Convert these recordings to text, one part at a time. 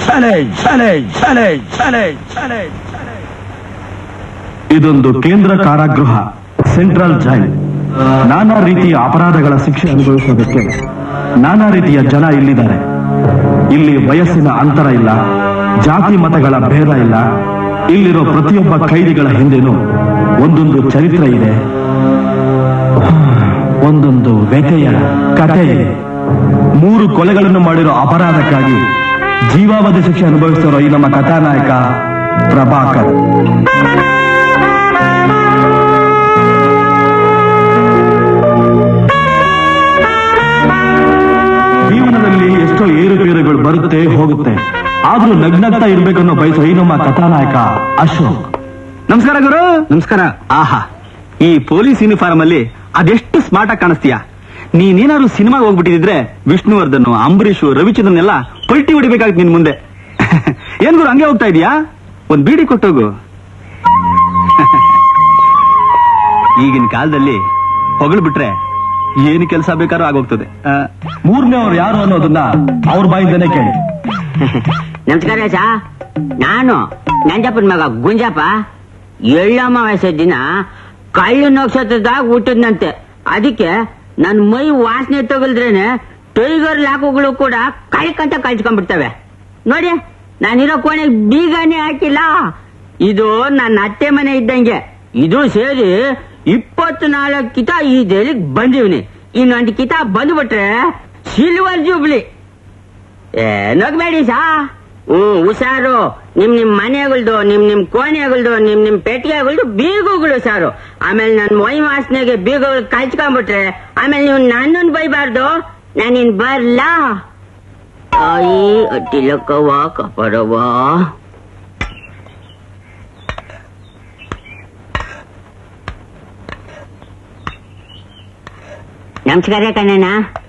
challenge, challenge, challenge, challenge, challenge, challenge. ಇದೊಂದು ಕೇಂದ್ರ ಕಾರಾಗೃಹ ಸೆಂಟ್ರಲ್ ಜೈಲ್ ನಾನಾ ರೀತಿಯ ಅಪರಾಧಗಳ ಶಿಕ್ಷೆ ಅನುಭವಿಸೋದಕ್ಕೆ ನಾನಾ ರೀತಿಯ ಜನ ಇಲ್ಲಿದ್ದಾರೆ ಇಲ್ಲಿ ವಯಸ್ಸಿನ ಅಂತರ ಇಲ್ಲ ಜಾತಿ ಮತಗಳ ಭೇದ ಇಲ್ಲ ಇಲ್ಲಿರೋ ಪ್ರತಿಯೊಬ್ಬ ಖೈದಿಗಳ ಹಿಂದೆನೂ ಒಂದೊಂದು ಚರಿತ್ರೆ ಇದೆ ಒಂದೊಂದು ವ್ಯಥೆಯ ಕಥೆ ಇದೆ ಮೂರು ಕೊಲೆಗಳನ್ನು ಮಾಡಿರೋ ಅಪರಾಧಕ್ಕಾಗಿ ಜೀವಾವಧಿ ಶಿಕ್ಷೆ ಅನುಭವಿಸಿರೋ ಈ ನಮ್ಮ ಕಥಾನಾಯಕ ಪ್ರಭಾಕರ್ ಜೀವನದಲ್ಲಿ ಎಷ್ಟೋ ಏರುಪೇರುಗಳು ಬರುತ್ತೆ ಹೋಗುತ್ತೆ ಆದ್ರೂ ನಗ್ನಗ್ತಾ ಇರ್ಬೇಕನ್ನೋ ಬಯಸೋ ಈ ನಮ್ಮ ಕಥಾನಾಯಕ ಅಶೋಕ್ ನಮಸ್ಕಾರ ಗುರು ನಮಸ್ಕಾರ ಆಹಾ ಈ ಪೊಲೀಸ್ ಯೂನಿಫಾರ್ಮ್ ಅಲ್ಲಿ ಅದೆಷ್ಟು ಸ್ಮಾರ್ಟ್ ಆಗಿ ಕಾಣಿಸ್ತೀಯಾ ನೀನೇನಾದ್ರು ಸಿನಿಮಾಗೆ ಹೋಗ್ಬಿಟ್ಟಿದ್ರೆ ವಿಷ್ಣುವರ್ಧನ್ ಅಂಬರೀಷ್ ರವಿಚಂದ್ರನ್ ಎಲ್ಲ ಪಲ್ಟಿ ಹೊಡಿಬೇಕಾಗಿತ್ತು ನಿನ್ ಮುಂದೆ ಏನ್ ಗುರು ಹಂಗೆ ಹೋಗ್ತಾ ಇದೀಯಾ ಒಂದ್ ಬೀಡಿ ಕೊಟ್ಟೋಗು ಈಗಿನ ಕಾಲದಲ್ಲಿ ಹೊಗಳು ಬಿಟ್ರೆ ಏನು ಕೆಲಸ ಬೇಕಾದ್ರೂ ಆಗೋಗ್ತದೆ ಆ, ಮೂರನೇ ಅವ್ರು ಯಾರು ಅನ್ನೋದನ್ನ ಅವ್ರ ಬಾಯಿಂದನೇ ಕೇಳಿ ನಮಸ್ಕಾರ ಸಾ ನಾನು ನಂಜಪ್ಪನ ಮಗ ಗುಂಜಪ್ಪ ಎಳ್ಳಮಾವಾಸ್ಯ ದಿನ ಕಳ್ಳು ನಕ್ಷತ್ರದಾಗ ಹುಟ್ಟದ್ನಂತೆ ಅದಕ್ಕೆ ನನ್ ಮೈ ವಾಸನೆ ತಗಲ್ದ್ರೇನೆ ಟೈಗರ್ ಲಾಕುಗಳು ಕೂಡ ಕಳ್ಕಂತ ಕಳ್ಸ್ಕೊಂಡ್ಬಿಡ್ತವೆ ನೋಡಿ ನಾನಿರೋ ಕೋಣೆಗೆ ಬೀಗನೇ ಹಾಕಿಲ್ಲ ಇದು ನನ್ನ ಅತ್ತೆ ಮನೆ ಇದ್ದಂಗೆ ಇದು ಸೇರಿ ಇಪ್ಪತ್ತು ನಾಲ್ಕು ಕಿತ ಈ ಜೈಲಿಗೆ ಬಂದಿವ್ನಿ ಇನ್ನೊಂದು ಕಿತ ಬಂದ್ಬಿಟ್ರೆ ಸಿಲ್ವರ್ ಜೂಬ್ಲಿ ಏ ನಗ್ಬೇಡಿ ಸಾ ಹ್ಮ್ ಹುಷಾರು ನಿಮ್ ನಿಮ್ ಮನೆಗಳ್ದು ನಿಮ್ ನಿಮ್ ಕೋಣೆಗಳ್ದು ನಿಮ್ ನಿಮ್ ಪೆಟ್ಟಿಗೆಗಳ್ದು ಬೀಗುಗಳು ಸಾರು ಆಮೇಲೆ ನನ್ ಮೈ ವಾಸನೆಗೆ ಬೀಗಗಳು ಕಳ್ಸ್ಕೊಂಡ್ಬಿಟ್ರೆ ಆಮೇಲೆ ನೀವು ನನ್ನನ್ ಬೈಬಾರ್ದು ನಾನಿನ್ ಬರ್ಲಾ ತಾಯಿ ಅಡ್ಡಿಲಕ್ಕವ್ವ ಕಪರವ್ವ ನಮಸ್ಕಾರ ಕಣ್ಣಣ್ಣ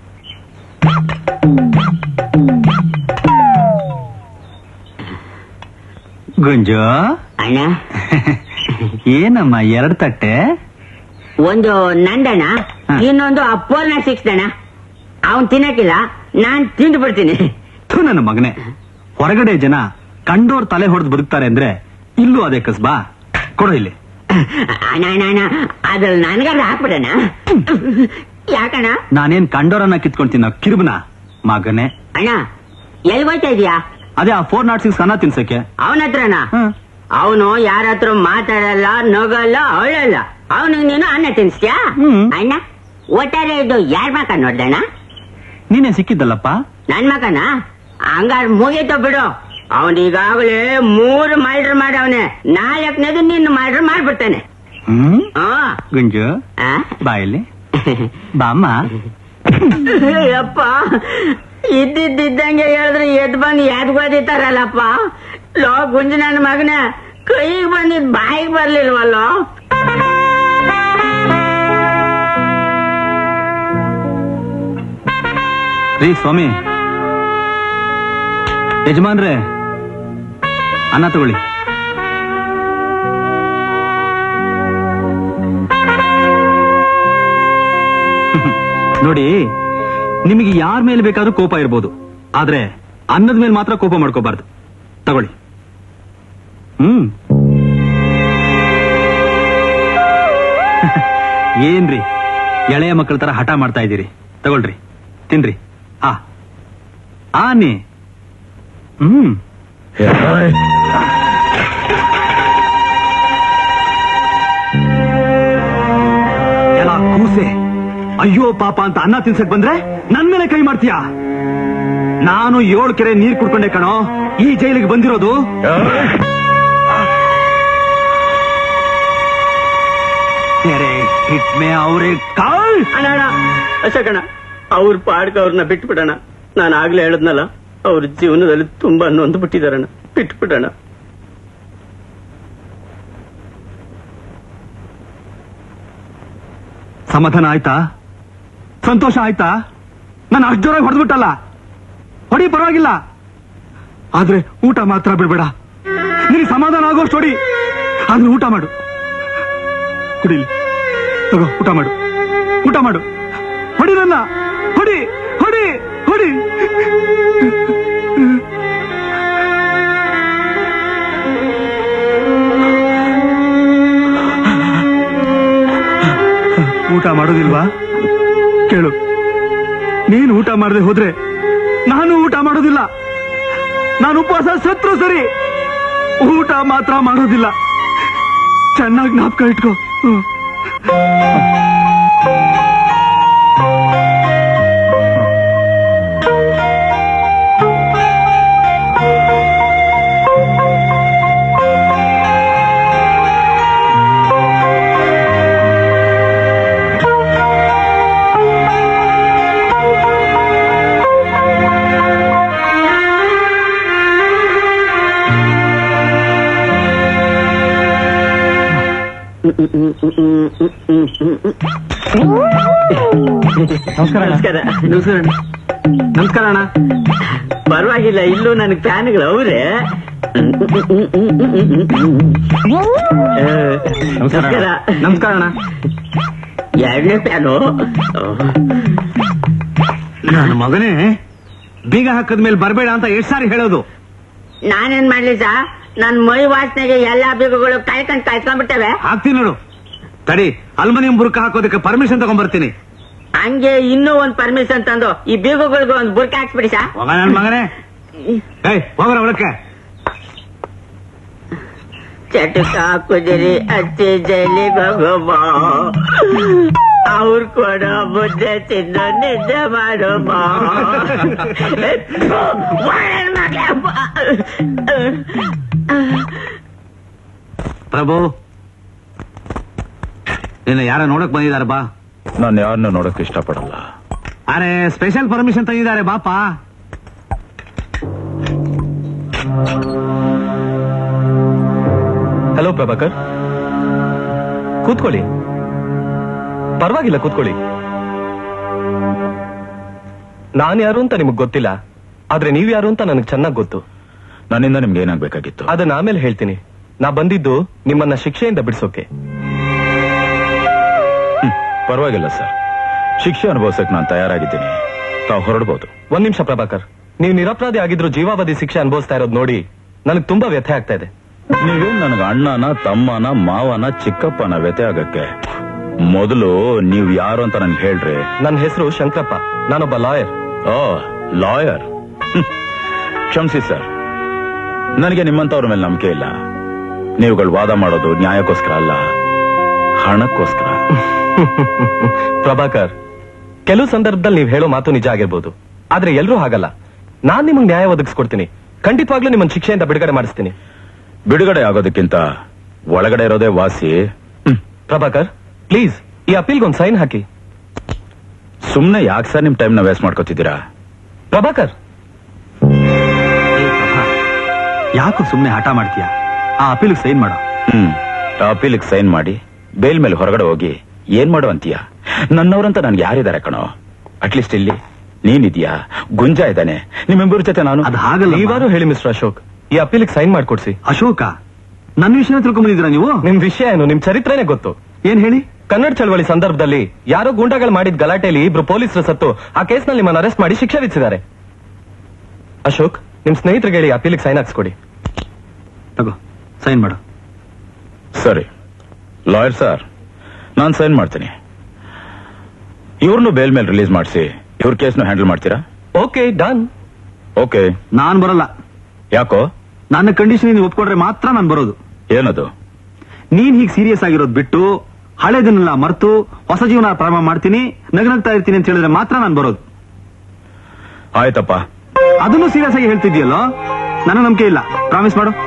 ಗುಂಜು ಅಣ್ಣ ಏನಮ್ಮ ಎರಡ್ ತಟ್ಟೆ ಒಂದು ನಂದಣ್ಣ ಹ. ಇನ್ನೊಂದು ಅಪ್ಪೋರ್ನ ಸಿಕ್ಸ್ದಣ್ಣ ಅವನ್ ತಿನ್ನಕ್ಕಿಲ್ಲ ನಾನ್ ತಿಂದು ಬಿಡ್ತೀನಿ ಥು ನನ್ನ ಮಗನೇ ಹೊರಗಡೆ ಜನ ಕಂಡೋರ್ ತಲೆ ಹೊಡೆದು ಬದುಕ್ತಾರೆ ಅಂದ್ರೆ ಇಲ್ಲೂ ಅದೇ ಕಸ್ಬಾ ಕೊಡು ಇಲ್ಲಿ ಅಣ್ಣ ಅಣ್ಣ ಅಣ್ಣ ಅದ್ರಲ್ಲಿ ನನ್ಗಾರ ಹಾಕ್ಬಿಡಣ ಯಾಕಣ್ಣ ನಾನೇನ್ ಕಂಡೋರನ್ನ ಕಿತ್ಕೊಂಡ್ ತಿನ್ನೋ ಕಿರುಬನ ಮಗನೇ ಅಣ್ಣ ಎಲ್ಲಿ ಹೋಯ್ತಾ ಇದೀಯಾ ಅದೇ ಆ ಫೋರ್ ನಾಟ್ ಸಿಕ್ಸ್ ಅನ್ನ ತಿನ್ಸಕ್ಕೆ ಅವನ ಹತ್ರನ ಹ್ಮ್. ಅವನು ಯಾರ ಹತ್ರ ಮಾತಾಡಲ್ಲ ನಗಲ್ಲ ಅವಳಲ್ಲ ಅವನಿಗೆ ನೀನು ಅನ್ನ ತಿನ್ಸ್ತೀಯಾ ಹ್ಮ್. ಅಣ್ಣ ಒಟ್ಟಾರೆ ಇದು ಯಾರ್ ಮಕ ನೋಡ್ದಣ್ಣ ನೀನೇ ಸಿಕ್ಕಿದ್ದಲ್ಲಪ್ಪ ನನ್ ಮಕನ ಹಂಗಾರ್ ಮುಗೀತು ಬಿಡು ಅವನ್ ಈಗಾಗಲೇ ಮೂರು ಮರ್ಡರ್ ಮಾಡವನೆ ನಾಲ್ಕನೇದು ನಿನ್ನ ಮರ್ಡರ್ ಮಾಡ್ಬಿಡ್ತಾನೆ ಹ್ಮ್ ಆ ಗುಂಜು ಆ? ಬಾಯಲ್ಲಿ ಬಾಮ್ಮ ಯಪ್ಪ ಇದ್ದಿದ್ದಂಗೆ ಹೇಳಿದ್ರೆ ಎದ್ ಬಂದು ಎದ್ ಗೊದಿತಾರಲ್ಲಪ್ಪ ಲೋ ಗುಂಜ ನನ್ನ ಮಗನ ಕೈಗೆ ಬಂದಿದ್ ಬಾಯಿಗೆ ಬರ್ಲಿಲ್ವಲ್ಲೋ ರೀ ಸ್ವಾಮಿ ಯಜಮಾನ್ರೆ ಅನ್ನ ತಗೊಳ್ಳಿ ನೋಡಿ ನಿಮಗೆ ಯಾರ ಮೇಲೆ ಬೇಕಾದ್ರೂ ಕೋಪ ಇರ್ಬೋದು ಆದ್ರೆ ಅನ್ನದ ಮೇಲೆ ಮಾತ್ರ ಕೋಪ ಮಾಡ್ಕೋಬಾರ್ದು ತಗೊಳ್ಳಿ ಹ್ಮ್ ಏನ್ರಿ ಎಳೆಯ ಮಕ್ಕಳ ತರ ಹಠ ಮಾಡ್ತಾ ಇದ್ದೀರಿ ತಗೊಳ್ರಿ ತಿನ್ರಿ ಆ ಆನೆ ಹ್ಮ್ ಎಲ್ಲ ಕೂಸೆ ಅಯ್ಯೋ ಪಾಪ ಅಂತ ಅನ್ನ ತಿನ್ಸಕ್ ಬಂದ್ರೆ ನನ್ ಮೇಲೆ ಕೈ ಮಾಡ್ತೀಯಾ ನಾನು ಏಳು ಕೆರೆ ನೀರ್ ಕುಡ್ಕೊಂಡೆ ಕಣೋ ಈ ಜೈಲಿಗೆ ಬಂದಿರೋದು ತೆರೆ ಹಿಟ್ಮೆ ಅವರೇ ಕಾಳ್ ಅಣ್ಣ ಅಣ್ಣ ಅಶೋಕಣ್ಣ ಅವ್ರ ಪಾಡ್ಕ ಅವ್ರನ್ನ ಬಿಟ್ಬಿಡಣ ನಾನು ಆಗ್ಲೇ ಹೇಳದ್ನಲ್ಲ ಅವ್ರ ಜೀವನದಲ್ಲಿ ತುಂಬಾ ನೊಂದು ಬಿಟ್ಟಿದಾರಣ್ಣ ಬಿಟ್ಬಿಡಣ ಸಮಾಧಾನ ಆಯ್ತಾ ಸಂತೋಷ ಆಯ್ತಾ ನಾನು ಅಷ್ಟು ಜೋರಾಗಿ ಹೊಡೆದ್ಬಿಟ್ಟಲ್ಲ ಹೊಡಿ ಪರವಾಗಿಲ್ಲ ಆದ್ರೆ ಊಟ ಮಾತ್ರ ಬಿಡ್ಬೇಡ ನಿನಗೆ ಸಮಾಧಾನ ಆಗೋಷ್ಟು ಹೊಡಿ ಆದ್ರೆ ಊಟ ಮಾಡು ಕುಡಿಲಿ ತಗೋ ಊಟ ಮಾಡು ಊಟ ಮಾಡು ಹೊಡಿ ನನ್ನ ಹೊಡಿ ಹೊಡಿ ಹೊಡಿ ಊಟ ಮಾಡೋದಿಲ್ವಾ ಕೇಳು ನೀನು ಊಟ ಮಾಡದೆ ಹೋದ್ರೆ ನಾನು ಊಟ ಮಾಡೋದಿಲ್ಲ ನಾನು ಉಪವಾಸ ಸತ್ರು ಸರಿ ಊಟ ಮಾತ್ರ ಮಾಡೋದಿಲ್ಲ ಚೆನ್ನಾಗಿ ಜ್ಞಾಪಕ ಇಟ್ಕೋ ಹ್ಮ್. ನಮಸ್ಕಾರ ನಮಸ್ಕಾರ ನಮಸ್ಕಾರ ಅಣ್ಣ ಪರವಾಗಿಲ್ಲ ಇಲ್ಲೂ ನನಗೆ ಫ್ಯಾನ್ಗಳು ಅವ್ರೆ ನಮಸ್ಕಾರ ನಮಸ್ಕಾರ ಅಣ್ಣ ಎರಡನೇ ಫ್ಯಾನು ನನ್ನ ಮಗನೇ ಬೀಗ ಹಾಕದ ಮೇಲೆ ಬರಬೇಡ ಅಂತ ಎಷ್ಟು ಸಾರಿ ಹೇಳೋದು ನಾನೇನ್ ಮಾಡ್ಲಿ ಸಾ ನನ್ ಮೈ ವಾಸನೆಗೆ ಎಲ್ಲಾ ಬೀಗಗಳು ಕಾಯ್ಕೊಂಡ್ ಕಾಯ್ಕೊಂಡ್ಬಿಟ್ಟವೆ ಹಾಕ್ತೀನಿ ನೋಡು ತಡಿ ಅಲ್ಮನಿಯಂ ಬುರ್ಕ ಹಾಕೋದಕ್ಕೆ ಪರ್ಮಿಷನ್ ತಗೊಂಡ್ಬರ್ತೀನಿ ಹಂಗೆ ಇನ್ನೂ ಒಂದ್ ಪರ್ಮಿಷನ್ ತಂದು ಈ ಬೀಗಗಳಿಗೆ ಒಂದ್ ಬುರ್ಕ ಹಾಕ್ಸ್ಬಿಡಿ ಸಾ ಹೋಗ ನನ್ನ ಮಗನೇ ಏಯ್ ಹೋಗ್ರ ಒಳಕ್ಕೆ ಚಟಕ ಕುದಿರಿ ಅಚ್ಚಿ ಜೈಲಿಗೆ ಹೋಗುವ ಅವ್ರು ಕೊಡೋ ಮುದ್ದೆ ತಿಂದು ನಿದ್ದೆ ಮಾಡೋ ಬಾ. ಒಳ್ಳೆ ಮಗ ಬಾ. ಪ್ರಭು ನಿನ್ನ ಯಾರ ನೋಡಕ್ ಬಂದಿದ್ದಾರೆ ಬಾ ನಾನು ಯಾರನ್ನ ನೋಡಕ್ ಇಷ್ಟಪಡಲ್ಲ ಅರೆ ಸ್ಪೆಷಲ್ ಪರ್ಮಿಷನ್ ತಂದಿದ್ದಾರೆ ಬಾಪ ಹಲೋ ಪ್ರಭಾಕರ್ ಕೂತ್ಕೊಳ್ಳಿ ಪರವಾಗಿಲ್ಲ ಕೂತ್ಕೊಳ್ಳಿ ನಾನು ಯಾರು ಅಂತ ನಿಮಗ್ ಗೊತ್ತಿಲ್ಲ ಆದ್ರೆ ನೀವ್ ಯಾರು ಅಂತ ನನಗೆ ಚೆನ್ನಾಗ್ ಗೊತ್ತು ನನ್ನಿಂದ ನಿಮ್ಗೆ ಏನಾಗ್ಬೇಕಾಗಿತ್ತು ಅದನ್ನ ಆಮೇಲೆ ಹೇಳ್ತೀನಿ ನಾ ಬಂದಿದ್ದು ನಿಮ್ಮನ್ನ ಶಿಕ್ಷೆಯಿಂದ ಬಿಡಿಸೋಕೆ ಹ್ಮ್, ಪರವಾಗಿಲ್ಲ ಸರ್ ಶಿಕ್ಷೆ ಅನುಭವಿಸಕ್ ನಾನು ತಯಾರಾಗಿದ್ದೀನಿ ತಾವು ಹೊರಡ್ಬೋದು ಒಂದ್ ನಿಮಿಷ ಪ್ರಭಾಕರ್ ನೀವು ನಿರಪರಾಧಿ ಆಗಿದ್ರು ಜೀವಾವಧಿ ಶಿಕ್ಷೆ ಅನುಭವಿಸ್ತಾ ಇರೋದು ನೋಡಿ ನನಗೆ ತುಂಬಾ ವ್ಯಥೆ ಆಗ್ತಾ ಇದೆ ನೀವೇನ್ ನನಗ ಅಣ್ಣನ ತಮ್ಮನ ಮಾವನ ಚಿಕ್ಕಪ್ಪನ ವ್ಯತೆ ಆಗಕ್ಕೆ ಮೊದಲು ನೀವ್ ಯಾರು ಅಂತ ನನ್ಗೆ ಹೇಳ್ರಿ ನನ್ನ ಹೆಸರು ಶಂಕರಪ್ಪ ನಾನೊಬ್ಬ ಲಾಯರ್ ಓ ಲಾಯರ್ ಕ್ಷಮಿಸಿ ಸರ್ ನನಗೆ ನಿಮ್ಮಂತವ್ರ ಮೇಲೆ ನಂಬಿಕೆ ಇಲ್ಲ ನೀವುಗಳು ವಾದ ಮಾಡೋದು ನ್ಯಾಯಕ್ಕೋಸ್ಕರ ಅಲ್ಲ ಹಣಕ್ಕೋಸ್ಕರ ಪ್ರಭಾಕರ್ ಕೆಲವು ಸಂದರ್ಭದಲ್ಲಿ ನೀವು ಹೇಳೋ ಮಾತು ನಿಜ ಆಗಿರ್ಬೋದು ಆದ್ರೆ ಎಲ್ರೂ ಹಾಗಲ್ಲ ನಾನ್ ನಿಮಗೆ ನ್ಯಾಯ ಒದಗಿಸ್ಕೊಡ್ತೀನಿ ಖಂಡಿತವಾಗ್ಲೂ ನಿಮ್ಮನ್ನ ಶಿಕ್ಷೆಯಿಂದ ಬಿಡುಗಡೆ ಮಾಡಿಸ್ತೀನಿ ಬಿಡುಗಡೆ ಆಗೋದಕ್ಕಿಂತ ಒಳಗಡೆ ಇರೋದೇ ವಾಸಿ ಹ್ಮ್. ಪ್ರಭಾಕರ್ ಪ್ಲೀಸ್ ಈ ಅಪೀಲ್ಗೆ ಒಂದು ಸೈನ್ ಹಾಕಿ ಸುಮ್ನೆ ಯಾಕೆ ಸರ್ ನಿಮ್ ಟೈಮ್ನ ವೇಸ್ಟ್ ಮಾಡ್ಕೋತಿದ್ದೀರಾ ಪ್ರಭಾಕರ್ ಯಾಕೋ ಸುಮ್ನೆ ಹಠ ಮಾಡ್ತೀಯ ಆ ಅಪೀಲ್ ಸೈನ್ ಮಾಡು ಹ್ಮ್ ಆ ಅಪೀಲಿಗೆ ಸೈನ್ ಮಾಡಿ ಬೇಲ್ ಮೇಲೆ ಹೊರಗಡೆ ಹೋಗಿ ಏನ್ ಮಾಡು ಅಂತೀಯ ನನ್ನವರಂತ ನನ್ಗೆ ಯಾರಿದ್ದಾರೆ ಕಣೋ ಅಟ್ಲೀಸ್ಟ್ ಇಲ್ಲಿ ನೀನಿದ್ಯಾ ಗುಂಜಾ ಇದ್ದಾನೆ ನಿಮ್ಮಿಬ್ಬರ ಜೊತೆ ನಾನು ಅದು ಹಾಗಲ್ಲ ನೀವಾರು ಹೇಳಿ ಮಿಸ್ಟರ್ ಅಶೋಕ್ ಈ ಅಪೀಲಿಗೆ ಸೈನ್ ಮಾಡ್ಕೊಡ್ಸಿ ಅಶೋಕ ನನ್ನ ವಿಷಯ ತಿಳ್ಕೊಂಬಂದಿದ್ದೀರಾ ನೀವು ನಿಮ್ ವಿಷಯ ಏನು ನಿಮ್ ಚರಿತ್ರೆನೇ ಗೊತ್ತು ಏನ್ ಹೇಳಿ ಕನ್ನಡ ಚಳವಳಿ ಸಂದರ್ಭದಲ್ಲಿ ಯಾರೋ ಗೂಂಡಾಗಳು ಮಾಡಿದ ಗಲಾಟೆಯಲ್ಲಿ ಇಬ್ರು ಪೊಲೀಸರು ಸತ್ತು ಆ ಕೇಸ್ನಲ್ಲಿ ನಿಮ್ಮನ್ನು ಅರೆಸ್ಟ್ ಮಾಡಿ ಶಿಕ್ಷೆ ವಿಧಿಸಿದ್ದಾರೆ ಅಶೋಕ್ ನಿಮ್ ಸ್ನೇಹಿತರಿಗೆ ಹೇಳಿ ಅಪೀಲಿಗೆ ಸೈನ್ ಹಾಕ್ಸ್ಕೊಡಿ ತಗೋ ಸೈನ್ ಮಾಡು ಸರಿ ಲಾಯರ್ ಸರ್ ನಾನು ಸೈನ್ ಮಾಡ್ತೀನಿ ಇವ್ರನ್ನು ಬೇಲ್ ಮೇಲೆ ರಿಲೀಸ್ ಮಾಡಿಸಿ ಇವ್ರ ಕೇಸ್ನು ಹ್ಯಾಂಡಲ್ ಮಾಡ್ತೀರಾ ಓಕೆ ಡನ್ ಓಕೆ ನಾನ್ ಬರಲ್ಲ ಯಾಕೋ ನನ್ನ ಕಂಡೀಷನ್ ನೀವು ಒಪ್ಕೊಂಡ್ರೆ ಮಾತ್ರ ನಾನು ಬರೋದು ಏನದು ನೀನ್ ಹೀಗೆ ಸೀರಿಯಸ್ ಆಗಿರೋದು ಬಿಟ್ಟು ಹಳೆದನ್ನೆಲ್ಲ ಮರೆತು ಹೊಸ ಜೀವನ ಪ್ರಾರಂಭ ಮಾಡ್ತೀನಿ ನಗನಗ್ತಾ ಇರ್ತೀನಿ ಅಂತ ಹೇಳಿದ್ರೆ ಮಾತ್ರ ನಾನು ಬರೋದು ಆಯ್ತಪ್ಪ ಅದನ್ನು ಸೀರಿಯಸ್ ಆಗಿ ಹೇಳ್ತಿದ್ಯಲ್ಲೋ ನನ್ನ ನಂಬಿಕೆ ಇಲ್ಲ ಪ್ರಾಮಿಸ್ ಮಾಡು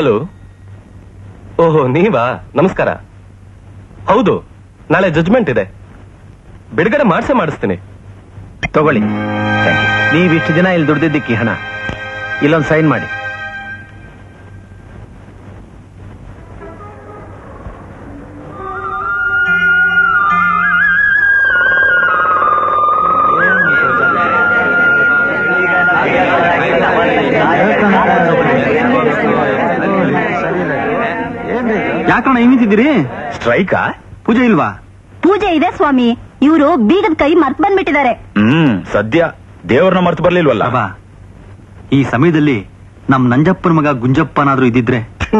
ಹಲೋ ಓಹೋ ನೀವಾ ನಮಸ್ಕಾರ ಹೌದು ನಾಳೆ ಜಡ್ಜ್ಮೆಂಟ್ ಇದೆ ಬಿಡುಗಡೆ ಮಾಡ್ಸೇ ಮಾಡಿಸ್ತೀನಿ ತಗೊಳ್ಳಿ ನೀವಿಷ್ಟು ದಿನ ಇಲ್ಲಿ ದುಡ್ದಿದ್ದಕ್ಕೆ ಈ ಹಣ ಇಲ್ಲೊಂದು ಸೈನ್ ಮಾಡಿ ಯಾಕಣ್ಣ ಹಿಂಗ್ ನಿಂತಿದ್ದೀರಿ ಸ್ಟ್ರೈಕಾ ಪೂಜೆ ಇಲ್ವಾ ಪೂಜೆ ಇದೆ ಸ್ವಾಮಿ ಇವರು ಬೀಗದ ಕೈ ಮರ್ತ್ ಬಂದ್ಬಿಟ್ಟಿದ್ದಾರೆ ಹ್ಮ್ ಸದ್ಯ ದೇವ್ರನ್ನ ಮರ್ತು ಬರ್ಲಿಲ್ವಲ್ಲ ಬಾಬಾ ಈ ಸಮಯದಲ್ಲಿ ನಮ್ ನಂಜಪ್ಪನ ಮಗ ಗುಂಜಪ್ಪನಾದ್ರೂ ಇದ್ದಿದ್ರೆ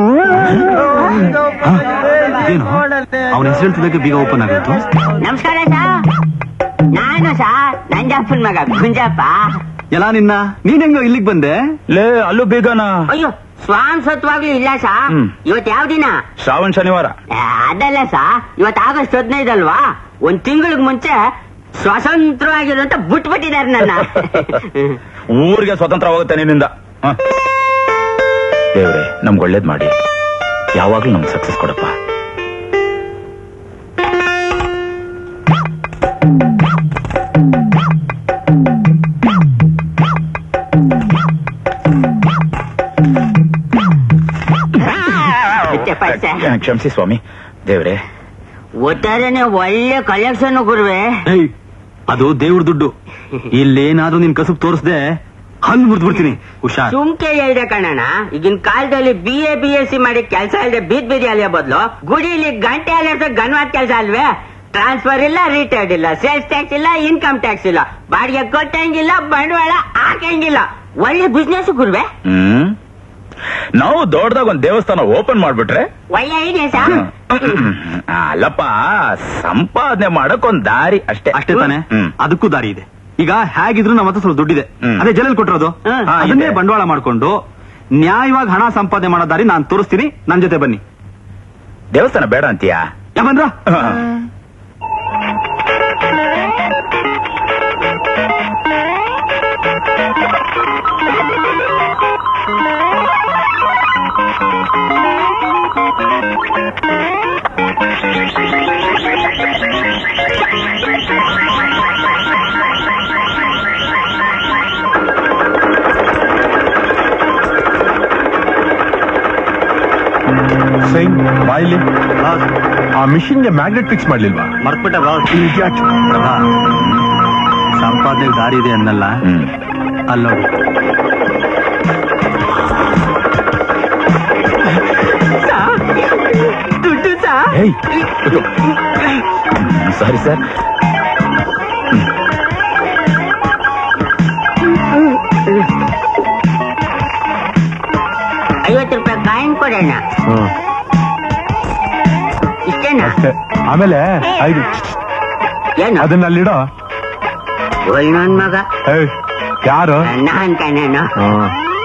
ಹ? ಇದೇನು ಅವನ ಹೆಸರು ಹೇಳ್ತಿದ್ದಕ್ಕೆ ಬೀಗ ಓಪನ್ ಆಗುತ್ತೆ ನಮಸ್ಕಾರ ಸಾ ನಾನು ಸಾ ನಂಜಪ್ಪನ್ ಮಗ ಗುಂಜಪ್ಪ ಎಲ್ಲ ನಿನ್ನ ನೀನ್ ಹೆಂಗ ಇಲ್ಲಿಗೆ ಬಂದೆ ಲೇ ಅಲ್ಲೂ ಬೇಗನಾ ಅಯ್ಯೋ ಸ್ವಾನ್ ಸತ್ವಾಗ್ಲೂ ಇಲ್ಲ ಸಾ ಹ್ಮ್. ಇವತ್ ಯಾವ ದಿನ ಶ್ರಾವಣ ಶನಿವಾರ ಆ, ಅದಲ್ಲ ಸಾ ಇವತ್ ಆಗಸ್ಟ್ ಹದಿನೈದಲ್ವಾ ಒಂದ್ ತಿಂಗಳಿಗೆ ಮುಂಚೆ ಸ್ವತಂತ್ರವಾಗಿರು ಅಂತ ಬಿಟ್ಬಿಟ್ಟಿದ್ದಾರೆ ನನ್ನ ಊರಿಗೆ ಸ್ವತಂತ್ರ ಹೋಗುತ್ತೆ ನಿನ್ನಿಂದ ಹ. ದೇವ್ರೆ ನಮ್ಗೆ ಒಳ್ಳೇದ್ ಮಾಡಿ ಯಾವಾಗ್ಲೂ ನಮ್ಗೆ ಸಕ್ಸಸ್ ಕೊಡಪ್ಪ ಮತ್ತೆ ಪೈಸೆ. ಕ್ಷಮಿಸಿ ಸ್ವಾಮಿ ದೇವ್ರೆ ಒಟ್ಟಾರೆನೆ ಒಳ್ಳೆ ಕಲೆಕ್ಷನ್ ಗುರುವೆ ಏಯ್ ಅದು ದೇವ್ರ ದುಡ್ಡು ಇಲ್ಲೇನಾದ್ರೂ ನಿನ್ ಕಸುಬ್ ತೋರಿಸ್ದೆ ಹಲ್ಲು ಮುರಿದು ಬಿಡ್ತೀನಿ ಹುಷಾರ್ ಸುಮ್ಕೆ ಹೇಳಿದೆ ಕಣಣ್ಣ ಈಗಿನ ಕಾಲದಲ್ಲಿ B A B S C ಮಾಡಿ ಕೆಲಸ ಇಲ್ಲದೆ ಬೀದ್ ಬೀದಿ ಅಲಿಯೋ ಬದಲು ಗುಡಿಲಿ ಗಂಟೆ ಅಲಿಯೋದು ಗನ್ವಾದ ಕೆಲಸ ಅಲ್ವೇ ಟ್ರಾನ್ಸ್ಫರ್ ಇಲ್ಲ ರಿಟೈರ್ಡ್ ಇಲ್ಲ ಸೇಲ್ಸ್ ಟ್ಯಾಕ್ಸ್ ಇಲ್ಲ ಇನ್ಕಮ್ ಟ್ಯಾಕ್ಸ್ ಇಲ್ಲ ಬಾಡಿಗೆ ಕೊಟ್ಟಂಗಿಲ್ಲ ಬಂಡವಾಳ ಹಾಕಂಗಿಲ್ಲ ಒಳ್ಳೆ ಬಿಸ್ನೆಸ್ ಗುರುವೆ ಹ್ಮ್ ನಾವು ದೊಡ್ಡದಾಗ ಒಂದ್ ದೇವಸ್ಥಾನ ಓಪನ್ ಮಾಡ್ಬಿಟ್ರೆ ಒಳ್ಳೆ ಐಡಿಯಾ ಸಾ ಅಲ್ಲಪ್ಪ ಸಂಪಾದನೆ ಮಾಡಕ್ ಒಂದ್ ದಾರಿ ಅಷ್ಟೇ ಅಷ್ಟೇ ತಾನೆ ಹ್ಮ್. ಅದಕ್ಕೂ ದಾರಿ ಇದೆ ಈಗ ಹೇಗಿದ್ರು ನಮ್ಮ ಹತ್ರ ಸ್ವಲ್ಪ ದುಡ್ಡಿದೆ ಹ್ಮ್. ಅದೇ ಜೈಲಲ್ಲಿ ಕೊಟ್ಟಿರೋದು ಹ್ಮ್. ಹಾ, ಅದನ್ನೇ ಇದೆ. ಬಂಡವಾಳ ಮಾಡ್ಕೊಂಡು ನ್ಯಾಯವಾಗಿ ಹಣ ಸಂಪಾದನೆ ಮಾಡೋ ದಾರಿ ನಾನು ತೋರಿಸ್ತೀನಿ ನನ್ ಜೊತೆ ಬನ್ನಿ ದೇವಸ್ಥಾನ ಬೇಡ ಅಂತೀಯಾ ಯಾವಂದ್ರ ಸೈನ್ ಬಾಯ್ಲಿ ಆ ಮಿಷಿನ್ಗೆ ಮ್ಯಾಗ್ನೆಟ್ ಫಿಕ್ಸ್ ಮಾಡ್ಲಿಲ್ವಾ ಮರ್ತ್ಬಿಟ್ಟ ಸಂಪಾದನೆಗೆ ದಾರಿ ಇದೆ ಅನ್ನಲ್ಲ ಹ್ಮ್ ಅಲ್ಲೋಡಿ ದುಡ್ಡು ಸಾ ಏಯ್ ಸಾರಿ ಸರ್ ಐವತ್ತು ರೂಪಾಯಿ ಕಾಯಿನ್ ಕೊಡೋಣ ಇಷ್ಟೇನಾ ಅಷ್ಟೇ ಆಮೇಲೆ ಐದು ಏನು ಅದನ್ನ ಅಲ್ಲಿಡೋ ಒಳ್ಳೆ ಮಗ ಏಯ್ ಯಾರು ನಾನ್ ಕಣೇನು ಹ್ಮ್.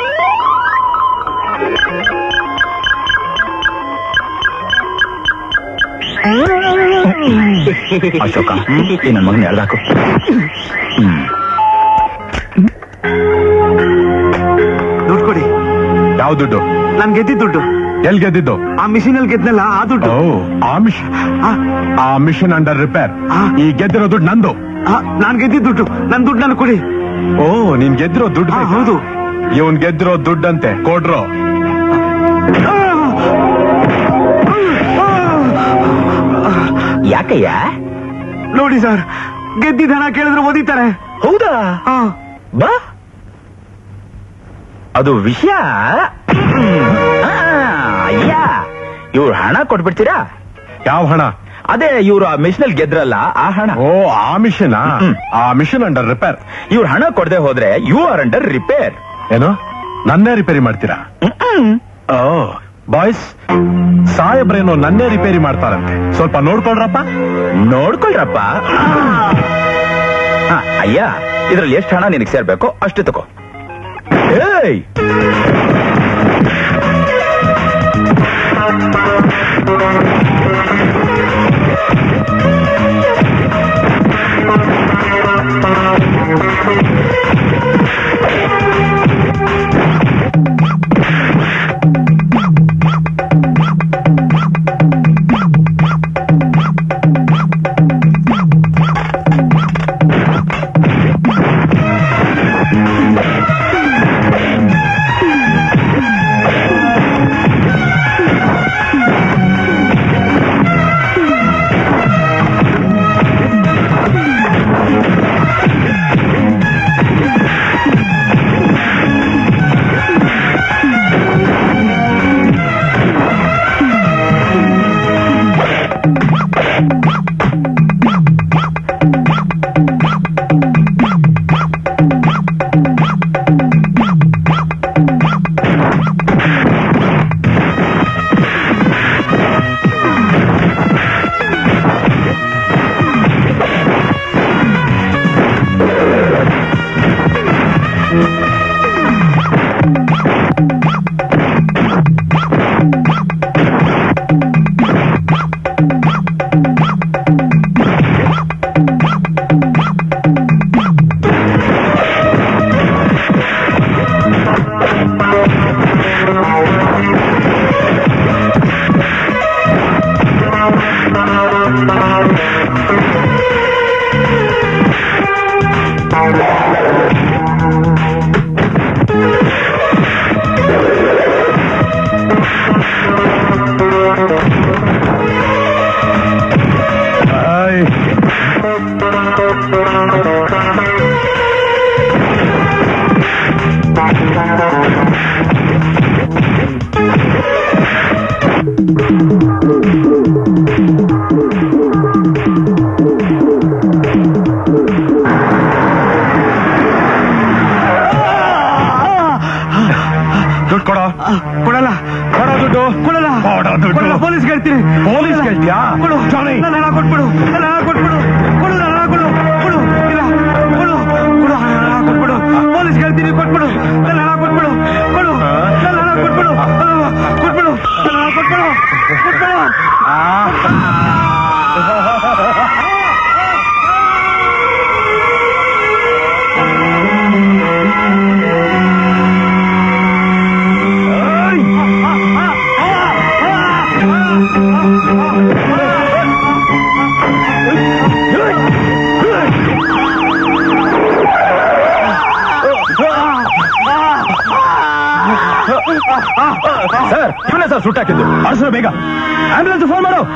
ಅಶೋಕ ಈ ನನ್ ಮಗನ ಎಳ್ದಾಕು ಹ್ಮ್ ದುಡ್ಡು ಕೊಡಿ ಯಾವ ದುಡ್ಡು ನಾನ್ ಗೆದ್ದಿದ್ ದುಡ್ಡು ಎಲ್ ಗೆದ್ದಿದ್ದು ಆ ಮಿಷಿನ್ ಅಲ್ಲಿ ಗೆದ್ನಲ್ಲ ಆ ದುಡ್ಡು ಓ ಆ ಮಿಷನ್ ಆ, ಆ ಮಿಷನ್ ಅಂಡರ್ ರಿಪೇರ್ ಆ. ಈ ಗೆದ್ದಿರೋ ದುಡ್ಡು ನಂದು ಆ, ನಾನ್ ಗೆದ್ದಿದ್ ದುಡ್ಡು ನನ್ ದುಡ್ಡು ನನ್ ಕೊಡಿ ಓ ನೀನ್ ಗೆದ್ದಿರೋ ದುಡ್ಡು ಆ, ಬೇಕಾ? ಹೌದು. ಇವನ್ ಗೆದ್ದಿರೋ ದುಡ್ಡಂತೆ ಕೊಡ್ರೋ ಯಾಕಯ್ಯ ನೋಡಿ ಸರ್ ಗೆದ್ದಿದ್ ಹಣ ಕೇಳಿದ್ರೆ ಓದಿತಾರೆ ಹೌದಾ ಬಾ ಅದು ವಿಷಯ ಆ, ಅಯ್ಯ ಇವ್ರು ಹಣ ಕೊಟ್ಬಿಡ್ತೀರಾ ಯಾವ ಹಣ ಅದೇ ಇವ್ರು ಆ ಮಿಷನ್ ಗೆದ್ರಲ್ಲ ಆ ಹಣ ಓ ಆ ಮಿಷನ್ ಹ್ಮ್. ಆ ಮಿಷನ್ ಅಂಡರ್ ರಿಪೇರ್ ಇವ್ರು ಹಣ ಕೊಡದೆ ಹೋದ್ರೆ ಯು ಆರ್ ಅಂಡರ್ ರಿಪೇರ್ ಏನು ನನ್ನೇ ರಿಪೇರಿ ಮಾಡ್ತೀರಾ ಓ ಬಾಯ್ಸ್ ಸಾಹೇಬ್ರೇನು ನನ್ನೇ ರಿಪೇರಿ ಮಾಡ್ತಾರಂತೆ ಸ್ವಲ್ಪ ನೋಡ್ಕೊಳ್ರಪ್ಪ ನೋಡ್ಕೊಳ್ರಪ್ಪ ಹ, ಅಯ್ಯ ಇದ್ರಲ್ಲಿ ಎಷ್ಟು ಹಣ ನಿನಗೆ ಸೇರ್ಬೇಕೋ ಅಷ್ಟು ತಗೋ ಏಯ್ ಆಯ್. ದುಡ್ಡು ಕೊಡೋ ಕೊಡಲ್ಲ ಕೊಡೋ ದುಡ್ಡು ಕೊಡಲ್ಲ ಕೊಡೋ ದುಡ್ಡು. ಕೊಡಲ್ಲ ಪೊಲೀಸ್ ಹೇಳ್ತೀನಿ ಪೊಲೀಸ್ ಕೇಳ್ತೀಯಾ ಕೊಡು ಜಾನಿ. ನನ್ನ ಹಣ ಕೊಟ್ಬಿಡು ನನ್ನ ಹಣ ಕೊಟ್ಬಿಡು ಕೊಡು ನನ್ನ ಹಣ ಕೊಡು ಕೊಡು ಇಲ್ಲ ಕೊಡು ಕೊಡು ನನ್ನ ಹಣ ಕೊಟ್ಬಿಡು ಪೊಲೀಸ್ ಹೇಳ್ತೀನಿ ಕೊಟ್ಬಿಡು ನನ್ನ ಹಣ ಕೊಟ್ಬಿಡು ಕೊಡು ನನ್ನ ಹಣ ಕೊಟ್ಬಿಡು ಅಹ್, ಕೊಟ್ಬಿಡು ನನ್ನ ಹಣ ಕೊಟ್ಬಿಡು ಕೊಟ್ಬಿಡು ಸರ್ ಇವನೇ ಸರ್ ಸುಟ್ಟಾಕಿದ್ದು ಅರ್ಸು ಬೇಗ ಆಂಬ್ಯುಲೆನ್ಸ್ ಫೋನ್ ಮಾಡು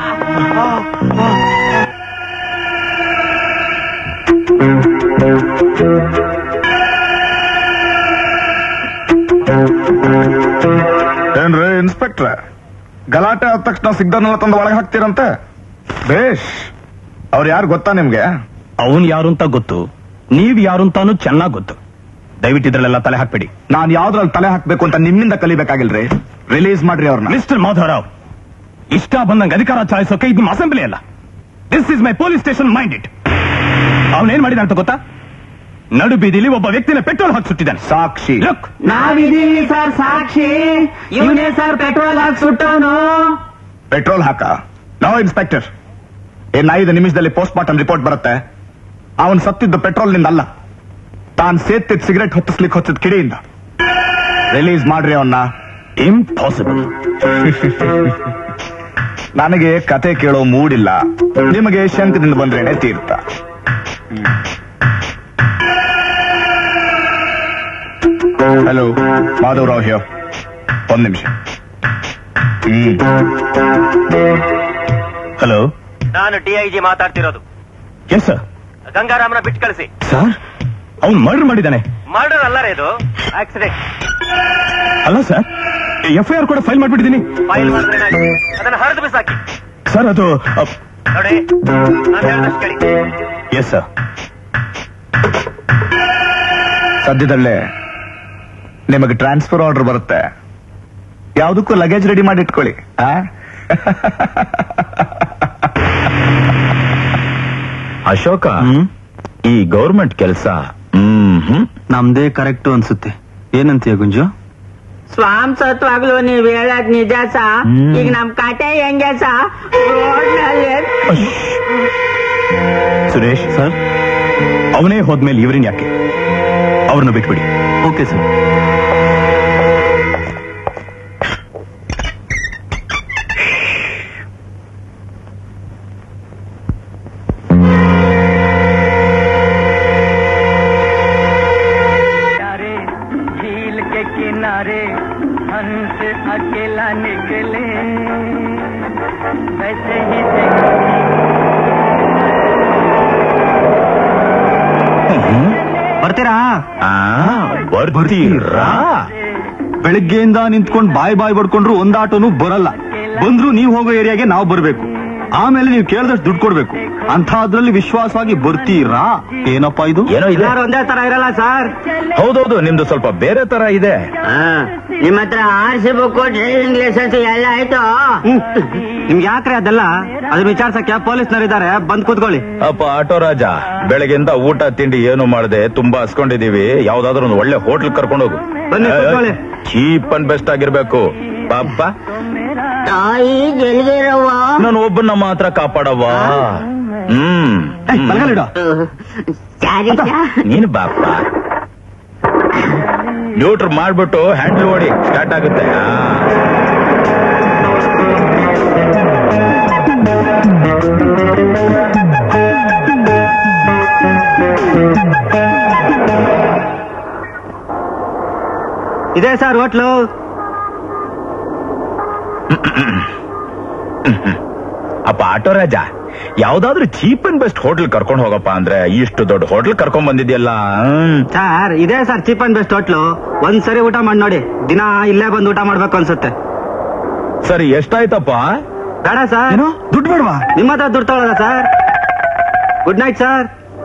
ಏನ್ರಿ ಇನ್ಸ್ಪೆಕ್ಟ್ರೆ ಗಲಾಟೆ ಆದ ತಕ್ಷಣ ಸಿಗ್ನಲ್ ತಂದು ಒಳಗೆ ಹಾಕ್ತೀರಂತೆ ಬೇಷ್ ಅವ್ರು ಯಾರು ಗೊತ್ತಾ ನಿಮ್ಗೆ ಅವನ್ ಯಾರು ಅಂತ ಗೊತ್ತು ನೀವ್ ಯಾರು ಅಂತಾನು ಚೆನ್ನಾಗ್ ಗೊತ್ತು ದಯವಿಟ್ಟು ಇದ್ರಲ್ಲೆಲ್ಲ ತಲೆ ಹಾಕ್ಬೇಡಿ ನಾನ್ ಯಾವ್ದ್ರಲ್ಲಿ ತಲೆ ಹಾಕ್ಬೇಕು ಅಂತ ನಿಮ್ಮಿಂದ ಕಲಿಬೇಕಾಗಿಲ್ರಿ ರಿಲೀಸ್ ಮಾಡ್ರಿ ಅವ್ರನ್ನ ಮಿಸ್ಟರ್ ಮಾಧವರಾವ್ ಇಷ್ಟ ಬಂದಂಗೆ ಅಧಿಕಾರ ಚಲಾಯಿಸೋಕೆ ಇದು ಅಸೆಂಬ್ಲಿ ಅಲ್ಲ this is my police station mind it ಅವನೇನ್ ಮಾಡಿದ ಅಂತ ಗೊತ್ತಾ ನಡು ಬೀದಿಲಿ ಒಬ್ಬ ವ್ಯಕ್ತಿನ ಪೆಟ್ರೋಲ್ ಹಾಕಿ ಸುಟ್ಟಿದ್ದಾನೆ ಸಾಕ್ಷಿ ಲುಕ್ ನಾವಿದೀವಿ ಸರ್ ಸಾಕ್ಷಿ ಇವನೇ ಸರ್ ಪೆಟ್ರೋಲ್ ಹಾಕಿ ಸುಟ್ಟವನು ಪೆಟ್ರೋಲ್ ಹಾಕ ನೋ ಇನ್ಸ್ಪೆಕ್ಟರ್ ಏನ್ ಐದು ನಿಮಿಷದಲ್ಲಿ ಪೋಸ್ಟ್ ಮಾರ್ಟಮ್ ರಿಪೋರ್ಟ್ ಬರುತ್ತೆ ಅವನ್ ಸತ್ತಿದ್ದು ಪೆಟ್ರೋಲ್ ನಿಂದ ಅಲ್ಲ ತಾನ್ ಸೇತ್ತಿದ್ ಸಿಗರೆಟ್ ಹೊತ್ತಿಸ್ಲಿಕ್ಕೆ ಹೊತ್ತಿದ್ ಕಿಡಿಯಿಂದ ರಿಲೀಸ್ ಮಾಡ್ರಿ ಅವನ್ನ ಇಂಪಾಸಿಬಲ್ ನನಗೆ ಕತೆ ಕೇಳೋ ಮೂಡಿಲ್ಲ ನಿಮಗೆ ಶಂಕದಿಂದ ಬಂದ್ರೇನೆ ತೀರ್ಥ ಹಲೋ ಮಾಧವರಾವ್ ಹಿಯರ್ ಒಂದ್ ನಿಮಿಷ ಹ್ಮ್ ಹಲೋ ನಾನು ಡಿಐಜಿ ಮಾತಾಡ್ತಿರೋದು ಎಸ್ ಸರ್ ಗಂಗಾರಾಮನ ಬಿಟ್ಟು ಕಳಿಸಿ ಸರ್ ಅವನು ಮರ್ಡರ್ ಮಾಡಿದ್ದಾನೆ ಮರ್ಡರ್ ಅಲ್ಲ ಇದು ಆಕ್ಸಿಡೆಂಟ್ ಅಲ್ಲ ಸರ್ ಎಫ್ ಐ ಆರ್ ಕೂಡ ಫೈಲ್ ಮಾಡ್ಬಿಟ್ಟಿದ್ದೀನಿ ಫೈಲ್ ಮಾಡಿದ್ರೆ ಅದನ್ನ ಹರಿದು ಬಿಸಾಕಿ ಸರ್ ಅದು ನೋಡಿ ನಾನು ಹೇಳಿದಷ್ಟು ಕೇಳಿ ಎಸ್ ಸರ್ ಸದ್ಯದಲ್ಲೇ ನಿಮಗೆ ಟ್ರಾನ್ಸ್ಫರ್ ಆರ್ಡರ್ ಬರುತ್ತೆ ಯಾವುದಕ್ಕೂ ಲಗೇಜ್ ರೆಡಿ ಮಾಡಿ ಇಟ್ಕೊಳ್ಳಿ ಆ? ಅಶೋಕ ಈ ಗೌರ್ಮೆಂಟ್ ಕೆಲಸ ಹ್ಮ್ ನಮ್ದೇ ಕರೆಕ್ಟ್ ಅನ್ಸುತ್ತೆ ಏನಂತೀಯ ಗುಂಜು ಸ್ವಾಮ್ ಸತ್ವಾಗ್ಲು ನೀವ್ ಹೇಳದ್ ನಿಜ ಸಾ ಈಗ ನಮ್ ಕತೆ ಹೆಂಗೆ ಸಾ ರೋಡ್ನಲ್ಲಿ ಸುರೇಶ್ ಸರ್ ಅವನೇ ಹೋದ್ಮೇಲೆ ಇವ್ರಿನ್ ಯಾಕೆ ಅವ್ರನ್ನ ಬಿಟ್ಬಿಡಿ ಓಕೆ ಸರ್ किनारे झील के किनारे हंस अकेला निकले वैसे ही ಬರ್ತೀರಾ ಬರ್ತೀರಾ ಬೆಳಿಗ್ಗೆಯಿಂದ ನಿಂತ್ಕೊಂಡು ಬಾಯ್ ಬಾಯ್ ಬಡ್ಕೊಂಡ್ರು ಒಂದ್ ಆಟೋನು ಬರಲ್ಲ ಬಂದ್ರು ನೀವು ಹೋಗೋ ಏರಿಯಾಗೆ ನಾವು ಬರ್ಬೇಕು ಆಮೇಲೆ ನೀವು ಕೇಳಿದಷ್ಟು ದುಡ್ಡು ಕೊಡ್ಬೇಕು ಅಂಥದ್ರಲ್ಲಿ ವಿಶ್ವಾಸವಾಗಿ ಬರ್ತೀರಾ ಏನಪ್ಪಾ ಇದು ಏನೋ ಇದೆ ಒಂದೇ ತರ ಇರಲ್ಲ ಸರ್ ಹೌದೌದು ನಿಮ್ದು ಸ್ವಲ್ಪ ಬೇರೆ ತರ ಇದೆ ನಿಮ್ಮ ಹತ್ರ R C book driving licence ಎಲ್ಲ ಆಯ್ತು ನಿಮ್ಗೆ ಯಾಕ್ರೆ ಅದೆಲ್ಲ ಅದ್ರ ವಿಚಾರಿಸಕ್ಕೆ ಪೊಲೀಸ್ನರಿದ್ದಾರೆ ಬಂದ್ ಕೂತ್ಕೊಳ್ಳಿ ಅಪ್ಪ ಆಟೋ ರಾಜ ಬೆಳಗ್ಗೆಯಿಂದ ಊಟ ತಿಂಡಿ ಏನು ಮಾಡದೆ ತುಂಬಾ ಹಸ್ಕೊಂಡಿದೀವಿ ಯಾವ್ದಾದ್ರು ಒಂದು ಒಳ್ಳೆ ಹೋಟ್ಲ್ ಕರ್ಕೊಂಡು ಹೋಗು ಬನ್ನಿ, ಕೂತ್ಕೊಳ್ಳಿ. ಚೀಪ್ ಅಂಡ್ ಬೆಸ್ಟ್ ಆಗಿರ್ಬೇಕು ಪಾಪ ತಾಯಿ ಜಲ್ದಿರವ್ವ ನಾನು ಒಬ್ಬನ ಮಾತ್ರ ಕಾಪಾಡವ್ವ ಹ್ಮ್ ಏಯ್, ಬಲಗಾಲಿಡು. ಸರಿ ಸರ್. ನೀನು ಬಾಪ ನ್ಯೂಟ್ರ್ ಮಾಡ್ಬಿಟ್ಟು ಹ್ಯಾಂಡಲ್ ಓಡಿ ಸ್ಟಾರ್ಟ್ ಆಗುತ್ತೆ ಆ. ಇದೆ ಸರ್ ಹೋಟ್ಲು ಅಪ್ಪ ಆಟೋ ರಾಜ ಯಾವ್ದಾದ್ರು ಚೀಪ್ ಅಂಡ್ ಬೆಸ್ಟ್ ಹೋಟೆಲ್ ಕರ್ಕೊಂಡು ಹೋಗಪ್ಪ ಅಂದ್ರೆ ಇಷ್ಟು ದೊಡ್ಡ ಹೋಟೆಲ್ ಕರ್ಕೊಂಡ್ ಬಂದಿದ್ಯಲ್ಲ ಹ್ಮ್. ಸರ್ ಇದೆ sir cheap and best hotel ಒಂದ್ ಸರಿ ಊಟ ಮಾಡಿ ನೋಡಿ ದಿನ ಇಲ್ಲೇ ಬಂದು ಊಟ ಮಾಡ್ಬೇಕು ಅನ್ಸುತ್ತೆ ಸರಿ ಎಷ್ಟಾಯ್ತಪ್ಪ ಬೇಡ ಸರ್ ಏನು ದುಡ್ಡು ಬೇಡವಾ ನಿಮ್ಮ ಹತ್ರ ದುಡ್ಡು ತಗೊಳ್ಳೋದ ಸರ್ ಗುಡ್ ನೈಟ್ ಸರ್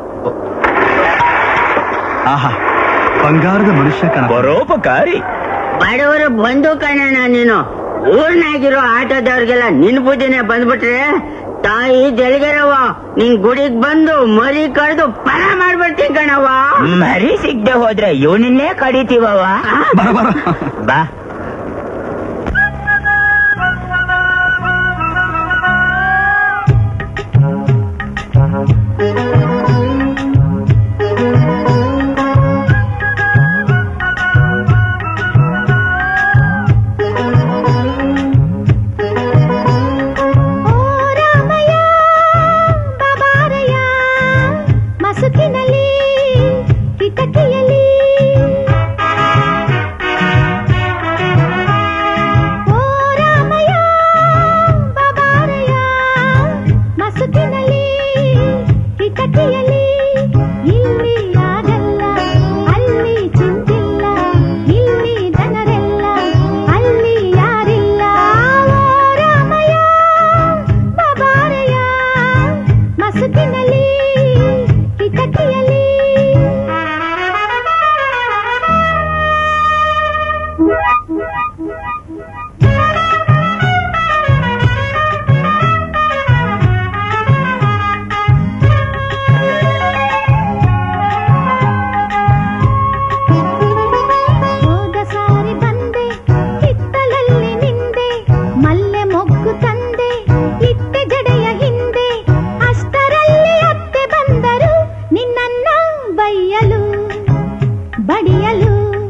ಆಹಾ ಬಂಗಾರದ ಮನುಷ್ಯ ಕಣ ಬರೋಪಕಾರಿ ಬಡವರು ಬಂದು ಕಣಣ್ಣ ನೀನು ಊರ್ನಾಗಿರೋ ಆಟೋದವ್ರಿಗೆಲ್ಲ ನಿನ್ ಬುದ್ಧಿನೇ ಬಂದ್ಬಿಟ್ರೆ ತಾಯಿ ಜಲಗಿರವ ನಿನ್ ಗುಡಿಗ್ ಬಂದು ಮರಿ ಕಡ್ದು ಪರ ಮಾಡ್ಬಿಡ್ತೀನಿ ಕಣವ್ವ ಮರಿ ಸಿಗ್ದೆ ಹೋದ್ರೆ ಇವನನ್ನೇ ಕಡಿತೀವವ ಬರ ಬರ ಬಾ ಮಸುಕಿನಲ್ಲಿ ಕಿಟಕಿಯಲ್ಲಿ ಓ ರಾಮಯ್ಯ ಬಾಬಾರಯ್ಯ ಮಸುಕಿನಲ್ಲಿ ಕಿಟಕಿಯಲ್ಲಿ ಇಲ್ಲಿ ಆಗಲ್ಲ ಅಲ್ಲಿ ಚಿಂತಿಲ್ಲ ಇಲ್ಲಿ ಜನರೆಲ್ಲ ಅಲ್ಲಿ ಯಾರಿಲ್ಲ ಓ ರಾಮಯ್ಯ ಬಾಬಾರಯ್ಯ ಮಸುಕಿನಲ್ಲಿ ಕಿಟಕಿಯಲ್ಲಿ ಹೋದ ಸಾರಿ ಬಂದೆ ಹಿತ್ತಲಲ್ಲಿ ನಿಂದೆ ಮಲ್ಲೆ ಮೊಗ್ಗು ತಂದೆ ಇಟ್ಟೆ ಜಡೆಯ ಹಿಂದೆ ಅಷ್ಟರಲ್ಲಿ ಅತ್ತೆ ಬಂದರು ನಿನ್ನನ್ನ ಬೈಯಲು ಬಡಿಯಲು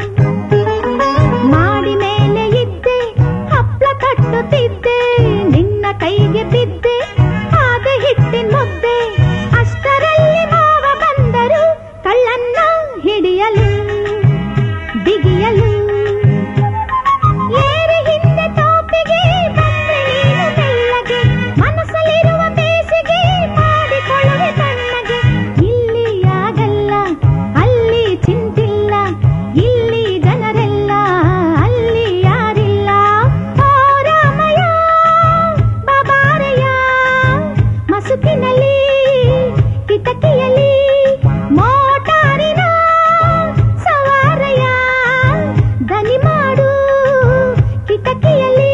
ಮಾಡಿ ಮೇಲೆ ಇದ್ದೆ ಹಪ್ಳ ಕಟ್ಟುತ್ತಿದ್ದೆ ನಿನ್ನ ಕೈಗೆ ಬಿದ್ದೆ ಆದ ಹಿಟ್ಟಿನ ಮುದ್ದೆ ಅಷ್ಟರಲ್ಲಿ ಮಾವ ಬಂದರು ಕಳ್ಳನ್ನ ಹಿಡಿಯಲು ಬಿಗಿಯಲು ಏರಿ ಹಿಂದೆ ತೋಪಿಗೆ ಬಂದೆ ನೀನು ಮೆಲ್ಲಗೆ ಮನಸ್ಸಲ್ಲಿರುವ ಬೇಸಿಗೆ ಮಾಡಿಕೊಳ್ಳುವೆ ತಣ್ಣಗೆ ಇಲ್ಲಿ ಆಗಲ್ಲ ಅಲ್ಲಿ ಚಿಂತಿಲ್ಲ ಇಲ್ಲಿ ಜನರೆಲ್ಲ ಅಲ್ಲಿ ಯಾರಿಲ್ಲ ಓ ರಾಮಯ್ಯ ಬಾಬಾರಯ್ಯ ಮಸುಕಿನಲ್ಲಿ ಕಿಟಕಿಯಲ್ಲಿ ಮೋಟಾರಿನ ಸವಾರಯ್ಯ ದನಿ ಮಾಡು ಕಿಟಕಿಯಲ್ಲಿ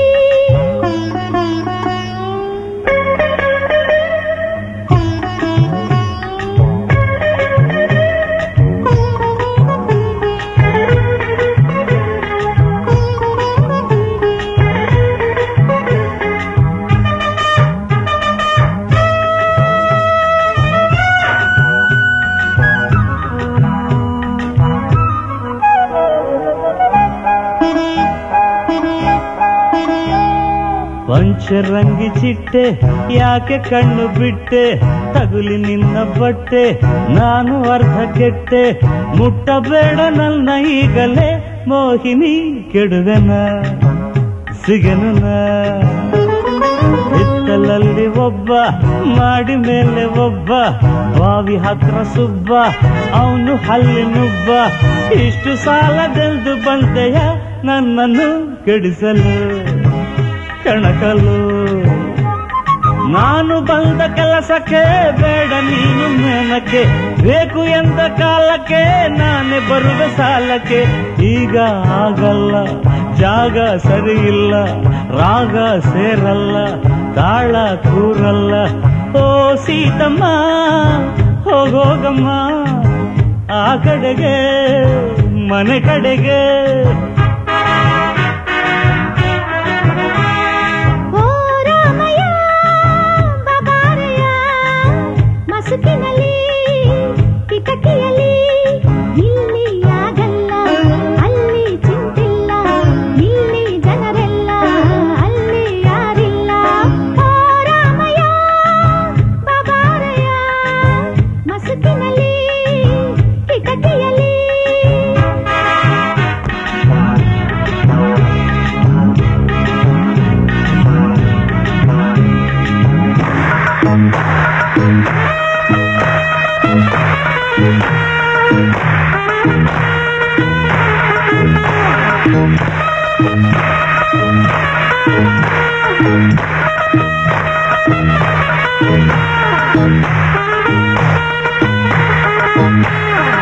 ಪಂಚರಂಗಿ ಚಿಟ್ಟೆ ಯಾಕೆ ಕಣ್ಣು ಬಿಟ್ಟೆ ತಗುಲಿ ನಿನ್ನ ಬಟ್ಟೆ ನಾನು ಅರ್ಧ ಕೆಟ್ಟೆ ಮುಟ್ಟಬೇಡ ನನ್ನ ಈಗಲೇ ಮೋಹಿನಿ ಕೆಡುವೆನ ಸಿಗನ ಹಿತ್ತಲಲ್ಲಿ ಒಬ್ಬ ಮಾಡಿ ಮೇಲೆ ಒಬ್ಬ ಬಾವಿ ಹತ್ರ ಸುಬ್ಬ ಅವನು ಹಲ್ಲಿ ನುಬ್ಬ ಇಷ್ಟು ಸಾಲದೆಂದು ಬಂದೆಯ ನನ್ನನ್ನು ಕೆಡಿಸಲು ಕಣಕಲು ನಾನು ಬಂದ ಕೆಲಸಕ್ಕೆ ಬೇಡ ನೀನು ಮೇನಕ್ಕೆ ಬೇಕು ಎಂದ ಕಾಲಕ್ಕೆ ನಾನೇ ಬರುವ ಸಾಲಕ್ಕೆ ಈಗ ಆಗಲ್ಲ ಜಾಗ ಸರಿ ಇಲ್ಲ ರಾಗ ಸೇರಲ್ಲ ತಾಳ ಕೂರಲ್ಲ ಓ ಸೀತಮ್ಮ ಹೋಗೋಗಮ್ಮ ಆ ಕಡೆಗೆ ಮನೆ ಕಡೆಗೆ ಓ ರಾಮಯ್ಯ ಬಾಬಾರಯ್ಯ ಮಸುಕಿನಲ್ಲಿ ಕಿಟಕಿಯಲ್ಲಿ ಇಲ್ಲಿ ಆಗಲ್ಲ ಅಲ್ಲಿ ಚಿಂತಿಲ್ಲ ಇಲ್ಲಿ ಜನರೆಲ್ಲ ಅಲ್ಲಿ ಯಾರಿಲ್ಲ ಓ ರಾಮಯ್ಯ ಬಾಬಾರಯ್ಯ ಮಸುಕಿನಲ್ಲಿ ಕಿಟಕಿಯಲ್ಲಿ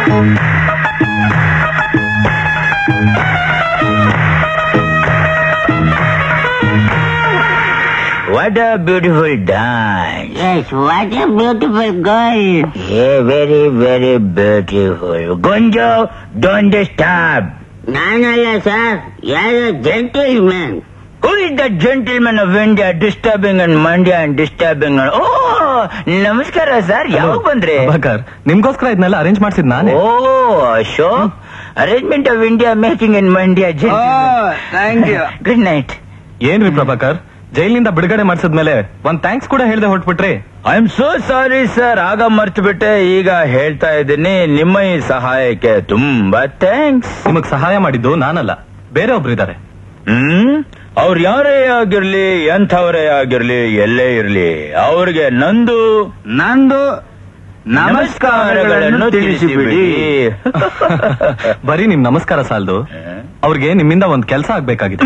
what a beautiful dance yes what a beautiful girl ಏ ವೆರಿ ವೆರಿ ಬ್ಯೂಟಿಫುಲ್ ಗುಂಜು ಡೋಂಟ್ ಡಿಸ್ಟರ್ಬ್ ನಾನಲ್ಲ ಸರ್ ಯಾರು gentleman Who is the gentleman of India disturbing and Mandya and disturbing and ಓ ನಮಸ್ಕಾರ ಸರ್ ಯಾವಾಗ ಬಂದ್ರಿ ಪ್ರಭಾಕರ್ ನಿಮ್ಗೋಸ್ಕರ ಇದನ್ನೆಲ್ಲ ಅರೇಂಜ್ ಮಾಡ್ಸಿದ್ ನಾನೇ ಓ Ashok arrangement of India making in Mandya thank you good night ಏನ್ರಿ ಪ್ರಭಾಕರ್ ಜೈಲಿನಿಂದ ಬಿಡುಗಡೆ ಮಾಡಿಸಿದ್ಮೇಲೆ ಒಂದ್ ಥ್ಯಾಂಕ್ಸ್ ಕೂಡ ಹೇಳ್ದೆ ಹೊಟ್ಬಿಟ್ರಿ I am so sorry sir ಆಗ ಮರ್ತು ಬಿಟ್ಟೆ ಈಗ ಹೇಳ್ತಾ ಇದ್ದೀನಿ ನಿಮ್ಮ ಈ ಸಹಾಯಕ್ಕೆ ತುಂಬಾ ಥ್ಯಾಂಕ್ಸ್ ನಿಮಗ್ ಸಹಾಯ ಮಾಡಿದ್ದು ನಾನಲ್ಲ ಬೇರೆ ಒಬ್ರು ಇದ್ದಾರೆ ಹ್ಮ್ ಅವ್ರು ಯಾರೇ ಆಗಿರ್ಲಿ ಎಂಥವರೇ ಆಗಿರ್ಲಿ ಎಲ್ಲೇ ಇರ್ಲಿ ಅವ್ರಿಗೆ ನಂದು ನಂದು ನಮಸ್ಕಾರಗಳನ್ನು ತಿಳಿಸಿಬಿಡಿ ಬರೀ ನಿಮ್ ನಮಸ್ಕಾರ ಸಾಲದು ಅವ್ರಿಗೆ ನಿಮ್ಮಿಂದ ಒಂದ್ ಕೆಲಸ ಆಗ್ಬೇಕಾಗಿದೆ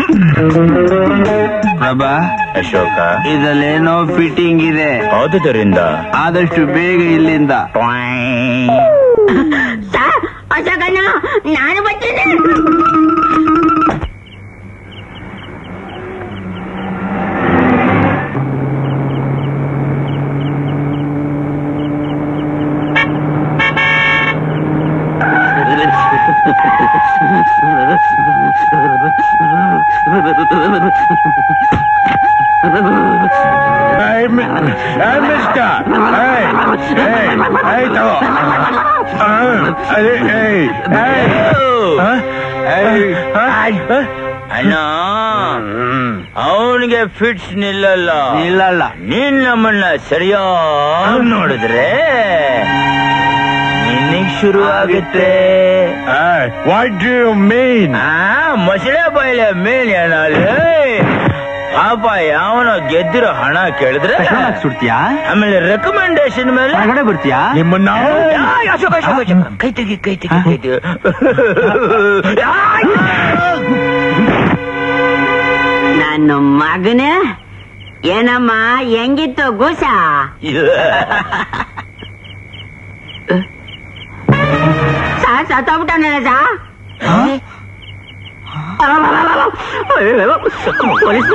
ಪ್ರಭಾ ಅಶೋಕ ಇದರಲ್ಲೇನೋ ಫಿಟ್ಟಿಂಗ್ ಇದೆ ಆದುದರಿಂದ ಆದಷ್ಟು ಬೇಗ ಇಲ್ಲಿಂದ ಸರ್ ಅಶೋಕಣ್ಣ ನಾನು ಬರ್ತೀನಿ ಅಣ್ಣ ಅವನಿಗೆ ಫಿಟ್ಸ್ ನಿಲ್ಲಲ್ಲ ನಿಲ್ಲಲ್ಲ. ನೀನ್ ನಮ್ಮನ್ನ ಸರಿಯಾಗಿ ನೋಡಿದ್ರೆ ನಿನಗ್ ಶುರು ಆಗುತ್ತೆ ವಾಟ್ ಡು ಯು ಮೀನ್ ಆ ಮೊಸಳೆ ಬಾಯಿಲೆ ಮೇನ್ ಏನಲ್ಲಿ ಪಾಪ ಯಾವನೋ ಗೆದ್ದಿರೋ ಹಣ ಕೇಳಿದ್ರೆ ಸುಡ್ತೀಯಾ ಆಮೇಲೆ ರೆಕಮೆಂಡೇಶನ್ ಮೇಲೆ ಹೊರಗಡೆ ಬರ್ತೀಯಾ ನಿಮ್ಮನ್ನ ಆಯ್, ಅಶೋಕ, ಅಶೋಕ, ಅಶೋಕ. ಕೈ ತೆಗಿ ಕೈ ತೆಗಿ ಕೈ ತೆಗಿ ಆಯ್! ನನ್ನ ಮಗನೇ ಏನಮ್ಮ ಹೆಂಗಿತ್ತು ಗೂಸ ಸಾ ಸತ್ತೋಗ್ಬಿಟ್ಟವನಲ್ಲ ಸಾ ಪೊಲೀಸ್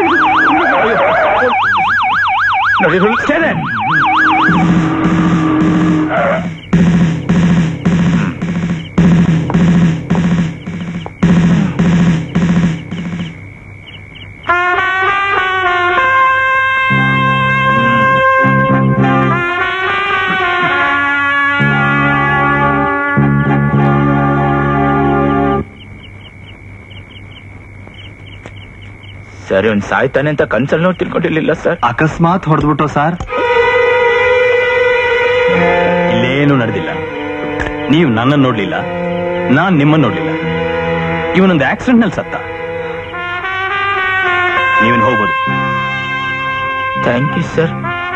ಸರಿ ಅವ್ನ್ ಸಾಯ್ತಾನೆ ಅಂತ ಕನ್ಸಲ್ ನಾವು ತಿಳ್ಕೊಂಡಿರ್ಲಿಲ್ಲ ಸರ್ ಅಕಸ್ಮಾತ್ ಹೊಡೆದ್ಬಿಟ್ಟು ಸರ್ ಇಲ್ಲೇನು ನಡೆದಿಲ್ಲ ನೀವು ನನ್ನನ್ನು ನೋಡ್ಲಿಲ್ಲ ನಾನ್ ನಿಮ್ಮನ್ನ ನೋಡ್ಲಿಲ್ಲ ಇವನೊಂದು ಆಕ್ಸಿಡೆಂಟ್ ನಲ್ಲಿ ಸತ್ತ ನೀವನ್ ಹೋಗ್ಬೋದು ಥ್ಯಾಂಕ್ ಯು ಸರ್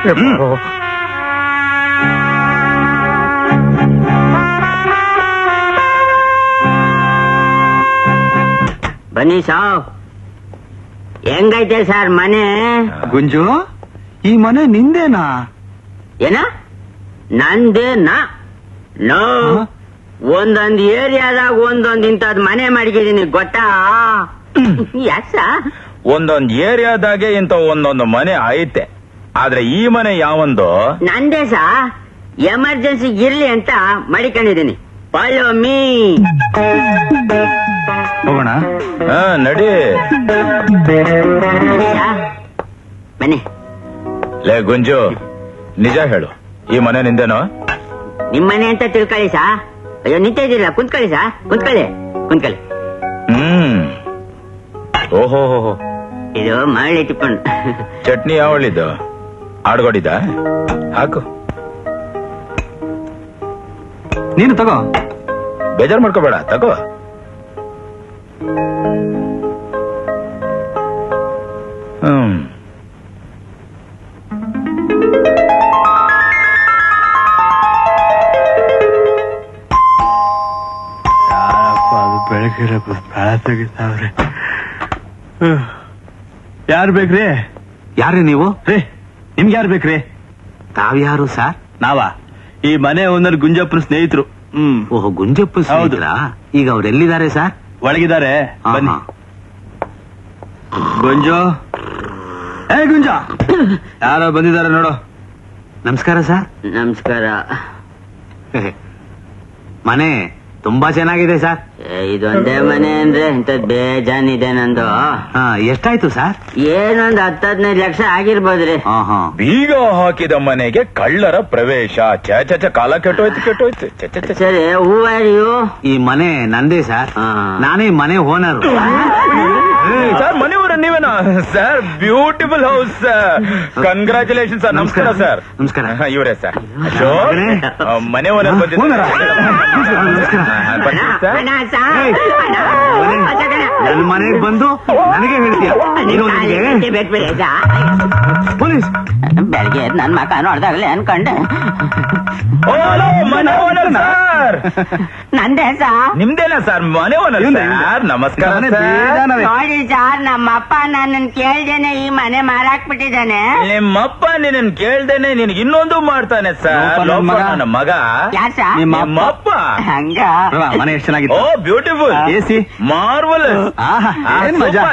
ಬನ್ನಿ ಸಾವ್ ಹೆಂಗೈತೆ ಸರ್ ಮನೆ ಗುಂಜು ಈ ಮನೆ ನಿಂದೇನಾ ಏನ ನಂದೇನಾ ನೋ ಒಂದೊಂದ್ ಏರಿಯಾದಾಗ ಒಂದೊಂದ್ ಇಂಥದ್ ಮನೆ ಮಾಡಿದ್ದೀನಿ ಗೊತ್ತಾ ಯಾಕ ಒಂದೊಂದ್ ಏರಿಯಾದಾಗೆ ಇಂತ ಒಂದೊಂದು ಮನೆ ಐತೆ ಆದ್ರೆ ಈ ಮನೆ ಯಾವೊಂದು ನಂದೇ ಸಾ ಎಮರ್ಜೆನ್ಸಿ ಇರ್ಲಿ ಅಂತ ಮಡಿಕೊಂಡಿದ್ದೀನಿ ಫಾಲೋ ಮೀ ಹೋಗೋಣ ಹಾ ನಡಿ ಬನ್ನಿ ಲೇ ಗುಂಜು ನಿಜ ಹೇಳು ಈ ಮನೆ ನಿಂದೇನೋ ನಿಮ್ಮನೆ ಅಂತ ತಿಳ್ಕೊಳ್ಳಿ ಸಾ ಅಯ್ಯೋ ನಿಂತ ಇದ್ದೀರಾ ಕುಂತ್ಕೊಳ್ಳಿ ಸಾ ಕುಂತ್ಕೊಳ್ಳಿ ಕುಂತ್ಕೊಳ್ಳಿ ಹ್ಮ್ ಓಹೋ ಇದು ಮರಳಿ ತಿಪ್ಕೊಂಡು ಚಟ್ನಿ ಯಾವಳಿದ್ದು ಆಡ್ಗೊಡಿದ ಹಾಕು ನೀನು ತಗೋ ಬೇಜಾರ್ ಮಾಡ್ಕೋಬೇಡ ತಗೋ ಹ್ಮ್ ಯಾರಪ್ಪ ಅದು ಬೆಳಗ್ಗೆ ತೆಗಿತಾವ್ರೆ ಯಾರು ಬೇಕ್ರಿ ಯಾರ್ರಿ ನೀವು ರೇ ನಿಮ್ಗೆ ಯಾರು ಬೇಕ್ರಿ ತಾವ್ಯಾರು ಸರ್ ನಾವಾ ಈ ಮನೆ ಓನರ್ ಗುಂಜಪ್ಪನ ಸ್ನೇಹಿತರು ಹ್ಮ್ ಓಹೋ ಗುಂಜಪ್ಪ ಹೌದು. ಸ್ನೇಹಿತರಾ? ಈಗ ಅವ್ರು ಎಲ್ಲಿದ್ದಾರೆ ಸರ್ ಒಳಗಿದ್ದಾರೆ ಹಾ, ಬನ್ನಿ ಹಾ. ಗುಂಜು ಏ ಗುಂಜ ಯಾರೋ ಬಂದಿದ್ದಾರೆ ನೋಡು ನಮಸ್ಕಾರ ಸರ್ ನಮಸ್ಕಾರ ಮನೆ ತುಂಬಾ ಚೆನ್ನಾಗಿದೆ ಸರ್ ಏ, ಇದೊಂದೇ ಮನೆ ಅಂದ್ರೆ ಇಂಥದ್ ಬೇಜಾನಿದೆ ನಂದು ಹಾ ಎಷ್ಟಾಯ್ತು ಸರ್ ಏನೊಂದ್ ಹತ್ತು ಹದಿನೈದು ಲಕ್ಷ ಆಗಿರ್ಬೋದ್ರಿ ಹಾ ಹಾ ಬೀಗ ಹಾಕಿದ ಮನೆಗೆ ಕಳ್ಳರ ಪ್ರವೇಶ ಚ ಚ ಚ ಕಾಲ ಕೆಟ್ಟೋಯ್ತು ಕೆಟ್ಟೋಯ್ತು ಚ ಚ ಚ ಚ. ಸರಿ ಹೂ ಆರ್ ಯು ಈ ಮನೆ ನಂದೇ ಸರ್ ಹಾ. ನಾನೇ ಮನೆ ಓನರ್ ಸರ್ ಮನೆಯವರ ನೀವೇನಾ sir beautiful house congratulation sir ನಮಸ್ಕಾರ ಸರ್ ನಮಸ್ಕಾರ. ಇವರೇ ಸರ್ ಅಶೋಕ್ ಆ, ಮನೆ ಓನರ್ ಬಂದಿದ್ದಾರೆ ಹಾ, ಬರ್ತೀನಿ ಸರ್. ಅಣ್ಣ, ಸಾ- ಏಯ್. ಅಣ್ಣ, ಅಣ್ಣ. ನನ್ನ ಮನೆಗೆ ಬಂದು ನನಗೆ ಹೇಳ್ತೀಯ ನೀನು ಕಾಲಿಗೆ ನಿನಗೆ ಬೇಟ್ ಬೇಡ, ಸಾ. ಪೊಲೀಸ್ ಬೆಳಗ್ಗೆ ಎದ್ದು ನನ್ ಮಕ ನೋಡ್ದಾಗಲೇ ಅನ್ಕೊಂಡೆ ಓ, ಹಲೋ, ಮನೆ ಓನರ್ ಸರ್ ನಂದೇ ಸಾ ನಿಮ್ದೇನಾ ಸರ್ ಮನೆ ಓನರ್ ಇವ್ನ್ದೆ, ಸರ್ ನಮಸ್ಕಾರ ಮನೆ ಸರ್. ಬೇಜಾನವೇ. ನೋಡಿ ಸಾರ್ ನಮ್ಮಪ್ಪ ನನ್ನನ್ ಕೇಳ್ದೇನೆ ಈ ಮನೆ ಮಾರಾಕ್ ಬಿಟ್ಟಿದ್ದಾನೆ ನಿಮ್ಮಪ್ಪ ನಿನ್ನ ಕೇಳ್ದೇನೆ ನಿನ್ಗೆ ಇನ್ನೊಂದು ಮಾಡ್ತಾನೆ ಸರ್ ಲೋಪ ನನ್ ಮಗ. ನನ್ನ ಮಗ ಯಾರ್ ಸಾ ನಿಮ್ಮ ನಿಮ್ಮಪ್ಪ ಹಂಗ ನೋಡ, ಮನೆ ಎಷ್ಟು ಓ ಚೆನ್ನಾಗಿತ್ತು ಬ್ಯೂಟಿಫುಲ್ ಎಸಿ ಮಾರ್ವಲ್ ಆಹಾ, ಏನ್ ಮಜಾ.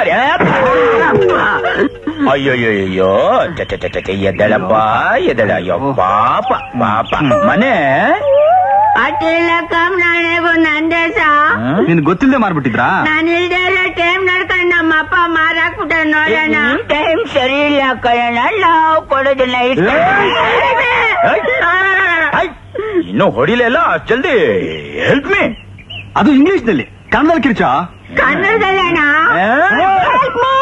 ಅಯ್ಯೋಯ್ಯೋ ಎದ್ದಳಪ್ಪ ಎದ್ದಳ ಅಯ್ಯೋ ಪಾಪ ಪಾಪ ಮನೆ ಅಟ್ಟಿಲ್ಲ ಕಮ್ ನಾಳೆಗೂ ನಂದೇ ಸಾ ಹ್ಮ್? ನಿನ್ ಗೊತ್ತಿಲ್ಲದೆ ಮಾರ್ಬಿಟ್ಟಿದ್ರಾ ನಾನು ಇಲ್ದೇ ಇರೋ ಟೈಮ್ ನೋಡ್ಕೊಂಡು ನಮ್ಮಪ್ಪ ಮಾರಾಕ್ಬಿಟ್ಟ ನೋಡೋಣ ಟೈಮ್ ಸರಿ ಇಲ್ಲ ಕಣ ನಾವು ಕೊಡೋದಿಲ್ಲ ಇಷ್ಟ ಐ, ಇನ್ನು ಹೊಡಿಲಿಲ್ಲ ಅಷ್ಟ್ ಜಲ್ದಿ ಹೆಲ್ಪ್ ಮೀ ಅದು ಇಂಗ್ಲಿಷ್ ನಲ್ಲಿ ಕನ್ನಡದಲ್ಲಿ ಕಿರ್ಚ ಕನ್ನಡದಲ್ಲಣ್ಣ Help me!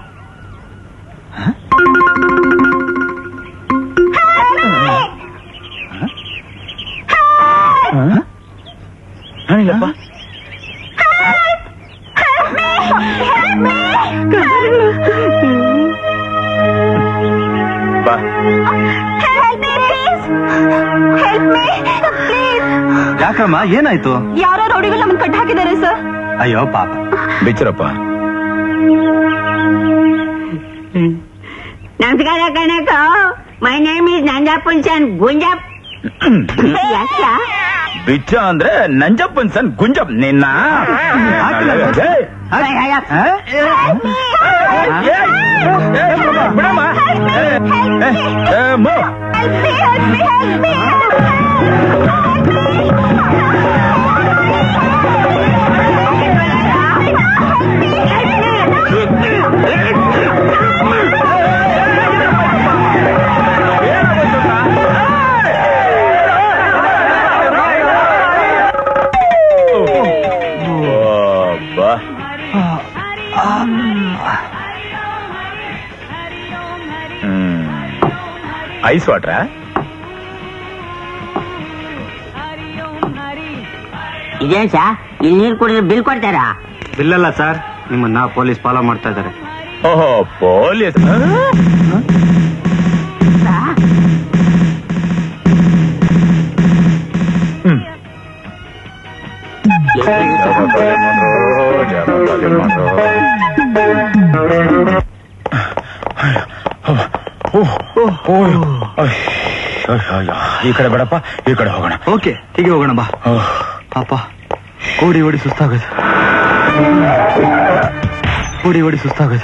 ಬಾ ಯಾಕಮ್ಮ ಏನಾಯ್ತು ಯಾರೋ ರೌಡಿಗಳು ನಮ್ಮನ್ನ ಕಟ್ಟ ಹಾಕಿದ್ದಾರೆ ಸರ್ ಅಯ್ಯೋ ಪಾಪ ಬಿಚ್ಚರಪ್ಪ ನಮಸ್ಕಾರ ಕಣಕ ಮೈ ನೇಮ್ ಇಸ್ ನಂಜಾಪುಲ್ಸನ್ ಗುಂಜಪ್ ಯಾಕ ಬಿಚ್ಚ ಅಂದ್ರೆ ನಂಜಪ್ಪನ್ ಸನ್ ಗುಂಜಪ್ ನಿನ್ನ ಏಯ್, ಹಾ? ಬಿಡಮ್ಮ. ಏ, ಏ, ಏ, ಮೋ. ಅಬ್ಬಾ. ಹ್ಮ್ ಐಸ್ ವಾಟ್ರಾ ಇದೇನ್ ಸಾ ಇಲ್ಲಿ ನೀರ್ ಕುಡಿದ್ರೆ ಬಿಲ್ ಕೊಡ್ತಾರಾ ಇಲ್ಲಲ್ಲ ಸರ್ ನಿಮ್ಮನ್ನ ಪೊಲೀಸ್ ಫಾಲೋ ಮಾಡ್ತಾ ಇದ್ದಾರೆ ಓಹೋ ಪೊಲೀಸ್ ಈ ಕಡೆ ಬೇಡಪ್ಪ ಈ ಕಡೆ ಹೋಗೋಣ ಓಕೆ ಹೀಗೆ ಹೋಗೋಣ ಬಾ ಪಾಪ ಓಡಿ ಓಡಿ ಸುಸ್ತಾಗೋದು ಓಡಿ ಓಡಿ ಸುಸ್ತಾಗೋದು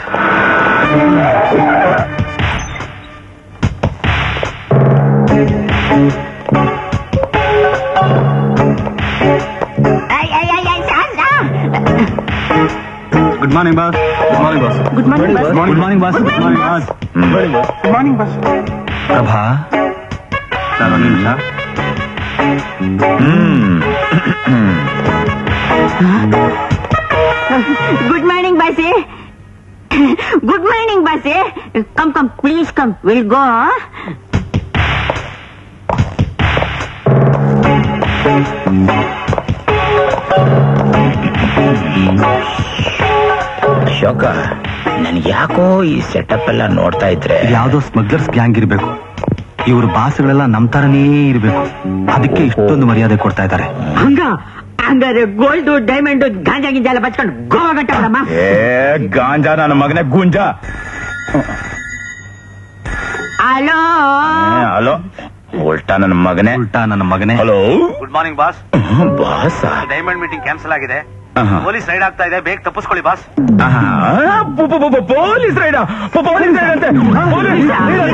good morning boss good morning boss good morning boss good morning boss good morning boss good morning boss Prabha sir ಒಂದು ನಿಮಿಷ ಗುಡ್ ಮಾರ್ನಿಂಗ್ ಬಾಸಿ ಗುಡ್ ಮಾರ್ನಿಂಗ್ ಬಾಸಿ come come please come will go Ashoka ನನ್ಗೆ ಯಾಕೋ ಈ ಸೆಟಪ್ ಎಲ್ಲ ನೋಡ್ತಾ ಇದ್ರೆ ಇದು ಯಾವ್ದೋ ಸ್ಮಗ್ಲರ್ಸ್ ಗ್ಯಾಂಗ್ ಇರ್ಬೇಕು ಇವ್ರ ಬಾಸ್ಗಳೆಲ್ಲ ನಮ್ ತರನೇ ಇರ್ಬೇಕು ಅದಕ್ಕೆ ಇಷ್ಟೊಂದು ಮರ್ಯಾದೆ ಕೊಡ್ತಾ ಇದ್ದಾರೆ ಹಂಗ ಹಂಗಾರೆ ಗೋಲ್ಡ್ ಡೈಮಂಡ್ ಗಾಂಜಾ ಗಿಂಜಾ ಎಲ್ಲ ಬಚ್ಕೊಂಡು ಗೋವಾ ಗಂಟ ಬಿಡಮ್ಮ ಏ ಗಾಂಜಾ ನನ್ನ ಮಗನೇ ಗುಂಜಾ ಹಲೋ ಏ, ಹಲೋ ಉಲ್ಟಾ ನನ್ನ ಮಗನೇ ಉಲ್ಟಾ ನನ್ನ ಮಗನೇ ಹಲೋ ಗುಡ್ ಮಾರ್ನಿಂಗ್ ಬಾಸ್ ಬಾಸ ಡೈಮಂಡ್ ಮೀಟಿಂಗ್ ಕ್ಯಾನ್ಸಲ್ ಆಗಿದೆ ಪೊಲೀಸ್ ರೈಡ್ ಆಗ್ತಾ ಇದೆ ಬೇಗ ತಪ್ಪಿಸ್ಕೊಳ್ಳಿ boss police raid police raid ಅಂತೆ ಪೊಲೀಸ್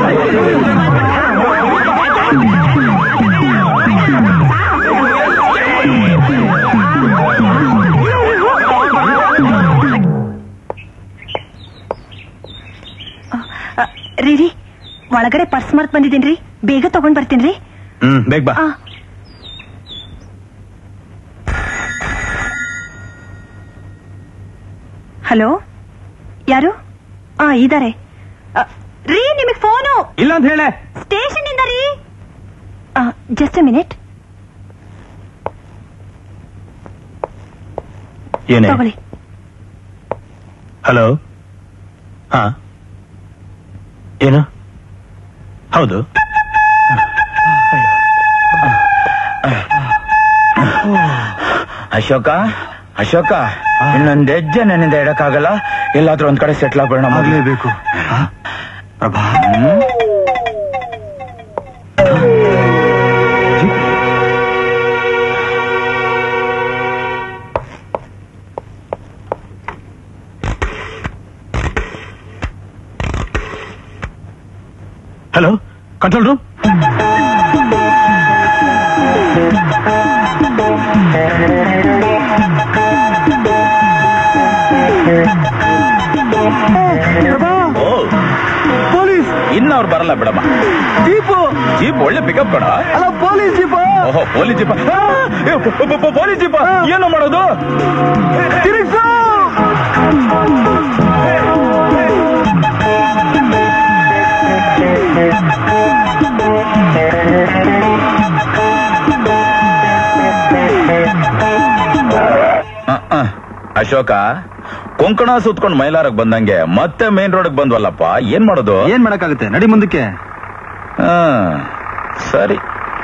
ರೀ ರೀ ಒಳಗಡೆ ಪರ್ಸ್ ಮರ್ತ್ ಬಂದಿದ್ದೀನ್ರಿ ಬೇಗ ತಗೊಂಡ್ ಬರ್ತೀನ್ರಿ ಹ್ಮ್ ಬೇಗ ಬಾ ಆ. ಹಲೋ ಯಾರು ಆ ಇದಾರೆ ಆ, ರೀ ನಿಮಗ್ ಫೋನು ಇಲ್ಲ ಅಂತ ಹೇಳೆ ಸ್ಟೇಷನ್ ಇಂದ ರೀ ಜಸ್ಟ್ ಎ ಮಿನಿಟ್ ಏನೇ ತಗೊಳ್ಳಿ ಹಲೋ ಹಾ ಏನು ಹೌದು ಅಶೋಕ ಅಶೋಕ ಇನ್ನೊಂದ್ ಹೆಜ್ಜೆ ನನ್ನಿಂದ ಇಡಕ್ಕಾಗಲ್ಲ ಎಲ್ಲಾದ್ರೂ ಒಂದ್ ಕಡೆ ಸೆಟ್ಲ್ ಆಗ್ಬೇಡ ಆಗ್ಲೇಬೇಕು Prabha hello control room police ಇನ್ನವ್ರು ಬರಲ್ಲ ಬಿಡಮ್ಮ ಜೀಪು ಜೀಪ್ ಒಳ್ಳೆ ಪಿಕಪ್ ಕಣ ಅಲ್ಲ ಪೊಲೀಸ್ ಜೀಪ ಓಹೋ ಪೊಲೀಸ್ ಜೀಪ ಆ, ಏ, ಪ- ಪ- ಪ- ಪೊಲೀಸ್ ಜೀಪ ಏನು ಮಾಡೋದು ತಿರುಗ್ಸು ಆ, ಆ. ಅಶೋಕ ಕೊಂಕಣ ಸುತ್ಕೊಂಡು ಮೈಲಾರಕ್ ಬಂದಂಗೆ ಮತ್ತೆ ಮೇನ್ ರೋಡ್ ಬಂದ್ವಲ್ಲಪ್ಪ ಏನ್ ಮಾಡೋದು ಏನ್ ಮಾಡಕ್ಕಾಗುತ್ತೆ ನಡಿ ಮುಂದಕ್ಕೆ ಆ, ಸರಿ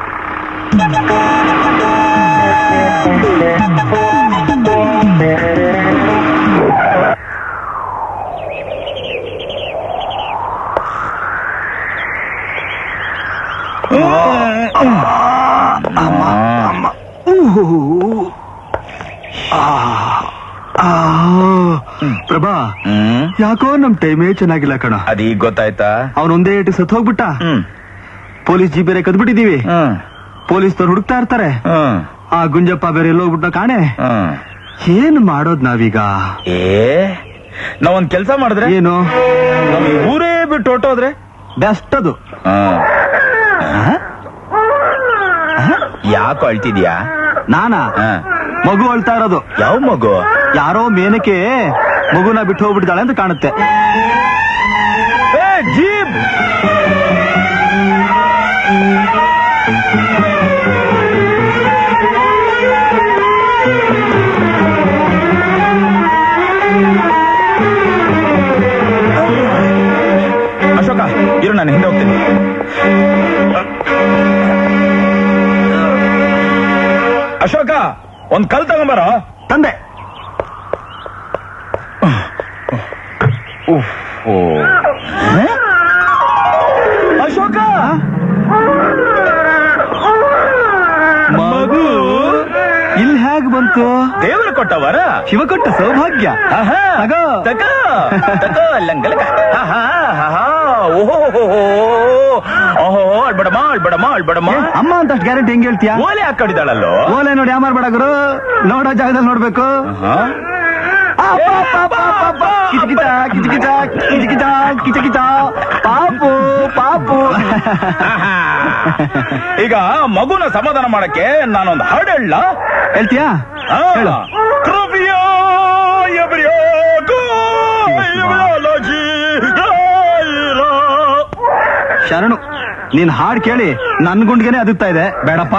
ಪ್ರಭಾ ಹ್ಮ್ ಯಾಕೋ ನಮ್ ಟೈಮೇ ಚೆನ್ನಾಗಿಲ್ಲ ಕಣ ಅದೀಗ ಗೊತ್ತಾಯ್ತಾ ಅವನೊಂದೇ ಏಟು ಸತ್ ಹೋಗ್ಬಿಟ್ಟ ಹ್ಮ್ ಪೊಲೀಸ್ ಜೀಪ್ ಬೇರೆ ಕದ್ಬಿಟ್ಟಿದೀವಿ ಹ್ಮ್ ಪೊಲೀಸ್ನವ್ರು ಹುಡುಕ್ತಾ ಇರ್ತಾರೆ ಹ್ಮ್ ಆ ಗುಂಜಪ್ಪ ಬೇರೆ ಎಲ್ಲೋಗ್ಬಿಟ್ಟ ಕಾಣೆ ಹ್ಮ್ ಏನ್ ಮಾಡೋದ್ ನಾವೀಗ ಏ ನಾವೊಂದ್ ಕೆಲ್ಸ ಮಾಡಿದ್ರೆ ಏನು ನಮ್ ಈ ಊರೇ ಬಿಟ್ಟು ಹೊಟ್ಟೋದ್ರೆ ಬೆಸ್ಟ್ ಅದು ಯಾಕೋ ಅಳ್ತಿದ್ಯಾ ನಾನಾ ಹಾ. ಮಗು ಅಳ್ತಾ ಇರೋದು ಯಾವ ಮಗು ಯಾರೋ ಮೇನಕ್ಕೆ ಮಗುನ ಬಿಟ್ಟು ಹೋಗ್ಬಿಟ್ಟಿದ್ದಾಳೆ ಅಂತ ಕಾಣುತ್ತೆ ಏ ಜೀಪ್ ಅಶೋಕ ಇರು ನಾನು ಹಿಂದೆ ಹೋಗ್ತೀನಿ ಅಶೋಕ ಒಂದ್ ಕಲ್ ತಗೊಂಬಾರ ತಂದೆ ಓ ಅಶೋಕ ಮಗು ಇಲ್ಲಿ ಹೇಗ್ ಬಂತು ದೇವರು ಕೊಟ್ಟವರ ಶಿವ ಕೊಟ್ಟ ಸೌಭಾಗ್ಯ ಆಹಾ, ತಗೋ. ತಗೋ, ತಗೋ, ಲಂಗಲಕ. ಆಹಾ, ಆಹಾ, ಓಹೋ, ಓಹೋ, ಅಳ್ಬೇಡಮ್ಮ, ಅಳ್ಬೇಡಮ್ಮ, ಅಳ್ಬೇಡಮ್ಮ. ಅಮ್ಮ ಅಂತ ಅಷ್ಟು ಗ್ಯಾರಂಟಿ ಹೆಂಗ್ ಹೇಳ್ತೀಯ ಓಲೆ ಹಾಕೊಂಡಿದ್ದಾಳಲ್ಲೋ ಓಲೆ ನೋಡಿ ಯಾವ ಮಾಡ್ಬೇಡ ಗುರು ನೋಡೋ ಜಾಗದಲ್ಲಿ ನೋಡ್ಬೇಕು ಆಹಾ. ಅಪ್ಪ, ಅಪ್ಪ, ಅಪ್ಪ, ಅಪ್ಪ, ಅಪ್ಪ. ಕಿಚಕಿಚ ಕಿಚಕಿಚ ಕಿಚಕಿಚ ಕಿಚಕಿಚ ಪಾಪು ಪಾಪು ಆಹಾ. ಈಗ ಮಗುನ ಸಮಾಧಾನ ಮಾಡಕ್ಕೆ ನಾನೊಂದು ಹಾಡು ಹೇಳ ಹೇಳ್ತೀಯಾ ಹೇಳು ಶರಣು ನೀನ್ ಹಾಡ್ ಕೇಳಿ ನನ್ ಗುಂಡ್ಗೆನೆ ಅದುತ್ತಾ ಇದೆ ಬೇಡಪ್ಪ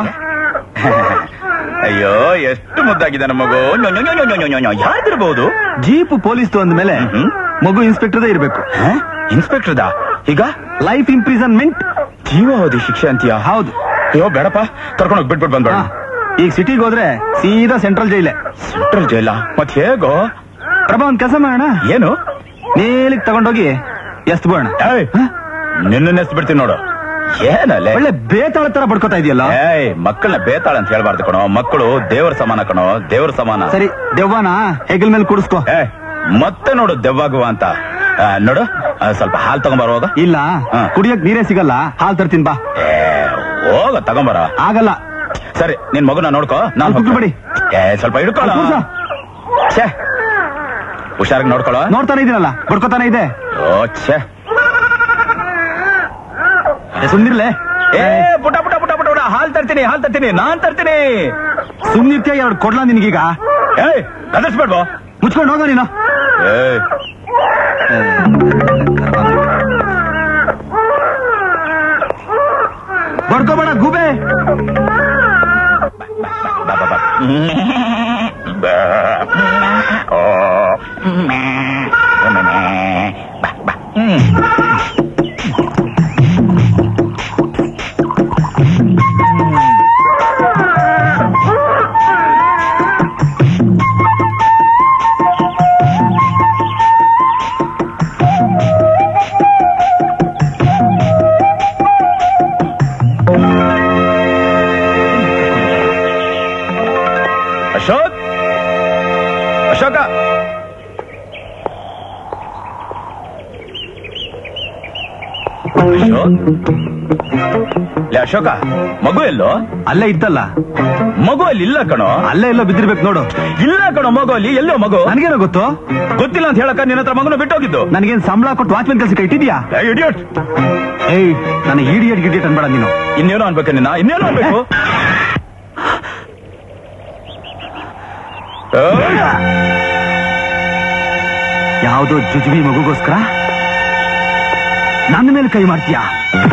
ಅಯ್ಯೋ ಎಷ್ಟು ಮುದ್ದಾಗಿದೆ ಮಗು ಯಾರ್ದಿರ್ಬಹುದು ಜೀಪ್ ಪೊಲೀಸ್ ಅಂದ್ಮೇಲೆ ಹ್ಮ್. ಮಗು ಇನ್ಸ್ಪೆಕ್ಟರ್ದೇ ಇರ್ಬೇಕು ಇನ್ಸ್ಪೆಕ್ಟರ್ದ ಈಗ ಲೈಫ್ ಇಂಪ್ರಿಸನ್ಮೆಂಟ್ ಜೀವಾವಧಿ ಶಿಕ್ಷೆ ಅಂತೀಯ ಹೌದು ಅಯ್ಯೋ ಬೇಡಪ್ಪ ಕರ್ಕೊಂಡು ಹೋಗಿ ಬಿಟ್ಬಿಟ್ಟು ಬಂದ್ಬೇಡ ಹಾ. ಈಗ ಸಿಟಿಗೆ ಹೋದ್ರೆ ಸೀದಾ ಸೆಂಟ್ರಲ್ ಜೈಲೆ ಸೆಂಟ್ರಲ್ ಜೈಲ ಮತ್ ಹೇಗೋ ಪ್ರಭಾ ಒಂದ್ ಕೆಲಸ ಮಾಡೋಣ ಏನು ನೇಲಿಗೆ ತಗೊಂಡೋಗಿ ಎಷ್ಟ್ ಬೋಣ ಏಯ್, ನಿನ್ನ ಎಸ್ಬಿಡ್ತೀನಿ ನೋಡು ಏನಲ್ಲೇ ಒಳ್ಳೆ ಬೇತಾಳ ತರ ಬಡ್ಕೋತಾ ಇದೆಯಲ್ಲ ಏಯ್ ಮಕ್ಕಳನ್ನ ಬೇತಾಳ ಅಂತ ಹೇಳ್ಬಾರ್ದು ಕಣೋ ಮಕ್ಕಳು ದೇವರ ಸಮಾನ ಕಣೋ ದೇವರ ಸಮಾನ ಸರಿ ದೆವ್ವನ ಹೆಗಲ್ ಮೇಲೆ ಕುಡಿಸ್ಕೋ ಏ ಮತ್ತೆ ನೋಡು ದೆವ್ವಾಗುವ ಅಂತ ಆ, ನೋಡು ಆ, ಸ್ವಲ್ಪ ಹಾಲ್ ತಗೊಂಬರೋಗ ಇಲ್ಲ ಹಾ. ಕುಡಿಯಕ್ ನೀರೇ ಸಿಗಲ್ಲ ಹಾಲ್ ತರ್ತೀನಿ ಬಾ ಏ ಹೋಗ ತಗೊಂಬರ ಆಗಲ್ಲ ಸರಿ ನಿನ್ ಮಗುನ ನೋಡ್ಕೋ ನಾನು ಅಲ್ಲಿ ಕೂತ್ಕೊಬೇಡಿ. ಏ ಸ್ವಲ್ಪ ಹಿಡ್ಕೊಳ್ಳೋ ಕೂರ್ಸು. ಛೇ ಹುಷಾರಾಗಿ ನೋಡ್ಕೊಳ್ಳೋ ನೋಡ್ತಾನೆ ಇದೀನಲ್ಲ ಬಡ್ಕೋತಾನೆ ಇದೆ ಓ ಛೇ ಸುಮ್ನಿರ್ಲೆ ಏ ಪುಟ ಪುಟ ಪುಟ ಪುಟ ಪುಟ ಹಾಲ್ ತರ್ತೀನಿ ಹಾಲ್ ತರ್ತೀನಿ ನಾನ್ ತರ್ತೀನಿ ಸುಮ್ನಿರ್ತೀಯ ಎರಡು ಕೊಡ್ಲಾ ನಿನ್ಗೀಗ ಏಯ್ ಕದರ್ಸ್ಬೇಡ್ವೋ ಮುಚ್ಕೊಂಡು ಹೋಗೋ ನೀನು ಏಯ್ ಬಡ್ಕೋಬೇಡ ಗೂಬೆ ಬಾ ಬಾ ಬಾ ಬಾ. ಓ. ಬಾ ಬಾ ಹ್ಮ್. ಅಶೋಕ್ ಅಶೋಕ ಅಶೋಕ್ ಲೇ ಅಶೋಕ ಮಗು ಎಲ್ಲೋ ಅಲ್ಲೇ ಇತ್ತಲ್ಲ ಮಗು ಅಲ್ಲಿ ಇಲ್ಲ ಕಣೋ ಅಲ್ಲೇ ಎಲ್ಲೋ ಬಿದ್ದಿರ್ಬೇಕು ನೋಡು ಇಲ್ಲ ಕಣೋ ಮಗು ಅಲ್ಲಿ ಎಲ್ಲೋ ಮಗು ನನಗೇನೋ ಗೊತ್ತು ಗೊತ್ತಿಲ್ಲ ಅಂತ ಹೇಳಕ್ಕ ನಿನ್ನ ಹತ್ರ ಮಗನ ಬಿಟ್ಟೋಗಿದ್ದು ನನಗೇನ್ ಸಂಬಳ ಕೊಟ್ಟು ವಾಚ್ಮನ್ ಕೆಲ್ಸಕ್ಕೆ ಇಟ್ಟಿದ್ಯಾ ಇಡಿಯಟ್ ಏಯ್ ನನಗೆ ಇಡಿಯಟ್ ಗಿಡಿಯಟ್ ಅನ್ಬೇಡ ನೀನು ಇನ್ನೇನೋ ಅನ್ಬೇಕು ನಿನ್ನ ಇನ್ನೇನೋ ಅನ್ಬೇಕು ಏಯ್! ಯಾವ್ದೋ ಜುಜುಬಿ ಮಗುಗೋಸ್ಕರ ನನ್ನ ಮೇಲೆ ಕೈ ಮಾಡ್ತೀಯಾ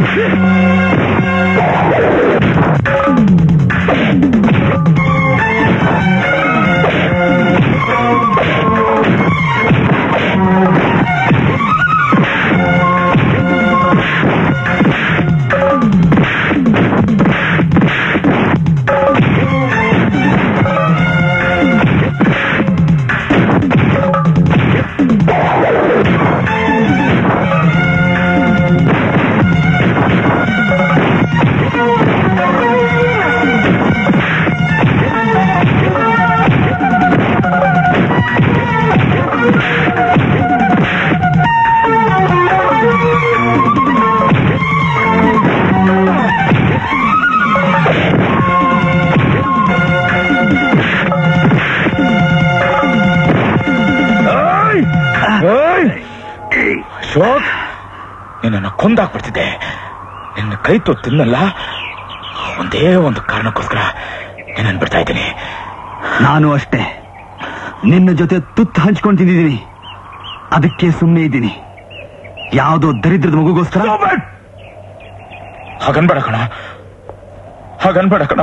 ಅಶೋಕ್ ನಿನ್ನನ್ನು ಕೊಂದಾಕ್ಬಿಡ್ತಿದ್ದೆ ನಿನ್ನ ಕೈ ತುತ್ತು ತಿನ್ನಲ್ಲ ಒಂದೇ ಒಂದು ಕಾರಣಕ್ಕೋಸ್ಕರ ನಿನ್ನನ್ನು ಬಿಡ್ತಾ ಇದ್ದೀನಿ ನಾನು ಅಷ್ಟೇ ನಿನ್ನ ಜೊತೆ ತುತ್ತು ಹಂಚ್ಕೊಂಡು ತಿಂದಿದ್ದೀನಿ ಅದಕ್ಕೆ ಸುಮ್ಮನೆ ಇದ್ದೀನಿ ಯಾವುದೋ ದರಿದ್ರದ ಮಗುಗೋಸ್ಕರ ಹಾಗನ್ಬೇಡ ಕಣ ಹಾಗನ್ಬೇಡ ಕಣ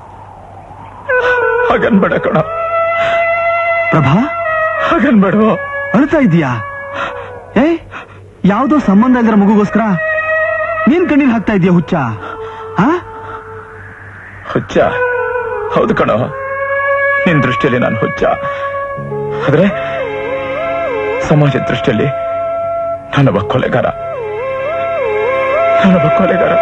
ಹಾಗನ್ಬೇಡ ಕಣ ಪ್ರಭಾ ಹಾಗನ್ಬೇಡ ಅಳ್ತಾ ಇದೀಯಾ ಏ ಯಾವುದೋ ಸಂಬಂಧ ಇಲ್ದಿರೋ ಮಗುಗೋಸ್ಕರ ನೀನ್ ಕಣ್ಣೀರ್ ಹಾಕ್ತಾ ಇದೀಯ ಹುಚ್ಚ ಆ ಹುಚ್ಚ ಹೌದು ಕಣೋ ನಿನ್ ದೃಷ್ಟಿಯಲ್ಲಿ ನಾನು ಹುಚ್ಚ ಆದ್ರೆ ಸಮಾಜದ ದೃಷ್ಟಿಯಲ್ಲಿ ನಾನೊಬ್ಬ ಕೊಲೆಗಾರ ನಾನೊಬ್ಬ ಕೊಲೆಗಾರ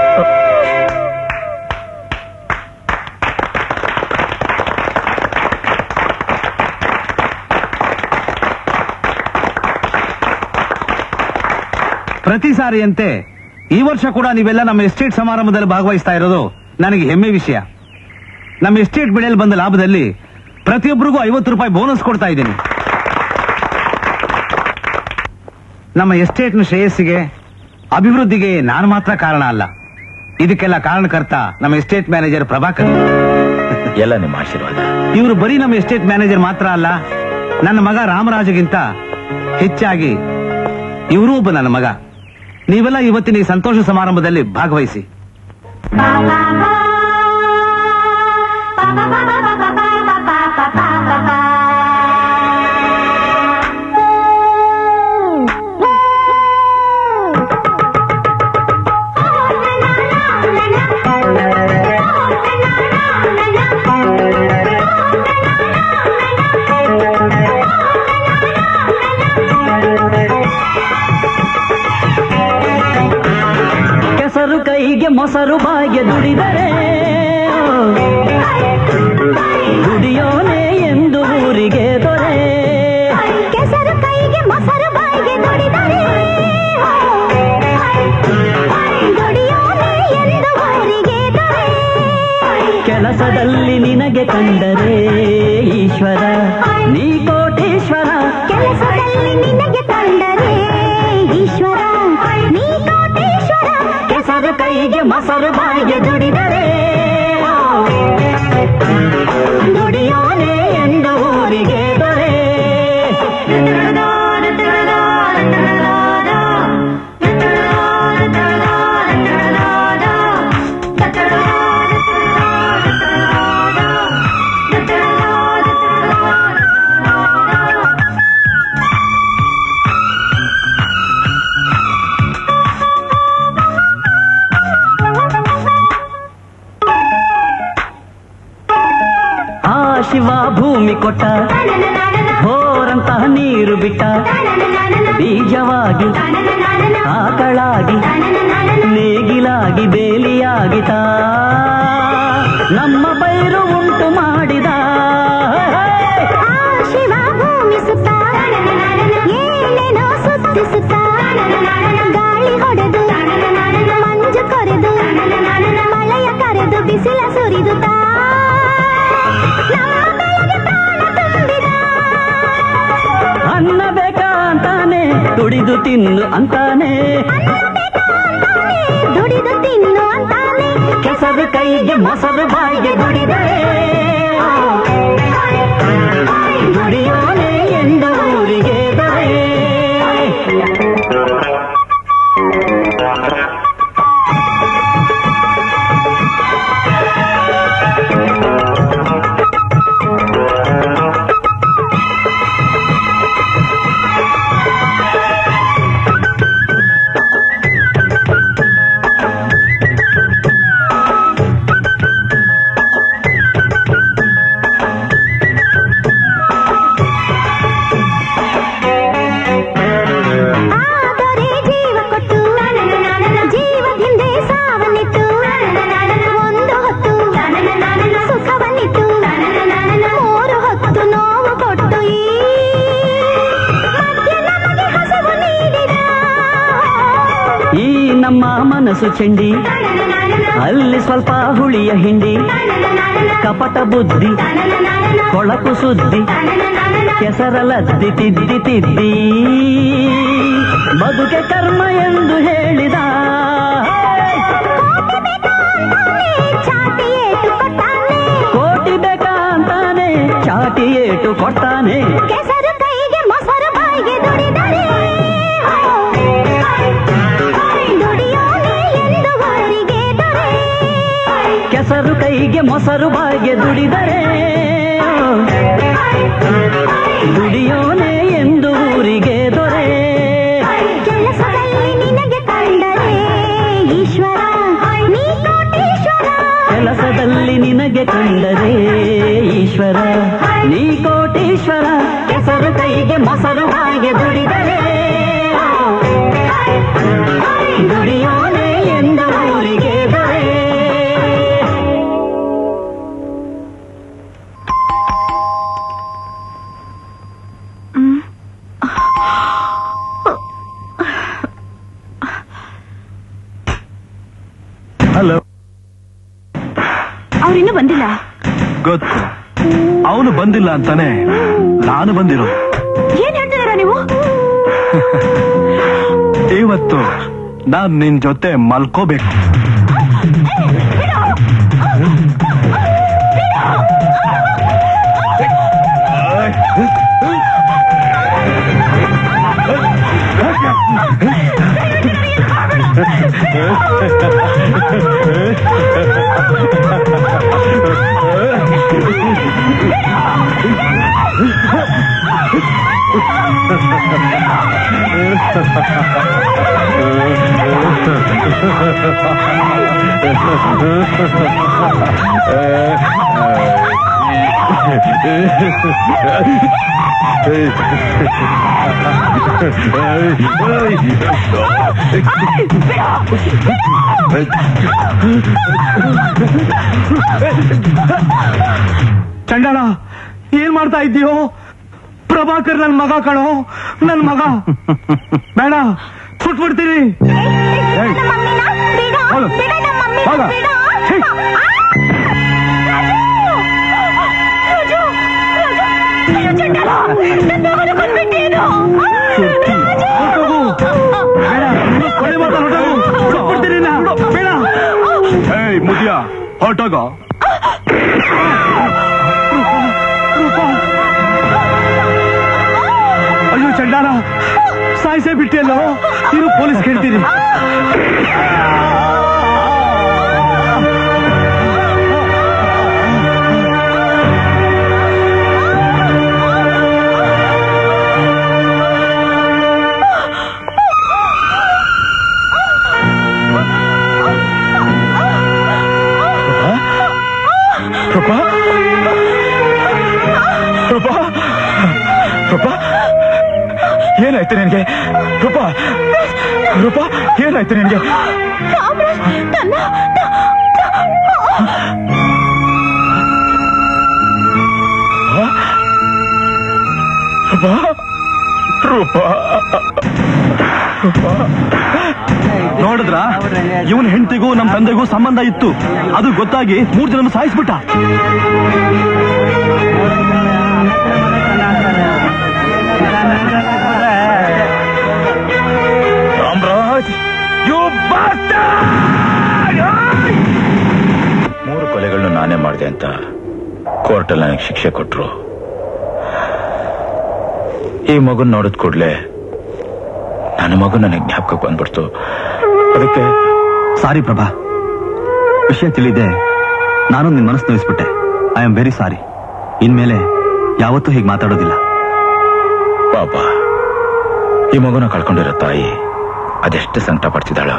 ಪ್ರತಿ ಸಾರಿಯಂತೆ ಈ ವರ್ಷ ಕೂಡ ನೀವೆಲ್ಲ ನಮ್ಮ ಎಸ್ಟೇಟ್ ಸಮಾರಂಭದಲ್ಲಿ ಭಾಗವಹಿಸ್ತಾ ಇರೋದು ನನಗೆ ಹೆಮ್ಮೆ ವಿಷಯ ನಮ್ಮ ಎಸ್ಟೇಟ್ ಬೆಳೆಯಲ್ಲಿ ಬಂದ ಲಾಭದಲ್ಲಿ ಪ್ರತಿಯೊಬ್ಬರಿಗೂ ಐವತ್ತು ರೂಪಾಯಿ ಬೋನಸ್ ಕೊಡ್ತಾ ಇದ್ದೀನಿ ನಮ್ಮ ಎಸ್ಟೇಟ್ನ ಶ್ರೇಯಸ್ಸಿಗೆ ಅಭಿವೃದ್ಧಿಗೆ ನಾನು ಮಾತ್ರ ಕಾರಣ ಅಲ್ಲ ಇದಕ್ಕೆಲ್ಲ ಕಾರಣಕರ್ತ ನಮ್ಮ ಎಸ್ಟೇಟ್ ಮ್ಯಾನೇಜರ್ ಪ್ರಭಾಕರ್ ಎಲ್ಲ ನಿಮ್ಮ ಆಶೀರ್ವಾದ ಇವರು ಬರೀ ನಮ್ಮ ಎಸ್ಟೇಟ್ ಮ್ಯಾನೇಜರ್ ಮಾತ್ರ ಅಲ್ಲ ನನ್ನ ಮಗ ರಾಮರಾಜಗಿಂತ ಹೆಚ್ಚಾಗಿ ಇವರೂ ಒಬ್ಬ ನನ್ನ ಮಗ ನೀವೆಲ್ಲ ಇವತ್ತಿನ ಈ ಸಂತೋಷ ಸಮಾರಂಭದಲ್ಲಿ ಭಾಗವಹಿಸಿ ಕೆಸರು ಕೈಗೆ ಮೊಸರು ಬಾಯಿಗೆ ದುಡಿದರೆ ದುಡಿಯೋನೆ ಎಂದು ಊರಿಗೆ ದೊರೆ ಕೆಸರು ಕೈಗೆ ಮೊಸರು ಬಾಯಿಗೆ ದುಡಿದರೆ ದುಡಿಯೋನೆ ಎಂದು ಊರಿಗೆ ದೊರೆ ಕೆಲಸದಲ್ಲಿ ನಿನಗೆ ಕಂಡರೆ ಈಶ್ವರ ನೀ ಕೋಟೀಶ್ವರ ಕೆಲಸದಲ್ಲಿ ನಿನಗೆ ಕಂಡರೆ ಈಶ್ವರ ನೀ ಕೋಟೀಶ್ವರ ಕೆಸರು ಕೈಗೆ ಮೊಸರು ಬಾಯಿಗೆ ದುಡಿದರೆ ದುಡಿಯೋನೆ ಎಂದು ಊರಿಗೆ ದೊರೆ ಆ ಶಿವ ಭೂಮಿ ಕೊಟ್ಟ ಹೋರಂತಹ ನೀರು ಬಿಟ್ಟ ಬೀಜವಾಗಿ ಆಕಳಾಗಿ ನೇಗಿಲಾಗಿ ಬೇಲಿಯಾಗಿತ ನಮ್ಮ ಪೈರು ಉಂಟು ಮಾಡಿದ ಆ ಶಿವ ಭೂಮಿ ಸುತ್ತ ಏನೇನೋ ಸುತ್ತಿಸುತ್ತ ಗಾಳಿ ಹೊಡೆದು ಮಂಜು ಕೊರೆದು ಮಳೆಯ ಕರೆದು ಬಿಸಿಲ ಸುರಿದು ಅನ್ನ ಬೇಕಾ ಅಂತಾನೆ ದುಡಿದು ತಿನ್ನು ಅಂತಾನೆ ದುಡಿದು ತಿನ್ನು ಅಂತಾನೆ ಕೆಸರು ಕೈಗೆ ಮೊಸರು ಬಾಯಿಗೆ ದುಡಿದರೆ ದುಡಿಯೋನೆ ಎಂದು ಊರಿಗೆ ದೊರೆ ಆದರೆ ಜೀವ ಕೊಟ್ಟು ಜೀವದಿಂದ ಸಾವನ್ನಿಟ್ಟು ಒಂದು ಹೊತ್ತು ಸುಖವನ್ನಿಟ್ಟು ಮೂರು ಹೊತ್ತು ನೋವು ಕೊಟ್ಟು ಈ ಮಧ್ಯ ನಮಗೆ ಹಸವು ನೀಡಿದ ಈ ನಮ್ಮ ಮನಸ್ಸು ಚೆಂಡಿ ಅಲ್ಲಿ ಸ್ವಲ್ಪ ಹುಳಿಯ ಹಿಂಡಿ ಕಪಟ ಬುದ್ಧಿ ಕೊಳಕು ಸುದ್ದಿ ಕೆಸರಲದ್ದಿ ತಿದ್ದಿ ತಿದ್ದಿ ಬದುಕೆ ಕರ್ಮ ಎಂದು ಹೇಳಿದ ಚಾಟಿ ಏಟು ಕೊಟ್ಟಾನೆ ಕೋಟಿ ಬೇಕಾ ಅಂತಾನೆ ಚಾಟಿ ಏಟು ಕೊಟ್ಟಾನೆ ಕೆಸರು ಕೈಗೆ ಮೊಸರು ಬಾಯಿಗೆ ದುಡಿದರೆ ದುಡಿಯೋನೆ ಎಂದು ಊರಿಗೆ ದೊರೆ ಕೆಸರು ಕೈಗೆ ಮೊಸರು ಬಾಯಿಗೆ ದುಡಿದರೆ ದುಡಿಯೋನೆ ಎಂದು ಊರಿಗೆ ದೊರೆ ಕೆಲಸದಲ್ಲಿ ನಿನಗೆ ಕಂಡರೆ ಈಶ್ವರ ನೀ ಕೋಟೀಶ್ವರ ಕೆಲಸದಲ್ಲಿ ನಿನಗೆ ಕಂಡರೆ ಈಶ್ವರ ನೀ ಕೋಟೀಶ್ವರ ಕೆಸರು ಕೈಗೆ ಮೊಸರು ಬಾಯಿಗೆ ದುಡಿದರೆ ದುಡಿಯೋನೆ ಎಂದು ಊರಿಗೆ ದೊರೆ ಹಲೋ ಅವ್ರಿನ್ನೂ ಬಂದಿಲ್ಲ ಗೊತ್ತು ಅವನು ಬಂದಿಲ್ಲ ಅಂತಾನೆ ನಾನು ಬಂದಿರೋ ಏನ್ ಹೇಳ್ತಿದ್ದೀರಾ ನೀವು ಇವತ್ತು ನಾನ್ ನಿನ್ ಜೊತೆ ಮಲ್ಕೋಬೇಕು ಚಂಡಾಳ ಏನ್ ಮಾಡ್ತಾ ಇದ್ದೀಯೋ ಪ್ರಭಾಕರ್ ನನ್ ಮಗ ಕಣೋ ನನ್ ಮಗ ಬೇಡ ಸುಟ್ಬಿಡ್ತೀನಿ ಹೋಗು. ಹೋಗ. ಛೀ. ಕೊಲೆ ಮಾಡ್ತಾ ಹೊರ್ಟೋಗು. ಸುಟ್ಬಿಡ್ತೀನಿ ನಿನ್ನ. ಬೇಡ ಏಯ್ ಮುದಿಯ ಹೊರಟೋಗ ಅಯ್ಯೋ ಚಂಡಾಲ ಸಾಯಿಸೇ ಬಿಟ್ಟಿಯಲ್ಲೋ ಇರು ಪೊಲೀಸ್ ಕೇಳ್ತೀನಿ ರೂಪಾ ರೂಪಾ ರೂಪಾ ಏನಾಯ್ತು ನಿನಗೆ ರೂಪಾ ರೂಪಾ ಏನಾಯ್ತು ನಿನಗೆ ರೂಪಾ ರೂಪಾ ರೂಪಾ ನೋಡಿದ್ರ ಇವನ್ ಹೆಂಡತಿಗೂ ನಮ್ ತಂದೆಗೂ ಸಂಬಂಧ ಇತ್ತು ಅದು ಗೊತ್ತಾಗಿ ಮೂರ್ ಜನ ಸಾಯಿಸ್ಬಿಟ್ಟ ರಾಮರಾಜ್ ಯು ಮೂರು ಕೊಲೆಗಳನ್ನು ನಾನೇ ಮಾಡಿದೆ ಅಂತ ಕೋರ್ಟಲ್ಲಿ ನನಗೆ ಶಿಕ್ಷೆ ಕೊಟ್ರು ಈ ಮಗುನ್ ನೋಡಿದ ಕೂಡ್ಲೆ ನನ್ನ ಮಗು ನನಗೆ ಜ್ಞಾಪಕ ಬಂದ್ಬಿಡ್ತು ಅದಕ್ಕೆ ಸಾರಿ ಪ್ರಭಾ ವಿಷಯ ತಿಳಿದೆ ನಾನು ನಿನ್ ಮನಸ್ಸು ನೋಯಿಸ್ಬಿಟ್ಟೆ ಐ ಆಮ್ ವೆರಿ ಸಾರಿ ಇನ್ಮೇಲೆ ಯಾವತ್ತೂ ಹೀಗೆ ಮಾತಾಡೋದಿಲ್ಲ ಪಾಪ ಈ ಮಗುನ ಕಳ್ಕೊಂಡಿರೋ ತಾಯಿ ಅದೆಷ್ಟು ಸಂಕಟ ಪಡ್ತಿದ್ದಾಳ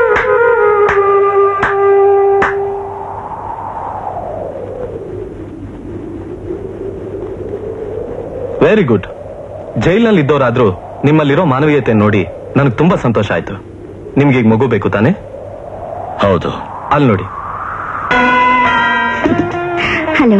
ವೆರಿ ಗುಡ್ ಜೈಲ್ನಲ್ಲಿ ಇದ್ದವರಾದ್ರೂ ನಿಮ್ಮಲ್ಲಿರೋ ಮಾನವೀಯತೆ ನೋಡಿ ನನಗೆ ತುಂಬಾ ಸಂತೋಷ ಆಯ್ತು ನಿಮ್ಗೆ ಈಗ ಮಗು ಬೇಕು ತಾನೆ ಹೌದು ಅಲ್ಲಿ ನೋಡಿ ಹಲೋ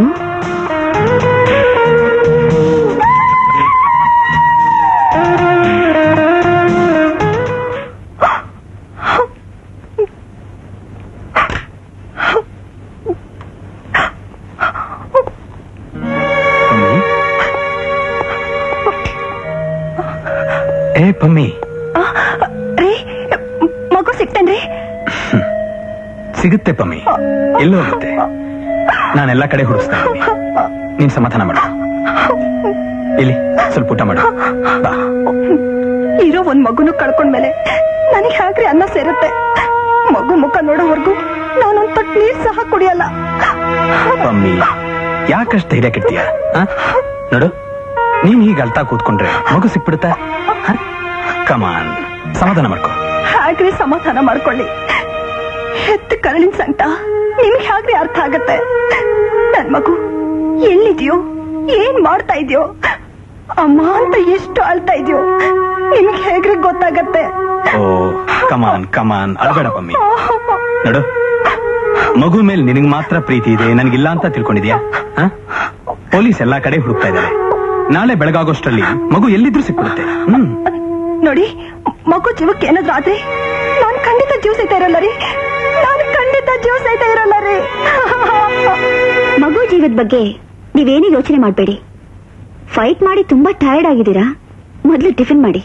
ಏ ಪಮ್ಮಿ ರೀ ಮಗು ಸಿಕ್ತೇನ್ರಿ ಸಿಗುತ್ತೆ ಪಮ್ಮಿ ಎಲ್ಲೋ ಹೋಗುತ್ತೆ ನಾನೆಲ್ಲ ಕಡೆ ಹುಡುಕ್ತಾ ಇದ್ದೀನಿ ನೀನ್ ಸಮಾಧಾನ ಮಾಡು ಇಲ್ಲಿ ಸ್ವಲ್ಪ ಊಟ ಮಾಡು ಬಾ ಇರೋ ಒಂದ್ ಮಗುನು ಕಳ್ಕೊಂಡ್ಮೇಲೆ ನನಗೆ ಹಾಕ್ರಿ ಅನ್ನ ಸೇರುತ್ತೆ ಮಗು ಮುಖ ನೋಡೋವರೆಗೂ ನಾನೊಂದ್ ತಟ್ ನೀರ್ ಸಹ ಕುಡಿಯಲ್ಲ ಪಮ್ಮಿ ಯಾಕಷ್ಟು ಧೈರ್ಯ ಕೆಡ್ತೀಯ ಆ? ನೋಡು ನೀನ್ ಹೀಗೆ ಅಳ್ತಾ ಕೂತ್ಕೊಂಡ್ರೆ ಮಗು ಸಿಕ್ಬಿಡುತ್ತಾ ಕಮಾನ್ ಸಮಾಧಾನ ಮಾಡ್ಕೊ ಹಾಗ್ರಿ ಸಮಾಧಾನ ಮಾಡ್ಕೊಳ್ಳಿ ಹೆತ್ತ ಕರಳಿನ ಸಂಕಟ ನಿಮ್ಗೆ ಹಾಗ್ರಿ ಅರ್ಥ ಆಗತ್ತೆ ನನ್ ಮಗು ಎಲ್ಲಿದ್ಯೋ ಏನ್ ಮಾಡ್ತಾ ಇದ್ಯೋ ಅಮ್ಮ ಅಂತ ಎಷ್ಟು ಅಳ್ತಾ ಇದ್ಯೋ ನಿಮ್ಗೆ ಹೇಗ್ರಿ ಗೊತ್ತಾಗತ್ತೆ ಓ ಕಮಾನ್ ಕಮಾನ್ ಅಳ್ಬೇಡ ಪಮ್ಮಿ ನೋಡು ಮಗು ಮೇಲೆ ನಿನಗ್ ಮಾತ್ರ ಪ್ರೀತಿ ಇದೆ ನನಗಿಲ್ಲ ಅಂತ ತಿಳ್ಕೊಂಡಿದ್ಯಾ ಆ? ಪೊಲೀಸ್ ಎಲ್ಲಾ ಕಡೆ ಹುಡುಕ್ತಾ ಇದ್ದಾರೆ ನಾಳೆ ಬೆಳಗಾಗೋಷ್ಟರಲ್ಲಿ ಮಗು ಎಲ್ಲಿದ್ರೂ ಸಿಕ್ಬಿಡುತ್ತೆ ಹ್ಮ್ ನೋಡಿ ಮಗು ಜೀವಕ್ಕೆ ಏನಾದ್ರೂ ಆದ್ರೆ ನಾನ್ ಖಂಡಿತ ಜೀವ ಸಹಿತ ಇರಲ್ಲ ರೀ ನಾನ್ ಖಂಡಿತ ಜೀವ ಸಹಿತ ಇರಲ್ಲ ರೀ ಮಗು ಜೀವದ ಬಗ್ಗೆ ನೀವೇನು ಯೋಚನೆ ಮಾಡಬೇಡಿ ಫೈಟ್ ಮಾಡಿ ತುಂಬಾ ಟಯರ್ಡ್ ಆಗಿದ್ದೀರಾ ಮೊದಲು ಟಿಫಿನ್ ಮಾಡಿ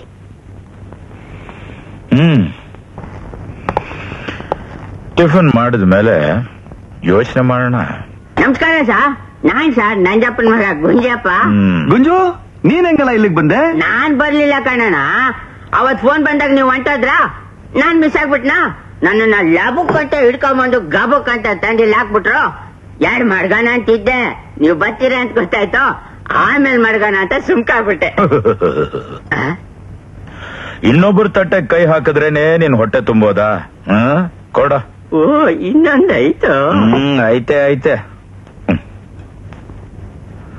ಹ್ಮ್ ಟಿಫನ್ ಮಾಡಿದ ಮೇಲೆ ಯೋಚನೆ ಮಾಡೋಣ ನಮಸ್ಕಾರ ಸಾ ನಾನ್ ಸರ್ ನಂಜಪ್ಪನ ಮಗ ಗುಂಜಪ್ಪ ಹ್ಮ್ ಗುಂಜು ನೀನ್ ಹೆಂಗಲ್ಲ ಇಲ್ಲಿಗೆ ಬಂದೆ ನಾನ್ ಬರ್ಲಿಲ್ಲ ಕಣಣ್ಣ ಅವತ್ ಫೋನ್ ಬಂದಾಗ ನೀವು ಹೊಂಟೋದ್ರ ನಾನ್ ಮಿಸ್ ಆಗ್ಬಿಟ್ನಾ ನನ್ನನ್ನ ಲಬುಕ್ ಅಂತ ಹಿಡ್ಕೊಂಬಂದು ಗಬುಕ್ ಅಂತ ತಂದಿಲ್ಲ ಹಾಕ್ಬಿಟ್ರು ಎರಡ್ ಮಡ್ಗಾನ ಅಂತಿದ್ದೆ ನೀವು ಬರ್ತೀರ ಅಂತ ಗೊತ್ತಾಯ್ತು ಆಮೇಲೆ ಮಡ್ಗಾನ ಅಂತ ಸುಮ್ಕಾಗ್ಬಿಟ್ಟೆ ಆ? ಇನ್ನೊಬ್ರು ತಟ್ಟೆ ಕೈ ಹಾಕಿದ್ರೇನೆ ನಿನ್ ಹೊಟ್ಟೆ ತುಂಬೋದಾ ಹ್ಮ್ ಕೊಡ ಓ ಇನ್ನೊಂದಾಯ್ತು ಹ್ಮ್ ಐತೆ ಐತೆ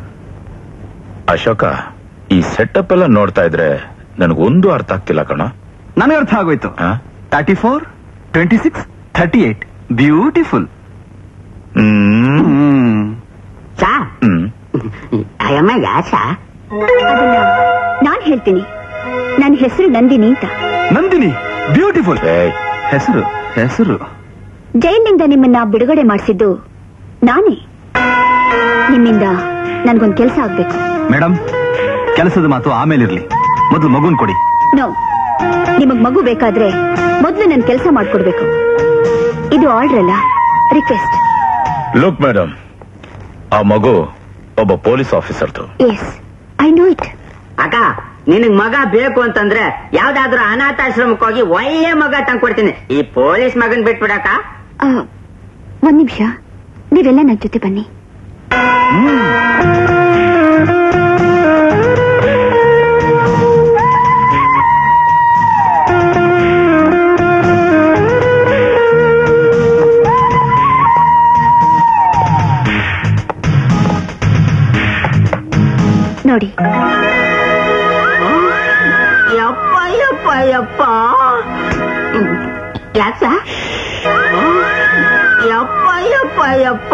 ಅಶೋಕ ಈ ಸೆಟಪ್ ಎಲ್ಲ ನೋಡ್ತಾ ಇದ್ರೆ ನನಗೊಂದು ಅರ್ಥ ಆಗ್ತಿಲ್ಲ ಕಣ ನನಗೆ ಅರ್ಥ ಆಗೋಯ್ತು thirty four twenty six thirty eight beautiful hmm ಚಾ ಹ್ಮ್ ಅಯ್ಯಮ್ಮ ಯಾಚ ಅದನ್ನ ನಾನ್ ಹೇಳ್ತೀನಿ ನನ್ನ ಹೆಸರು ನಂದಿನಿ ಅಂತ ನಂದಿನಿ ಬ್ಯೂಟಿಫುಲ್ ಹೆಸರು ಹೆಸರು ಜೈಲಿನಿಂದ ನಿಮ್ಮನ್ನ ಬಿಡುಗಡೆ ಮಾಡಿಸಿದ್ದು ನಾನೇ ನಿಮ್ಮಿಂದ ನನ್ಗೊಂದ್ ಕೆಲಸ ಆಗ್ಬೇಕು ಮೇಡಮ್ ಕೆಲಸದ ಮಾತು ಆಮೇಲೆ ಇರ್ಲಿ ಮೊದಲು ಮಗುನ್ ಕೊಡಿ ನೋ ನಿಮಗ್ ಮಗು ಬೇಕಾದ್ರೆ ಮೊದ್ಲು ನನ್ ಕೆಲಸ ಮಾಡ್ಕೊಡ್ಬೇಕು ಇದು ಆರ್ಡರ್ ಅಲ್ಲ ರಿಕ್ವೆಸ್ಟ್ ಲುಕ್ ಮೇಡಮ್ ಆ ಮಗು ಒಬ್ಬ ಪೊಲೀಸ್ ಆಫೀಸರ್ದು ಎಸ್ ಐ ನೋ ಇಟ್ ಅಕ್ಕ ನಿನಗ್ ಮಗ ಬೇಕು ಅಂತಂದ್ರೆ ಯಾವ್ದಾದ್ರು ಅನಾಥಾಶ್ರಮಕ್ಕೆ ಹೋಗಿ ಒಳ್ಳೆ ಮಗ ತಂದ್ಕೊಡ್ತೀನಿ ಈ ಪೊಲೀಸ್ ಮಗನ್ ಬಿಟ್ಬಿಡಕ್ಕ ಒಂದ್ ನಿಮಿಷ ನೀವೆಲ್ಲ ನನ್ ಜೊತೆ ಬನ್ನಿ ನೋಡಿ ಯಪ್ಪ ಯಪ್ಪ ಯಪ್ಪ ಯಾಕ ಯಪ್ಪ ಯಪ್ಪ ಯಪ್ಪ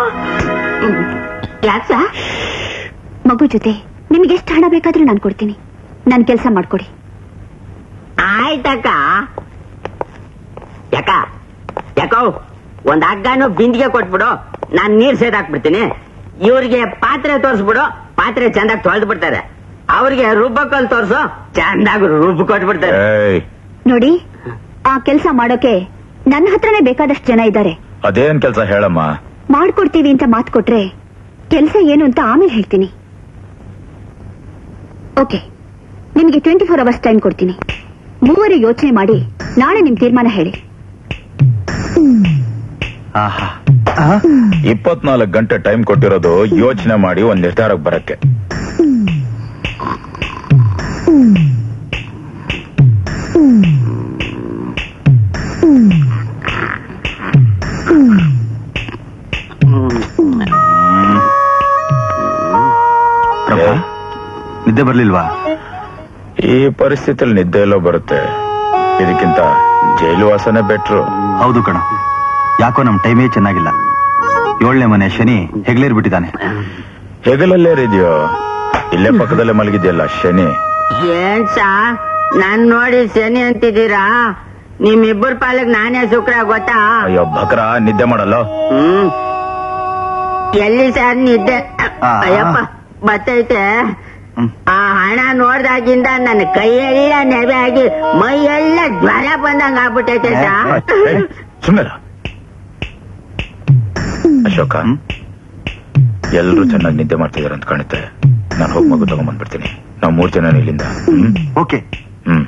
ಯಾಕ ಮಗು ಜೊತೆ ನಿಮ್ಗೆ ಎಷ್ಟು ಹಣ ಬೇಕಾದ್ರೂ ನಾನು ಕೊಡ್ತೀನಿ ನನ್ ಕೆಲಸ ಮಾಡ್ಕೊಡಿ ಆಯ್ತಕ್ಕ ಯಾಕ ಯಾಕೋ ಒಂದ್ ಹಗ್ಗನು ಬಿಂದಿಗೆ ಕೊಟ್ಬಿಡು ನಾನ್ ನೀರ್ ಸೇದಾಕ್ಬಿಡ್ತೀನಿ ಇವ್ರಿಗೆ ಪಾತ್ರೆ ತೋರ್ಸ್ಬಿಡು ಪಾತ್ರೆ ಚಂದಾಗ್ ತೊಳೆದು ಬಿಡ್ತಾರೆ ಅವ್ರಿಗೆ ರುಬ್ಬಕಲ್ ತೋರ್ಸು ಚಂದಾಗ್ ರುಬ್ಬ ಕೊಟ್ಬಿಡ್ತಾರೆ ನೋಡಿ ಆ ಕೆಲಸ ಮಾಡೋಕೆ ನನ್ನ ಹತ್ರನೇ ಬೇಕಾದಷ್ಟು ಜನ ಇದ್ದಾರೆ ಅದೇನ್ ಕೆಲಸ ಹೇಳಮ್ಮ ಮಾಡ್ಕೊಡ್ತೀವಿ ಅಂತ ಮಾತು ಕೊಟ್ರೆ ಕೆಲಸ ಏನು ಅಂತ ಆಮೇಲೆ ಹೇಳ್ತೀನಿ ಓಕೆ ನಿಮಗೆ ಟ್ವೆಂಟಿ ಫೋರ್ ಅವರ್ಸ್ ಟೈಮ್ ಕೊಡ್ತೀನಿ ಮೂವರು ಯೋಚನೆ ಮಾಡಿ ನಾಳೆ ನಿಮ್ ತೀರ್ಮಾನ ಹೇಳಿ ಆಹಾ ಇಪ್ಪತ್ನಾಲ್ಕು ಗಂಟೆ ಟೈಮ್ ಕೊಟ್ಟಿರೋದು ಯೋಚನೆ ಮಾಡಿ ಒಂದ್ ನಿರ್ಧಾರಕ್ಕೆ ಬರಕ್ಕೆ ಪ್ರಭಾ ನಿದ್ದೆ ಬರ್ಲಿಲ್ವಾ ಈ ಪರಿಸ್ಥಿತಿಯಲ್ಲಿ ನಿದ್ದೆ ಎಲ್ಲೋ ಬರುತ್ತೆ ಇದಕ್ಕಿಂತ ಜೈಲು ವಾಸನೆ ಬೆಟ್ರು ಹೌದು ಕಣ ಯಾಕೋ ನಮ್ ಟೈಮೇ ಚೆನ್ನಾಗಿಲ್ಲ ಏಳನೇ ಮನೆ ಶನಿ ಹೆಗ್ಲೇರ್ ಬಿಟ್ಟಿದ್ದಾನೆ ಹೆಗಲಲ್ಲೇರಿದ್ಯೋ ಇಲ್ಲೇ ಪಕ್ಕದಲ್ಲೇ ಮಲಗಿದ್ಯಲ್ಲ ಶನಿ ಏನ್ ಸಾ ನಾನ್ ನೋಡಿ ಶನಿ ಅಂತಿದ್ದೀರಾ ನಿಮ್ಮಿಬ್ಬರ ಪಾಲಕ್ ನಾನೇ ಶುಕ್ರ ಗೊತ್ತಾ ಅಯ್ಯೋ ಬಕ್ರ ನಿದ್ದೆ ಮಾಡಲ್ಲ ಹ್ಮ್ ಎಲ್ಲಿ ಸರ್ ನಿದ್ದೆ ಅಯ್ಯಪ್ಪ ಬತ್ತೈತೆ ಆ ಹಣ ನೋಡ್ದಾಗಿಂದ ನನ್ನ ಕೈಯೆಲ್ಲ ನೆವೆ ಆಗಿ ಮೈಯೆಲ್ಲ ಜ್ವರ ಬಂದಂಗ ಆಗ್ಬಿಟ್ಟೈತೆ ಸಾ ಸುಮ್ಮನೆ ಅಶೋಕ ಎಲ್ರು ಚೆನ್ನಾಗಿ ನಿದ್ದೆ ಮಾಡ್ತಿದಾರೆ ಅಂತ ಕಾಣುತ್ತೆ ನಾನು ಹೋಗಿ ಮಗು ತಗೊಂಡ್ಬಂದ್ಬಿಡ್ತೀನಿ ನಾವು ಮೂರ್ ಜನ ಇಲ್ಲಿಂದ ಹ್ಮ್ ಓಕೆ ಹ್ಮ್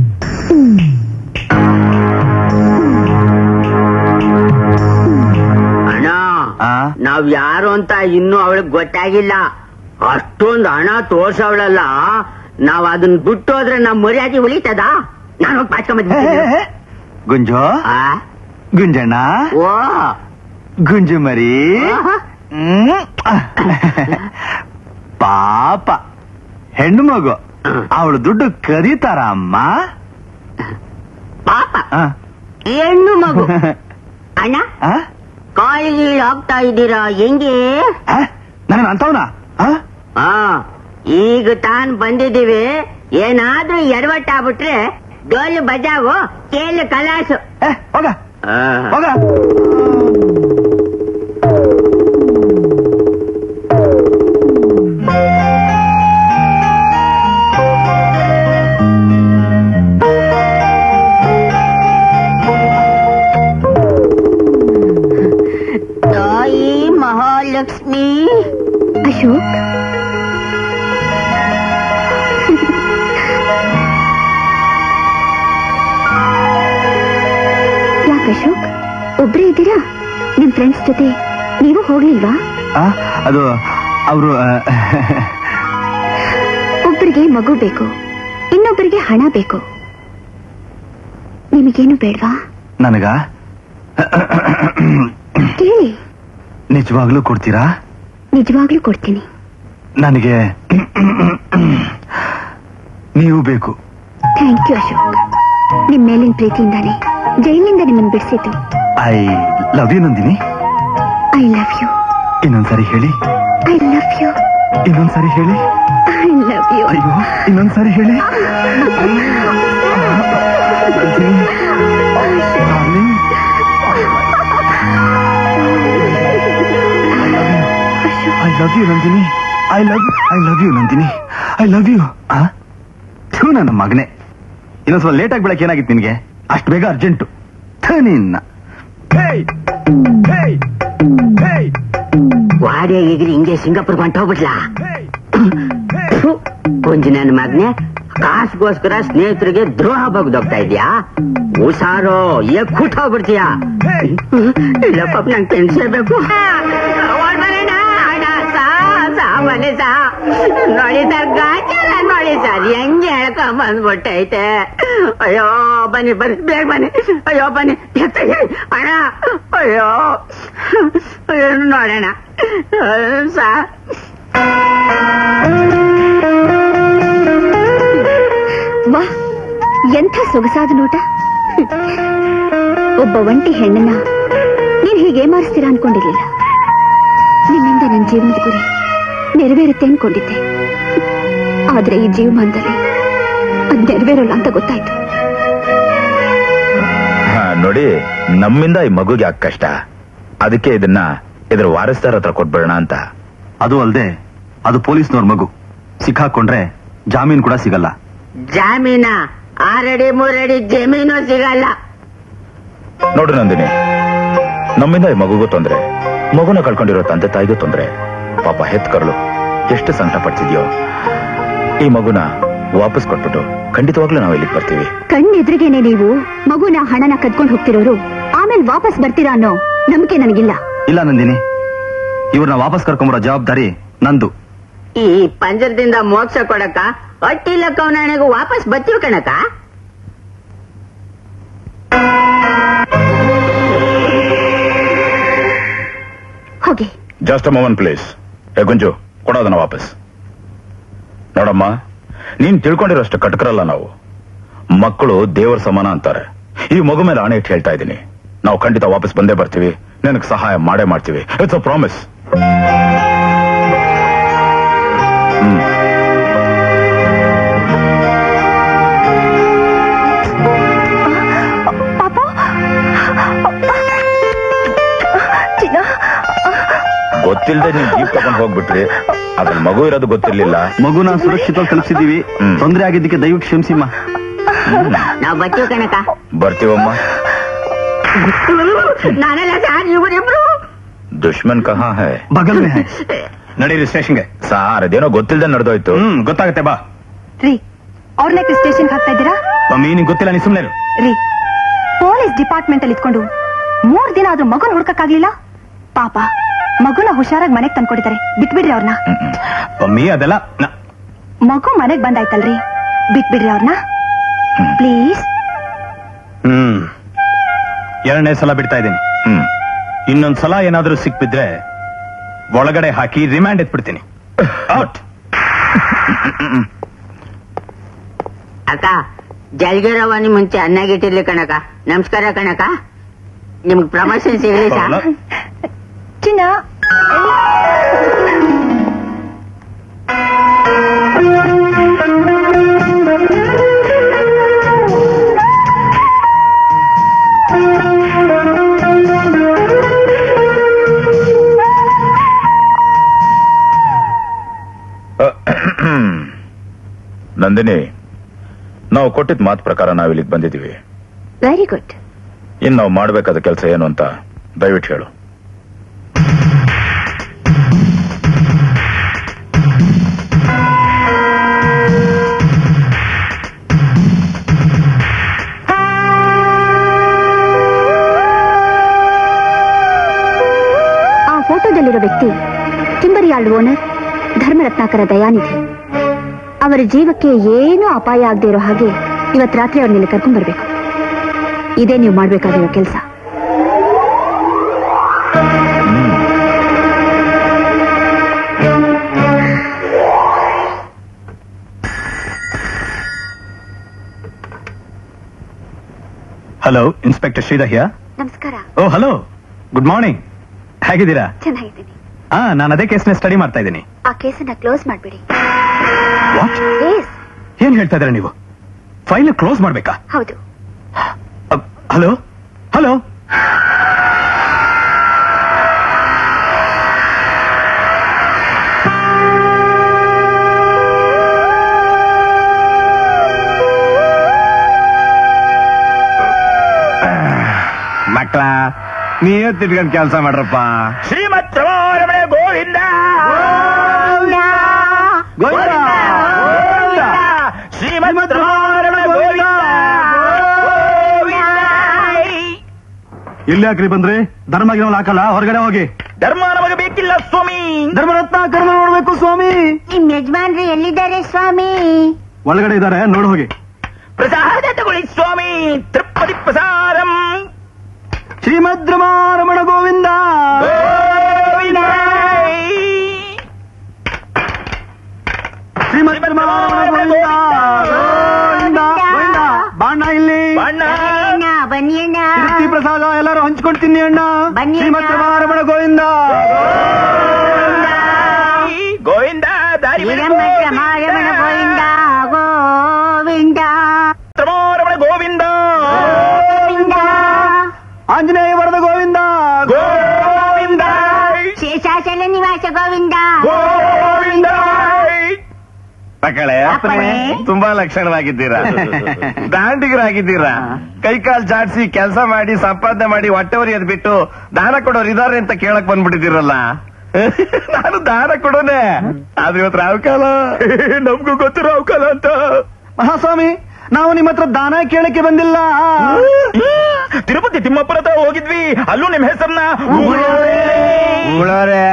ಅಣ್ಣ ನಾವ್ ಯಾರು ಅಂತ ಇನ್ನೂ ಅವಳಿಗೆ ಗೊತ್ತಾಗಿಲ್ಲ ಅಷ್ಟೊಂದು ಹಣ ತೋರ್ಸವಳಲ್ಲ ನಾವ್ ಅದನ್ನ ಬಿಟ್ಟು ಹೋದ್ರೆ ನಮ್ ಮರ್ಯಾದೆ ಉಳಿತದ ನಾನು ಹೋಗಿ ಪಾಚ್ಕೊಂಬಂದಿದ್ದೀನಿ ಗುಂಜು ಗುಂಜಣ್ಣ ಓ ಗುಂಜು ಮರಿ ಹ್ಮ್. ಪಾಪ ಹೆಣ್ಣು ಮಗು ಅವಳು ದುಡ್ಡು ಕದೀತಾರ ಅಮ್ಮ ಪಾಪ ಆ. ಹೆಣ್ಣು ಮಗು ಅಣ್ಣ ಆ? ಕಾಲಿಗೆ ಹೋಗ್ತಾ ಇದ್ದೀರಾ ಹೆಂಗೆ ನಾನು ಅಂತವನ ಆ ಈಗ ತಾನ್ ಬಂದಿದ್ದೀವಿ ಏನಾದ್ರೂ ಎಡವಟ್ಟಾಗ್ಬಿಟ್ರೆ ಡೋಲು ಬಜಾವು ಕೇಳು ಕಲಾಸು ಹೋಗ ಹೋಗ ತಾಯಿ ಮಹಾಲಕ್ಷ್ಮಿ ಅಶೋಕ್ ಯಾಕೆ ಅಶೋಕ್ ಒಬ್ರೇ ಇದ್ದೀರಾ ನಿಮ್ ಫ್ರೆಂಡ್ಸ್ ಜೊತೆ ನೀವು ಹೋಗ್ಲಿಲ್ವಾ ಆ, ಅದು ಅವರು ಒಬ್ಬರಿಗೆ ಮಗು ಬೇಕು ಇನ್ನೊಬ್ಬರಿಗೆ ಹಣ ಬೇಕು ನಿಮಗೇನು ಬೇಡ್ವಾ ನನಗ ಕೇಳಿ ನಿಜವಾಗ್ಲೂ ಕೊಡ್ತೀರಾ ನಿಜವಾಗ್ಲೂ ಕೊಡ್ತೀನಿ ನನಗೆ ನೀವು ಬೇಕು ಥ್ಯಾಂಕ್ ಯು ಅಶೋಕ್ ನಿಮ್ ಮೇಲಿನ ಪ್ರೀತಿಯಿಂದಾನೆ ಜೈಲಿನಿಂದ ನಿಮ್ಮನ್ನು ಬಿಡಿಸಿದ್ದು I love you Nandini I love you ಇನ್ನೊಂದ್ಸರಿ ಹೇಳಿ ಐ ಲವ್ ಯು ಇನ್ನೊಂದ್ಸರಿ ಹೇಳಿ ಐ ಲವ್ ಯು ಅಯ್ಯೋ ಇನ್ನೊಂದ್ಸರಿ ಹೇಳಿ I love you Nandini I love I love you Nandini I love you ಥೂ ನನ್ನ ಮಗನೇ ಇನ್ನೊಂದ್ ಲೇಟ್ ಆಗಿ ಬೆಳಕ್ಕೆ ಏನಾಗಿತ್ತು ನಿನಗೆ ಅಷ್ಟು ಬೇಗ ಅರ್ಜೆಂಟು ಥೂ ನಿನ್ನ ವಾಡೆ ಈಗ್ರಿ ಹಿಂಗೆ ಸಿಂಗಾಪುರ್ ಹೊಂಟೋಗ್ಬಿಟ್ಲಾ ಕೊಂಜ ನನ್ನ ಮಗ್ನೆ ಕಾಸ್ಗೋಸ್ಕರ ಸ್ನೇಹಿತರಿಗೆ ದ್ರೋಹ ಬಗ್ದೋಗ್ತಾ ಇದ್ಯಾ ಹುಷಾರೋ ಏ ಕೂಟೋಗ್ಬಿಡ್ತೀಯಾ ಇಲ್ಲ ಪಾಪ ನಂಗೆ ತಿನ್ಸಬೇಕು ಮನೆ ಸಾ ನೋಡಿ ಸರ್ ಗಾಚಾರ ನೋಡಿ ಸರ್ ಹೆಂಗೆ ಹೇಳ್ಕೊಂಡ್ ಬಂದ್ಬಿಟ್ಟೈತೆ ಅಯ್ಯೋ ಬನ್ನಿ ಬನ್ನಿ ಬೇಗ ಬನ್ನಿ ಅಯ್ಯೋ ಬನ್ನಿ ಎತ್ತಗೆ ಅಣ್ಣ ಅಯ್ಯೋ ಅಯ್ಯೋ ನೋಡೋಣ ಸಾ ವಾ ಎಂಥ ಸೊಗಸಾದ ನೋಟ ಒಬ್ಬ ಒಂಟಿ ಹೆಣ್ಣನ್ನ ನೀವ್ ಹೀಗೆ ಮಾರಿಸ್ತೀರಾ ಅನ್ಕೊಂಡಿರ್ಲಿಲ್ಲ ನಿಮ್ಮಿಂದ ನನ್ನ ಜೀವನದ ಗುರಿ ನೆರವೇರುತ್ತೆ ಅನ್ಕೊಂಡಿದ್ದೆ ಆದ್ರೆ ಈ ಜೀವಮಾನದಲ್ಲಿ ಅದ್ ನೆರವೇರೋಲ್ಲ ಅಂತ ಗೊತ್ತಾಯ್ತು ಹಾ, ನೋಡಿ ನಮ್ಮಿಂದ ಈ ಮಗುಗೆ ಯಾಕೆ ಕಷ್ಟ ಅದಕ್ಕೆ ಇದನ್ನ ಇದ್ರ ವಾರಸ್ದಾರ ಹತ್ರ ಕೊಟ್ಬಿಡೋಣ ಅಂತ ಅದು ಅಲ್ದೆ ಅದು ಪೊಲೀಸ್ನವ್ರ ಮಗು ಸಿಕ್ಕಾಕೊಂಡ್ರೆ ಜಾಮೀನ್ ಕೂಡ ಸಿಗಲ್ಲ ಜಾಮೀನ ಆರಡಿ ಮೂರಡಿ ಜಮೀನು ಸಿಗಲ್ಲ ನೋಡು ನಂದಿನಿ ನಮ್ಮಿಂದ ಈ ಮಗುಗೂ ತೊಂದ್ರೆ ಮಗುನ ಕಳ್ಕೊಂಡಿರೋ ತಂದೆ ತಾಯಿಗೂ ತೊಂದ್ರೆ ಪಾಪ ಹೆತ್ ಕರ್ಳು ಎಷ್ಟು ಸಂಕಟ ಪಡ್ತಿದ್ಯೋ ಈ ಮಗುನ ವಾಪಸ್ ಕೊಟ್ಬಿಟ್ಟು ಖಂಡಿತವಾಗ್ಲೂ ನಾವು ಇಲ್ಲಿಗೆ ಬರ್ತೀವಿ ಕಣ್ಣೆದ್ರಿಗೇನೆ ನೀವು ಮಗುನ ಹಣನ ಕದ್ಕೊಂಡು ಹೋಗ್ತಿರೋರು ಆಮೇಲೆ ವಾಪಸ್ ಬರ್ತೀರಾ ಅನ್ನೋ ನಂಬಿಕೆ ನನಗಿಲ್ಲ ಇಲ್ಲ ನಂದಿನಿ ಇವ್ರನ್ನ ವಾಪಸ್ ಕರ್ಕೊಂಬರೋ ಜವಾಬ್ದಾರಿ ನಂದು ಈ ಪಂಜರದಿಂದ ಮೋಕ್ಷ ಕೊಡಕ ಅಟ್ಟಿಲ್ಲ ಕವನಾಣೆಗೂ ವಾಪಸ್ ಬರ್ತೀವಿ ಕಣಕ ಹೋಗಿ ಜಸ್ಟ್ ಮೋಮನ್ ಪ್ಲೇಸ್ ಏ ಗುಂಜು ಕೊಡೋದನ್ನ ವಾಪಸ್ ನೋಡಮ್ಮ ನೀನ್ ತಿಳ್ಕೊಂಡಿರೋಷ್ಟು ಕಟ್ಕರಲ್ಲ ನಾವು ಮಕ್ಕಳು ದೇವರ ಸಮಾನ ಅಂತಾರೆ ಈ ಮಗು ಮೇಲೆ ಆಣೆ ಇಟ್ಟು ಹೇಳ್ತಾ ಇದ್ದೀನಿ ನಾವು ಖಂಡಿತ ವಾಪಸ್ ಬಂದೇ ಬರ್ತೀವಿ ನಿನಗೆ ಸಹಾಯ ಮಾಡೇ ಮಾಡ್ತೀವಿ ಇಟ್ಸ್ ಅ ಪ್ರಾಮಿಸ್ ಗೊತ್ತಿಲ್ಲದೆ ನೀನ್ ಜೀಪ್ ತಗೊಂಡ್ ಹೋಗ್ಬಿಟ್ರಿ ಅದ್ರಲ್ಲಿ ಮಗು ಇರೋದು ಗೊತ್ತಿರ್ಲಿಲ್ಲ ಮಗುನ ಸುರಕ್ಷಿತವಾಗಿ ತಲುಪಿಸಿದೀವಿ ಹ್ಮ್. ತೊಂದರೆ ಆಗಿದ್ದಕ್ಕೆ ದಯವಿಟ್ಟು ಕ್ಷಮಿಸಿಮ್ಮ ನಾವ್ ಬರ್ತೀವಿ ಕಣಕ ಬರ್ತೀವಮ್ಮ ನಾನೆಲ್ಲ ಸಾರ್ ಇವರಿಬ್ರು ದುಶ್ಮನ್ ಕಹಾ ಹೈ ಬಗಲ್ ಮೇ ಹೈ. ನಡೀರಿ ಸ್ಟೇಷನ್ಗೆ ಸಾರ್ ಅದೇನೋ ಗೊತ್ತಿಲ್ದೆ ನಡೆದೋಯ್ತು ಹ್ಮ್ ಗೊತ್ತಾಗುತ್ತೆ ಬಾ ರೀ ಅವ್ರನ್ನ ಸ್ಟೇಷನ್ ಹಾಕ್ತಾ ಇದ್ದೀರಾ ಮಮ್ಮಿ ನಿಂಗೆ ಗೊತ್ತಿಲ್ಲ ನೀ ಸುಮ್ಮನೆ ರೀ ಪೊಲೀಸ್ ಡಿಪಾರ್ಟ್ಮೆಂಟ್ ಅಲ್ಲಿ ಇದ್ಕೊಂಡು ಮೂರ್ ದಿನ ಆದ್ರೂ ಮಗುನ ಹುಡ್ಕಕ್ಕಾಗ್ಲಿಲ್ಲ ಪಾಪ ಮಗುನ ಹುಷಾರಾಗಿ ಮನೆಗ್ ತಂದ್ಕೊಡಿದ್ದಾರೆ ಬಿಟ್ಬಿಡ್ರಿ ಅವ್ರನ್ನ ಮಮ್ಮಿ ಅದೆಲ್ಲ ನ- ಮಗು ಮನೆಗ್ ಬಂದಾಯ್ತಲ್ರಿ ಬಿಟ್ಬಿಡ್ರಿ ಅವ್ರನ್ನ ಪ್ಲೀಸ್ ಹ್ಮ್ ಎರಡನೇ ಸಲ ಬಿಡ್ತಾ ಇದ್ದೀನಿ ಹ್ಮ್ ಇನ್ನೊಂದ್ ಸಲ ಏನಾದ್ರೂ ಸಿಕ್ಬಿದ್ರೆ ಒಳಗಡೆ ಹಾಕಿ ರಿಮ್ಯಾಂಡ್ ಎತ್ಬಿಡ್ತೀನಿ ಔಟ್ ಅಕ್ಕ ಜಲ್ಗಿರವನಿ ಮುಂಚೆ ಅನ್ನಾಗಿಟ್ಟಿರ್ಲಿ ಕಣಕ ನಮಸ್ಕಾರ ಕಣಕ ನಿಮ್ಗ್ ಪ್ರಮೋಷನ್ ಸಿಗ್ಲಿ ಸಾ ಚಿನ್ನ ನಂದಿನಿ ನಾವು ಕೊಟ್ಟಿದ್ದ ಮಾತು ಪ್ರಕಾರ ನಾವು ಇಲ್ಲಿಗೆ ಬಂದಿದ್ದೀವಿ ವೆರಿ ಗುಡ್ ಇನ್ ನಾವು ಮಾಡ್ಬೇಕಾದ ಕೆಲಸ ಏನು ಅಂತ ದಯವಿಟ್ಟು ಹೇಳು ಆ ಫೋಟೋದಲ್ಲಿರೋ ವ್ಯಕ್ತಿ ಟಿಂಬರಿಯಾಲ್ಡ್ ಓನರ್ ಧರ್ಮರತ್ನಾಕರ ದಯಾನಿಧಿ ಅವರ ಜೀವಕ್ಕೆ ಏನೂ ಅಪಾಯ ಆಗದೆ ಇರೋ ಹಾಗೆ ಇವತ್ ರಾತ್ರಿ ಅವ್ರನ್ನೆಲ್ಲ ಕರ್ಕೊಂಡ್ ಬರ್ಬೇಕು ಇದೇ ನೀವು ಮಾಡ್ಬೇಕಾಗಿರೋ ಕೆಲಸ ಹಲೋ ಇನ್ಸ್ಪೆಕ್ಟರ್ ಶ್ರೀಧರ್ ಹಿಯಾ ನಮಸ್ಕಾರ ಓ ಹಲೋ ಗುಡ್ ಮಾರ್ನಿಂಗ್ ಹೇಗಿದ್ದೀರಾ ಚೆನ್ನಾಗಿದ್ದೀನಿ ಹಾ ನಾನು ಅದೇ ಕೇಸ್ನ ಸ್ಟಡಿ ಮಾಡ್ತಾ ಇದ್ದೀನಿ ಆ ಕೇಸನ್ನ ಕ್ಲೋಸ್ ಮಾಡ್ಬಿಡಿ ವಾಟ್ ಎಸ್ ಏನ್ ಹೇಳ್ತಾ ಇದ್ದೀರಾ ನೀವು ಫೈಲ್ ಕ್ಲೋಸ್ ಮಾಡ್ಬೇಕಾ ಹೌದು ಹಲೋ ಹಲೋ ಮಕ್ಕಳ ನೀವೇ ತಿರ್ಗಂಡ್ ಕೆಲಸ ಮಾಡ್ರಪ್ಪ ಶ್ರೀಮತ್ ರಮಣ ಗೋವಿಂದ ಶ್ರೀಮತ್ ರಮಣ ಗೋವಿಂದ ಇಲ್ಲಿ ಯಾಕ್ರಿ ಬಂದ್ರಿ ಧರ್ಮ ಗಿರ್ಮ ಹಾಕಲ್ಲ ಹೊರಗಡೆ ಹೋಗಿ ಧರ್ಮ ನಮಗೆ ಬೇಕಿಲ್ಲ ಸ್ವಾಮಿ ಧರ್ಮರತ್ನ ಕರ್ಮ ನೋಡ್ಬೇಕು ಸ್ವಾಮಿ ನಿಮ್ ಯಜಮಾನ್ರು ಎಲ್ಲಿದ್ದಾರೆ ಸ್ವಾಮಿ ಒಳಗಡೆ ಇದ್ದಾರೆ ನೋಡ್ ಹೋಗಿ ಪ್ರಸಾದ ತಗೊಳ್ಳಿ ಸ್ವಾಮಿ ತೃಪ್ತಿ ಪ್ರಸಾದಂ ಶ್ರೀಮದ್ ರಮಣ ಗೋವಿಂದ ಶ್ರೀಮದ್ ರಮಣ ಗೋವಿಂದ ಗೋವಿಂದ ಗೋವಿಂದ ಬಾಣ ಇಲ್ಲಿ ಅಣ್ಣ ಬನ್ನಿ ಅಣ್ಣ ಕೀರ್ತಿ ಪ್ರಸಾದ ಎಲ್ಲರೂ ಹಂಚ್ಕೊಂಡು ತಿನ್ನಿ ಅಣ್ಣ ಬನ್ನಿ ಅಣ್ಣ. ಶ್ರೀಮದ್ ರಮಣ ಗೋವಿಂದ ಗೋವಿಂದ ದಾರಿ ಬಿಡು. ವೀರಭದ್ರ ಮಾರಮಣ ಗೋವಿಂದ ಗೋವಿಂದ ರಮಣ ಗೋವಿಂದ ಗೋವಿಂದ ಆಂಜನೇಯ ವರದ ಗೋವಿಂದ ಗೋವಿಂದ ಶೇಷಾಚಲ ನಿವಾಸ ಗೋವಿಂದ ಗೋವಿಂದ ಮಕ್ಕಳೇ ಅಪ್ಪಣೆ. ತುಂಬಾ ಲಕ್ಷಣವಾಗಿದ್ದೀರಾ ದಾಂಡಿಗರಾಗಿದ್ದೀರಾ ಕೈಕಾಲ್ ಜಾಡ್ಸಿ ಕೆಲಸ ಮಾಡಿ ಸಂಪಾದನೆ ಮಾಡಿ ಹೊಟ್ಟೆವರಿ ಅದ್ ಬಿಟ್ಟು ದಾನ ಕೊಡೋರು ಇದಾರೆ ಅಂತ ಕೇಳಕ್ ಬಂದ್ಬಿಟ್ಟಿದ್ದೀರಲ್ಲ ನಾನು ದಾನ ಕೊಡೋನೆ ಆದ್ರೆ ಇವತ್ತು ರಾವ್ಕಾಲ ನಮ್ಗೂ ಗೊತ್ತು ರಾವ್ಕಾಲ ಅಂತ ಮಹಾಸ್ವಾಮಿ ನಾವು ನಿಮ್ಮ ಹತ್ರ ದಾನ ಕೇಳಕ್ಕೆ ಬಂದಿಲ್ಲ ತಿರುಪತಿ ತಿಮ್ಮಪ್ಪನ ಹತ್ರ ಹೋಗಿದ್ವಿ ಅಲ್ಲೂ ನಿಮ್ ಹೆಸರನ್ನ ಉಳೋರೆ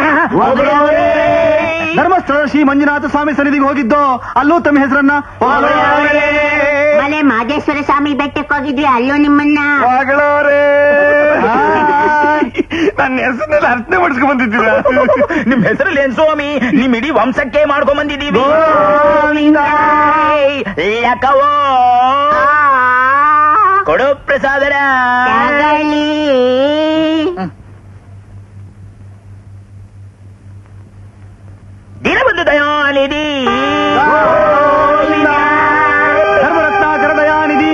ಧರ್ಮಸ್ಥಳ ಶ್ರೀ ಮಂಜುನಾಥ ಸ್ವಾಮಿ ಸನ್ನಿಧಿಗೆ ಹೋಗಿದ್ದು ಅಲ್ಲೂ ತಮ್ಮ ಹೆಸರನ್ನ ಮಲೆ ಮಾದೇಶ್ವರ ಸ್ವಾಮಿ ಬೆಟ್ಟಕ್ಕೆ ಹೋಗಿದ್ವಿ ಅಲ್ಲೂ ನಿಮ್ಮನ್ನ ಮಗಳವ್ರೆ ನನ್ನ ಹೆಸರಿನಲ್ಲಿ ಅರ್ಚನೆ ಮಾಡಿಸ್ಕೊಂಡ್ ಬಂದಿದ್ದೀರಾ ನಿಮ್ ಹೆಸರಲ್ಲಿ ಏನ್ ಸ್ವಾಮಿ ನಿಮ್ ಇಡೀ ವಂಶಕ್ಕೆ ಮಾಡ್ಕೊಂಡ್ ಬಂದಿದೀವಿ ಯಾಕವೋ ಕೊಡು ಪ್ರಸಾದನ ತಗೊಳ್ಳಿ. ದಿನಬಂಧು ದಯಾನಿಧಿ ಧರ್ಮರತ್ನಾಕರ ದಯಾನಿಧಿ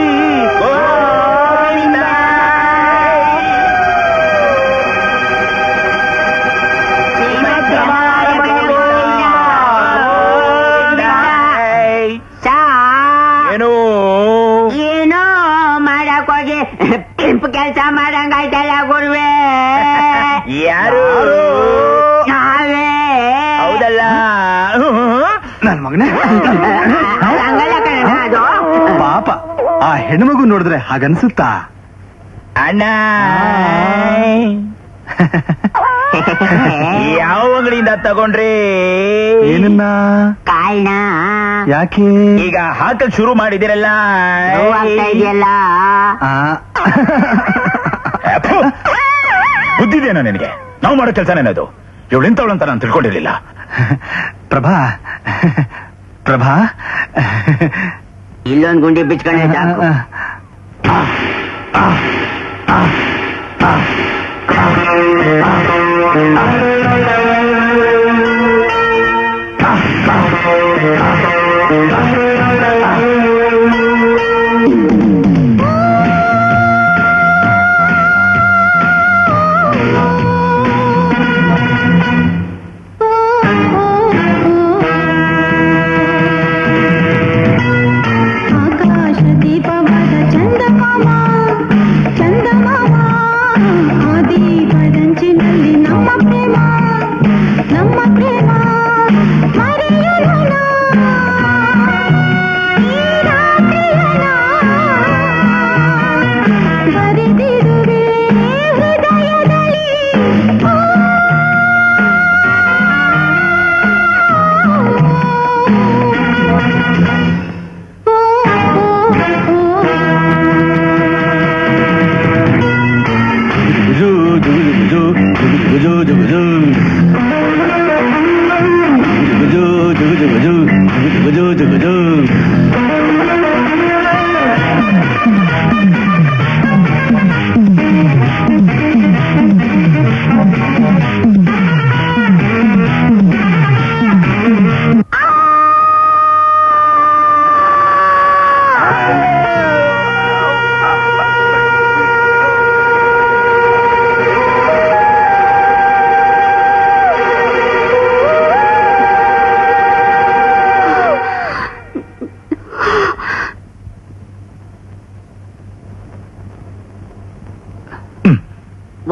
ಸಾ ಏನು ಏನೋ ಮಾಡಕ್ ಹೋಗಿ ಕೆಂಪು ಕೆಲಸ ಮಾಡಂಗಾಯ್ತಲ್ಲ ಗುರುವೆ ಯಾರು ನಾವೇ ಹೌದಲ್ಲ ನನ್ ಮಗನೇ ಹಂಗಲ್ಲ ಕಣ ಅದು ಪಾಪ ಆ ಹೆಣ್ಮಗು ನೋಡಿದ್ರೆ ಹಾಗನ್ಸುತ್ತಾ ಅಣ್ಣ ಯಾವ ಅಂಗಡಿಯಿಂದ ತಗೊಂಡ್ರಿ ಏನನ್ನ ಕಾಲ್ನ ಯಾಕೆ ಈಗ ಹಾಕಕ್ ಶುರು ಮಾಡಿದಿರಲ್ಲ ನೋವಾಗ್ತಾ ಇದೆಯಲ್ಲ ಆ, ಅಪ್ಪು! ಬುದ್ಧಿದೇನೋ ನಿನಗೆ ನಾವು ಮಾಡೋ ಕೆಲಸನೇನದು ಇವಳು ಇಂಥವಳು ಅಂತ ನಾನು ತಿಳ್ಕೊಂಡಿರ್ಲಿಲ್ಲ ಪ್ರಭಾ ಪ್ರಭಾ ಇಲ್ಲೊಂದ್ ಗುಂಡಿ ಬಿಚ್ಕೊಂಡೆ ಸಾಕು ಆಕಾಶ ದೀಪವಾದ ಚಂದಮಾಮ ಚಂದಮಾಮ ಆ ದೀಪದಂಚಿನಲ್ಲಿ ನಮ್ಮ ಪ್ರೇಮ ನಮ್ಮ ಪ್ರೇಮ ಮರೆಯಲನ ಈ ರಾತ್ರಿಯನ ಬರೆದಿರುವೆ ಹೃದಯದಲ್ಲಿ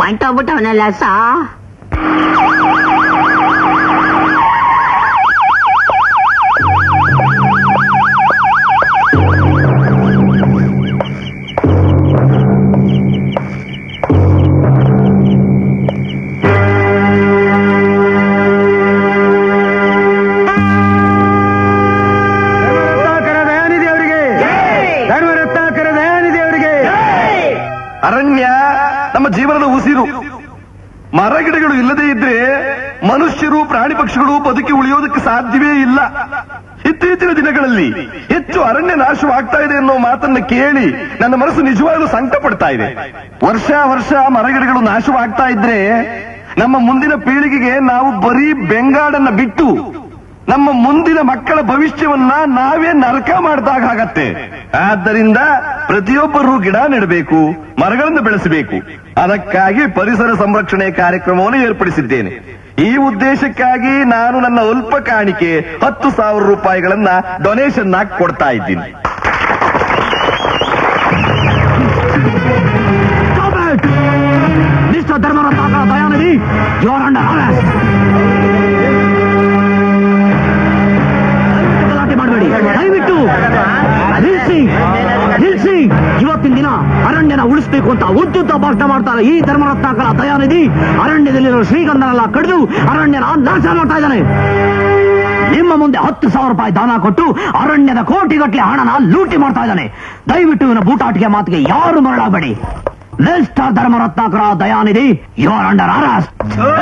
ಹೊಂಟೋಗ್ಬಿಟ್ಟವನಲ್ಲ ಸಾ ಅರಣ್ಯ ನಮ್ಮ ಜೀವನದ ಉಸಿರು ಮರಗಿಡಗಳು ಇಲ್ಲದೆ ಇದ್ರೆ ಮನುಷ್ಯರು ಪ್ರಾಣಿ ಪಕ್ಷಿಗಳು ಬದುಕಿ ಉಳಿಯೋದಕ್ಕೆ ಸಾಧ್ಯವೇ ಇಲ್ಲ ಇತ್ತೀಚಿನ ದಿನಗಳಲ್ಲಿ ಹೆಚ್ಚು ಅರಣ್ಯ ನಾಶವಾಗ್ತಾ ಇದೆ ಅನ್ನೋ ಮಾತನ್ನ ಕೇಳಿ ನನ್ನ ಮನಸ್ಸು ನಿಜವಾಗ್ಲೂ ಸಂಕಟ ಪಡ್ತಾ ಇದೆ ವರ್ಷ ವರ್ಷ ಮರಗಿಡಗಳು ನಾಶವಾಗ್ತಾ ಇದ್ರೆ ನಮ್ಮ ಮುಂದಿನ ಪೀಳಿಗೆಗೆ ನಾವು ಬರೀ ಬೆಂಗಾಡನ್ನ ಬಿಟ್ಟು ನಮ್ಮ ಮುಂದಿನ ಮಕ್ಕಳ ಭವಿಷ್ಯವನ್ನ ನಾವೇ ನರಕ ಮಾಡಿದಾಗ ಆಗತ್ತೆ ಆದ್ದರಿಂದ ಪ್ರತಿಯೊಬ್ಬರು ಗಿಡ ನೆಡಬೇಕು ಮರಗಳನ್ನು ಬೆಳೆಸಬೇಕು ಅದಕ್ಕಾಗಿ ಪರಿಸರ ಸಂರಕ್ಷಣೆ ಕಾರ್ಯಕ್ರಮವನ್ನು ಏರ್ಪಡಿಸಿದ್ದೇನೆ ಈ ಉದ್ದೇಶಕ್ಕಾಗಿ ನಾನು ನನ್ನ ಅಲ್ಪ ಕಾಣಿಕೆ ಹತ್ತು ಸಾವಿರ ರೂಪಾಯಿಗಳನ್ನ ಡೊನೇಷನ್ ಆಗಿ ಕೊಡ್ತಾ ಇದ್ದೀನಿ mister Dharmaratna Dayanidhi you are under arrest ಗಲಾಟೆ ಮಾಡಬೇಡಿ ದಯವಿಟ್ಟು ನಿಲ್ಸಿ ನಿಲ್ಸಿ ಇವತ್ತಿನ ದಿನ ಅರಣ್ಯನ ಉಳಿಸಬೇಕು ಅಂತ ಉದ್ಯುಕ್ತ ಭಾಷಣ ಮಾಡ್ತಾರೆ ಈ ಧರ್ಮರತ್ನಾಕರ ದಯಾನಿಧಿ ಅರಣ್ಯದಲ್ಲಿರೋ ಶ್ರೀಗಂಧನೆಲ್ಲ ಕಡಿದು ಅರಣ್ಯನ ನಾಶ ಮಾಡ್ತಾ ಇದ್ದಾನೆ ನಿಮ್ಮ ಮುಂದೆ ಹತ್ತು ಸಾವಿರ ರೂಪಾಯಿ ದಾನ ಕೊಟ್ಟು ಅರಣ್ಯದ ಕೋಟಿಗಟ್ಟಲೆ ಹಣನ ಲೂಟಿ ಮಾಡ್ತಾ ಇದ್ದಾನೆ ದಯವಿಟ್ಟು ಇವನ ಬೂಟಾಟಿಕೆ ಮಾತಿಗೆ ಯಾರು ಮರಳಾಗಬೇಡಿ mister Dharmaratnakara Dayanidhi you are under arrest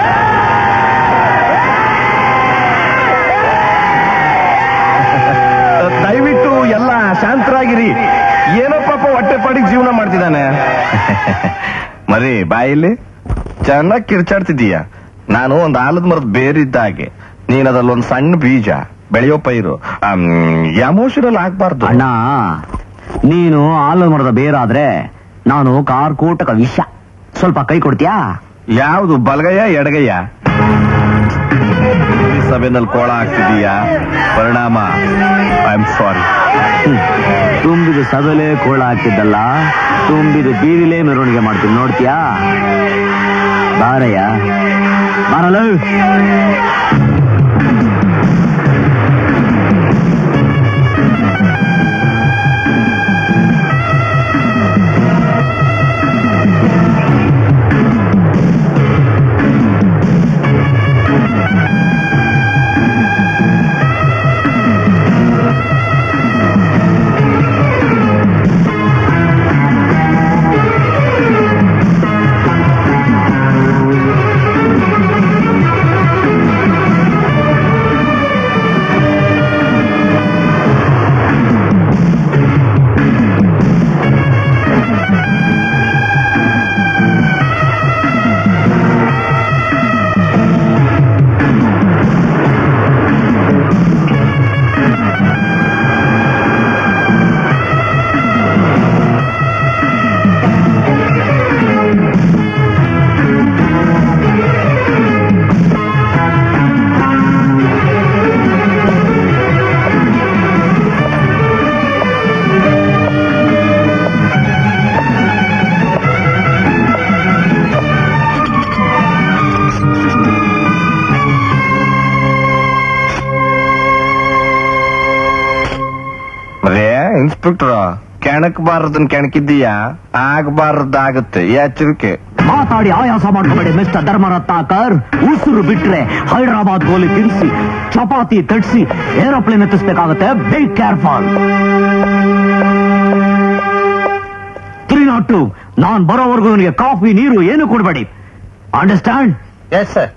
ದಯವಿಟ್ಟು ಎಲ್ಲ ಶಾಂತರಾಗಿರಿ ಏನೋ ಪಾಪ ಹೊಟ್ಟೆ ಪಾಡಿಗೆ ಜೀವನ ಮಾಡ್ತಿದ್ದಾನೆ ಮರಿ ಬಾಯಿಲಿ ಚೆನ್ನಾಗಿ ಕಿರ್ಚಾಡ್ತಿದೀಯ ನಾನು ಒಂದು ಆಲದ ಮರದ ಬೇರಿದ್ದ ಹಾಗೆ ನೀನ್ ಅದ್ರಲ್ಲಿ ಒಂದು ಸಣ್ಣ ಬೀಜ ಬೆಳೆಯೋ ಪೈರು ಎಮೋಷನಲ್ ಆಗ್ಬಾರ್ದು ಅಣ್ಣ ನೀನು ಆಲದ ಮರದ ಬೇರಾದ್ರೆ ನಾನು ಕಾರ್ಕೋಟಕ ವಿಷ ಸ್ವಲ್ಪ ಕೈ ಕೊಡ್ತೀಯಾ ಯಾವುದು ಬಲಗಯ್ಯ ಎಡಗಯ್ಯ ಈ ಸಭೆನಲ್ಲಿ ಕೋಳ ಆಗ್ತಿದೀಯಾ ಪರಿಣಾಮ ಐ ಆಮ್ ಸಾರಿ ತುಂಬಿದ ಸದಲೆ ಕೋಳ ಹಾಕಿದ್ದಲ್ಲ ತುಂಬಿದ ಬೀದಿಲೇ ಮೆರವಣಿಗೆ ಮಾಡ್ತೀನಿ ನೋಡ್ತೀಯಾ ಬಾರಯ್ಯ ಬಾರಲ್ಲ ರೇ ಇನ್ಸ್ಪೆಕ್ಟರ್ ಕೆಣಕಬಾರದನ್ ಕೆಣಕಿದ್ದೀಯಾ ಆಗಬಾರದಾಗುತ್ತೆ ಎಚ್ಚರಿಕೆ ಮಾತಾಡಿ ಆಯಾಸ ಮಾಡ್ಕೋಬೇಡಿ ಮಿಸ್ಟರ್ ಧರ್ಮರತ್ನಾಕರ್ ಉಸಿರು ಬಿಟ್ರೆ ಹೈದರಾಬಾದ್ ಗೋಲಿ ತಿನ್ಸಿ ಚಪಾತಿ ತಟ್ಸಿ ಏರೋಪ್ಲೇನ್ ಎತ್ತಿಸ್ಬೇಕಾಗತ್ತೆ be careful three not two ನಾನ್ ಬರೋವರೆಗೂ ಇವನಿಗೆ ಕಾಫಿ ನೀರು ಏನು ಕೊಡಬೇಡಿ understand yes sir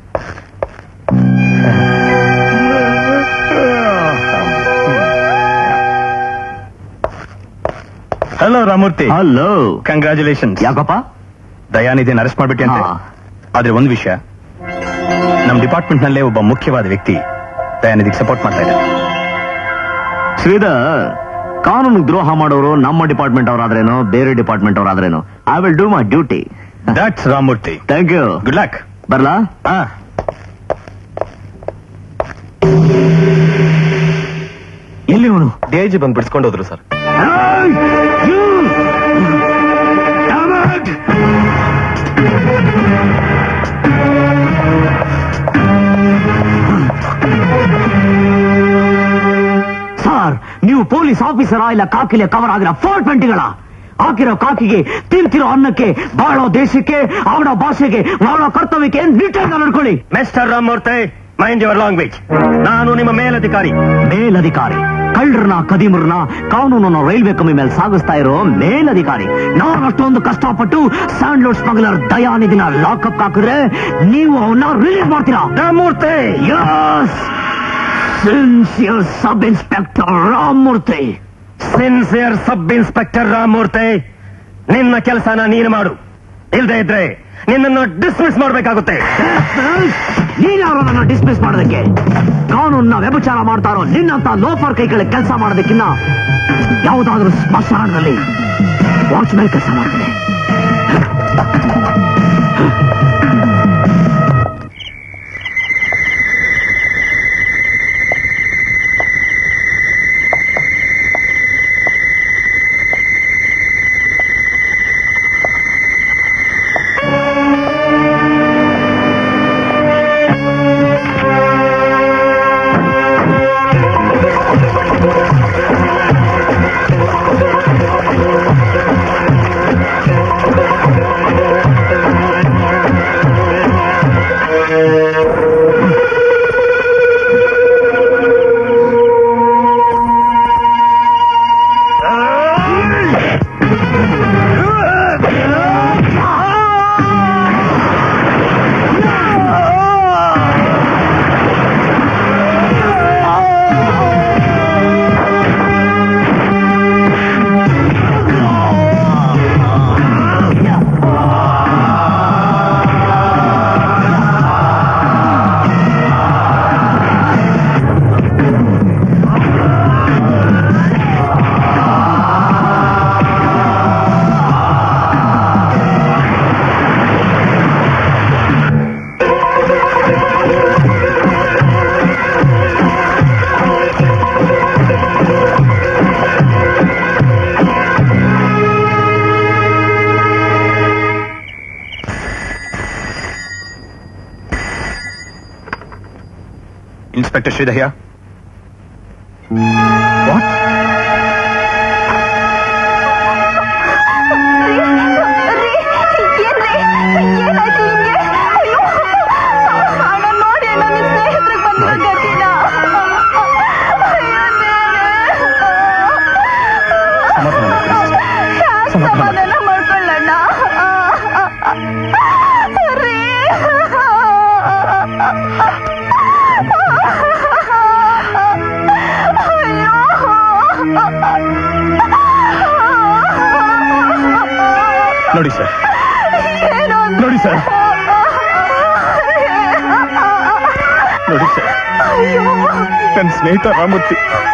hello Ramurthy hello congratulation ಯಾಕಪ್ಪ ದಯಾನಿಧಿನ ಅರೆಸ್ಟ್ ಮಾಡ್ಬಿಟ್ಟೆ ಅಂತ ಹಾ. ಆದ್ರೆ ಒಂದು ವಿಷಯ ನಮ್ ಡಿಪಾರ್ಟ್ಮೆಂಟ್ ನಲ್ಲೇ ಒಬ್ಬ ಮುಖ್ಯವಾದ ವ್ಯಕ್ತಿ ದಯಾನಿಧಿಗೆ ಸಪೋರ್ಟ್ ಮಾಡ್ತಾ ಇದ್ದಾರೆ ಶ್ರೀಧರ್ ಕಾನೂನು ದ್ರೋಹ ಮಾಡೋರು ನಮ್ಮ ಡಿಪಾರ್ಟ್ಮೆಂಟ್ ಅವರಾದ್ರೇನು ಬೇರೆ ಡಿಪಾರ್ಟ್ಮೆಂಟ್ ಅವರಾದ್ರೇನು I will do my duty that's Ramurthy thank you good luck ಬರ್ಲಾ ಹಾ ಎಲ್ಲಿ ಅವನು ಡಿಐಜಿ ಬಂದು ಬಿಡಿಸ್ಕೊಂಡು ಹೋದ್ರು ಸರ್ Damn it! ನೀವು ಪೊಲೀಸ್ ಆಫೀಸರಾ ಇಲ್ಲ ಕಾಕಿಲೆ ಕವರ್ ಆಗಿರೋ ಫೋರ್ ಟ್ವೆಂಟಿಗಳ ಹಾಕಿರೋ ಕಾಕಿಗೆ ತಿಂತಿರೋ ಅನ್ನಕ್ಕೆ ಬಾಳೋ ದೇಶಕ್ಕೆ ಆಡೋ ಭಾಷೆಗೆ ಮಾಡೋ ಕರ್ತವ್ಯಕ್ಕೆ ನಿಟ್ಟಾಗಿ ನಡ್ಕೊಳ್ಳಿ mister Ramamurthy mind your language ನಾನು ನಿಮ್ಮ ಮೇಲಧಿಕಾರಿ ಮೇಲಧಿಕಾರಿ ಕಳ್ಳರನ್ನ ಕದಿಮರನ್ನ ಕಾನೂನನ್ನ ರೈಲ್ವೆ ಕಮ್ಮಿ ಮೇಲೆ ಸಾಗಿಸ್ತಾ ಇರೋ ಮೇಲಧಿಕಾರಿ ನಾನು ಅಷ್ಟೊಂದು ಕಷ್ಟಪಟ್ಟು ಸ್ಯಾಂಡ್ಲೋಡ್ ಸ್ಮಗ್ಲರ್ ದಯಾನಿಧಿನ ಲಾಕಪ್ ಹಾಕಿದ್ರೆ ನೀವು ಅವನ್ನ ರಿಲೀಸ್ ಮಾಡ್ತೀರಾ Ramamurthy yes sincere sub inspector Ramamurthy sincere sub inspector Ramamurthy ನಿನ್ನ ಕೆಲಸನ ನೀನು ಮಾಡು ಇಲ್ದೇ ಇದ್ರೆ ನಿನ್ನನ್ನು ಡಿಸ್ಮಿಸ್ ಮಾಡಬೇಕಾಗುತ್ತೆ ನೀನ್ಯಾರು ನನ್ನ ಡಿಸ್ಮಿಸ್ ಮಾಡೋದಕ್ಕೆ ಕಾನೂನ್ನ ವ್ಯಭಚಾರ ಮಾಡ್ತಾರೋ ನಿನ್ನಂತ ಲೋಫರ್ ಕೈಗಳ ಕೆಲಸ ಮಾಡೋದಕ್ಕಿನ್ನ ಯಾವುದಾದ್ರೂ ಸ್ಮಶಾನದಲ್ಲಿ ವಾಚ್ಮ್ಯಾನ್ ಕೆಲಸ ಮಾಡ್ತೇನೆ Inspector Sridhar here. ಸಮಾಧಾನ ಮಾಡ್ಕೊಳ್ಳೋಣ ನೋಡಿ ಸರ್ ನೋಡಿ ಸರ್ ನೋಡಿ ಸರ್ ನನ್ನ ಸ್ನೇಹಿತ ರಾಮೂರ್ತಿ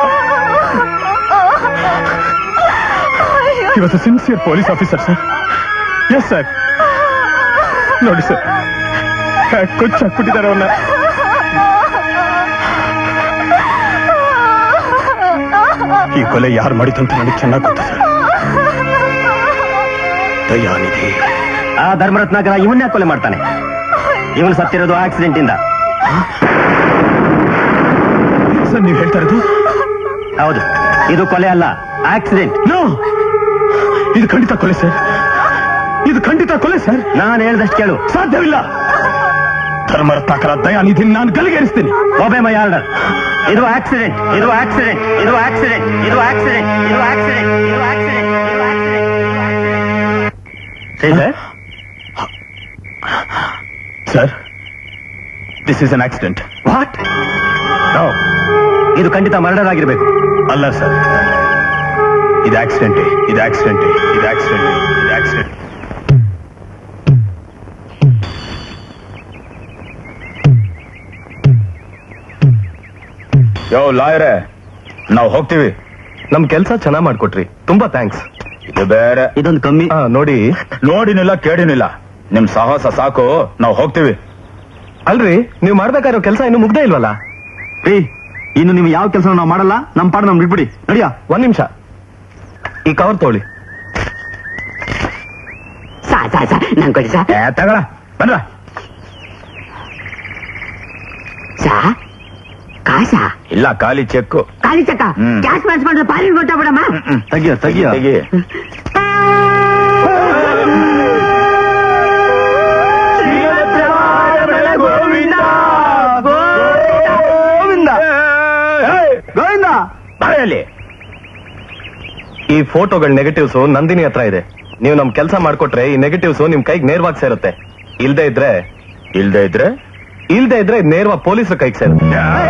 ಇವತ್ತು sincere police officer sir yes sir ನೋಡಿ ಸರ್ ಕೊಚ್ಚ ಹಾಕ್ಬಿಟ್ಟಿದ್ದಾರೆ ಅವನ್ನ ಈ ಕೊಲೆ ಯಾರು ಮಾಡಿದಂತ ನನಗೆ ಚೆನ್ನಾಗಿ ಗೊತ್ತು ಸರ್ ದಯಾನಿಧಿ ಆ ಧರ್ಮರತ್ನಾಕರ ಇವನ್ನೇ ಕೊಲೆ ಮಾಡ್ತಾನೆ ಇವನು ಸತ್ತಿರೋದು ಆಕ್ಸಿಡೆಂಟ್ ಇಂದ ಸರ್ ನೀವು ಹೇಳ್ತಾ ಇರೋದು ಹೌದು ಇದು ಕೊಲೆ ಅಲ್ಲ ಆಕ್ಸಿಡೆಂಟ್ ನೋ ಇದು ಖಂಡಿತ ಕೊಲೆ ಸರ್ ಇದು ಖಂಡಿತ ಕೊಲೆ ಸರ್ ನಾನು ಹೇಳ್ದಷ್ಟು ಕೇಳು ಸಾಧ್ಯವಿಲ್ಲ ಧರ್ಮರತ್ನಾಕರ ದಯಾನಿಧಿ ನಾನು ಗಲಿಗೇರಿಸ್ತೀನಿ ಒಬೆ ಮೈ ಆರ್ಡರ್ ಇದು ಆಕ್ಸಿಡೆಂಟ್ ಇದು ಆಕ್ಸಿಡೆಂಟ್ ಇದು ಆಕ್ಸಿಡೆಂಟ್ ಇದು ಆಕ್ಸಿಡೆಂಟ್ ಇದು ಆಕ್ಸಿಡೆಂಟ್ ಇದು ಆಕ್ಸಿಡೆಂಟ್ ಇದು accident sir this is an accident what ಇದು ಖಂಡಿತ ಮರ್ಡರ್ ಆಗಿರ್ಬೇಕು ಅಲ್ಲ ಸರ್ ಇದು ಆಕ್ಸಿಡೆಂಟ್ ಇದು ಆಕ್ಸಿಡೆಂಟ್ ಇದು ಆಕ್ಸಿಡೆಂಟ್ ಇದು ಆಕ್ಸಿಡೆಂಟ್ ಯೋ ಲಾಯರೇ ನಾವು ಹೋಗ್ತೀವಿ ನಮ್ ಕೆಲ್ಸ ಚೆನ್ನಾಗ್ ಮಾಡ್ಕೊಟ್ರಿ ತುಂಬಾ ಥ್ಯಾಂಕ್ಸ್ ಇದು ಬೇರೆ ಇದೊಂದು ಕಮ್ಮಿ ನೋಡಿ ನೋಡಿನಿಲ್ಲ ಕೇಳಿನಿಲ್ಲ ನಿಮ್ ಸಾಹಸ ಸಾಕು ನಾವು ಹೋಗ್ತೀವಿ ಅಲ್ರಿ ನೀವ್ ಮಾಡ್ಬೇಕಾಗಿರೋ ಕೆಲಸ ಇನ್ನು ಮುಗ್ದೇ ಇಲ್ವಲ್ಲ ರೀ ಇನ್ನು ನೀವು ಯಾವ ಕೆಲಸ ನಾವು ಮಾಡಲ್ಲ ನಮ್ ಪಾಡ ನಮ್ ಬಿಟ್ಬಿಡಿ ನಡಿಯಾ ಒಂದ್ ನಿಮಿಷ ಈ ಕವರ್ ತಗೊಳ್ಳಿ ಸಾ ಸಾ ಸಾ ನಂಗೆ ಕೊಡಿ ಸಾ ಏ, ತಗೊಳ ಬಂದ್ರ ಸಾ ಕಾಸ ಇಲ್ಲ ಖಾಲಿ ಚೆಕ್ ಖಾಲಿ ಚಕ್ಕ ಹ್ಮ್. ಕ್ಯಾಶ್ ಮಾಡಿಸ್ಕೊಂಡ್ರೆ ಪಾಲಿನ ಕೊಟ್ಟಾಬಿಡಮ್ಮ ತೆಗಿಯ ತೆಗಿಯ ತೆಗಿ ಗೋವಿಂದ ಗೋವಿಂದ ಗೋವಿಂದ ಬಾಯಲ್ಲಿ ಈ ಫೋಟೋಗಳ ನೆಗೆಟಿವ್ಸ್ ನಂದಿನಿ ಹತ್ರ ಇದೆ ನೀವು ನಮ್ ಕೆಲಸ ಮಾಡ್ಕೊಟ್ರೆ ಈ ನೆಗೆಟಿವ್ಸ್ ನಿಮ್ ಕೈಗೆ ನೇರವಾಗಿ ಸೇರುತ್ತೆ ಇಲ್ದೇ ಇದ್ರೆ ಇಲ್ದೇ ಇದ್ರೆ ಇಲ್ದೇ ಇದ್ರೆ ನೇರವಾಗಿ ಪೊಲೀಸರ ಕೈಗೆ ಸೇರುತ್ತೆ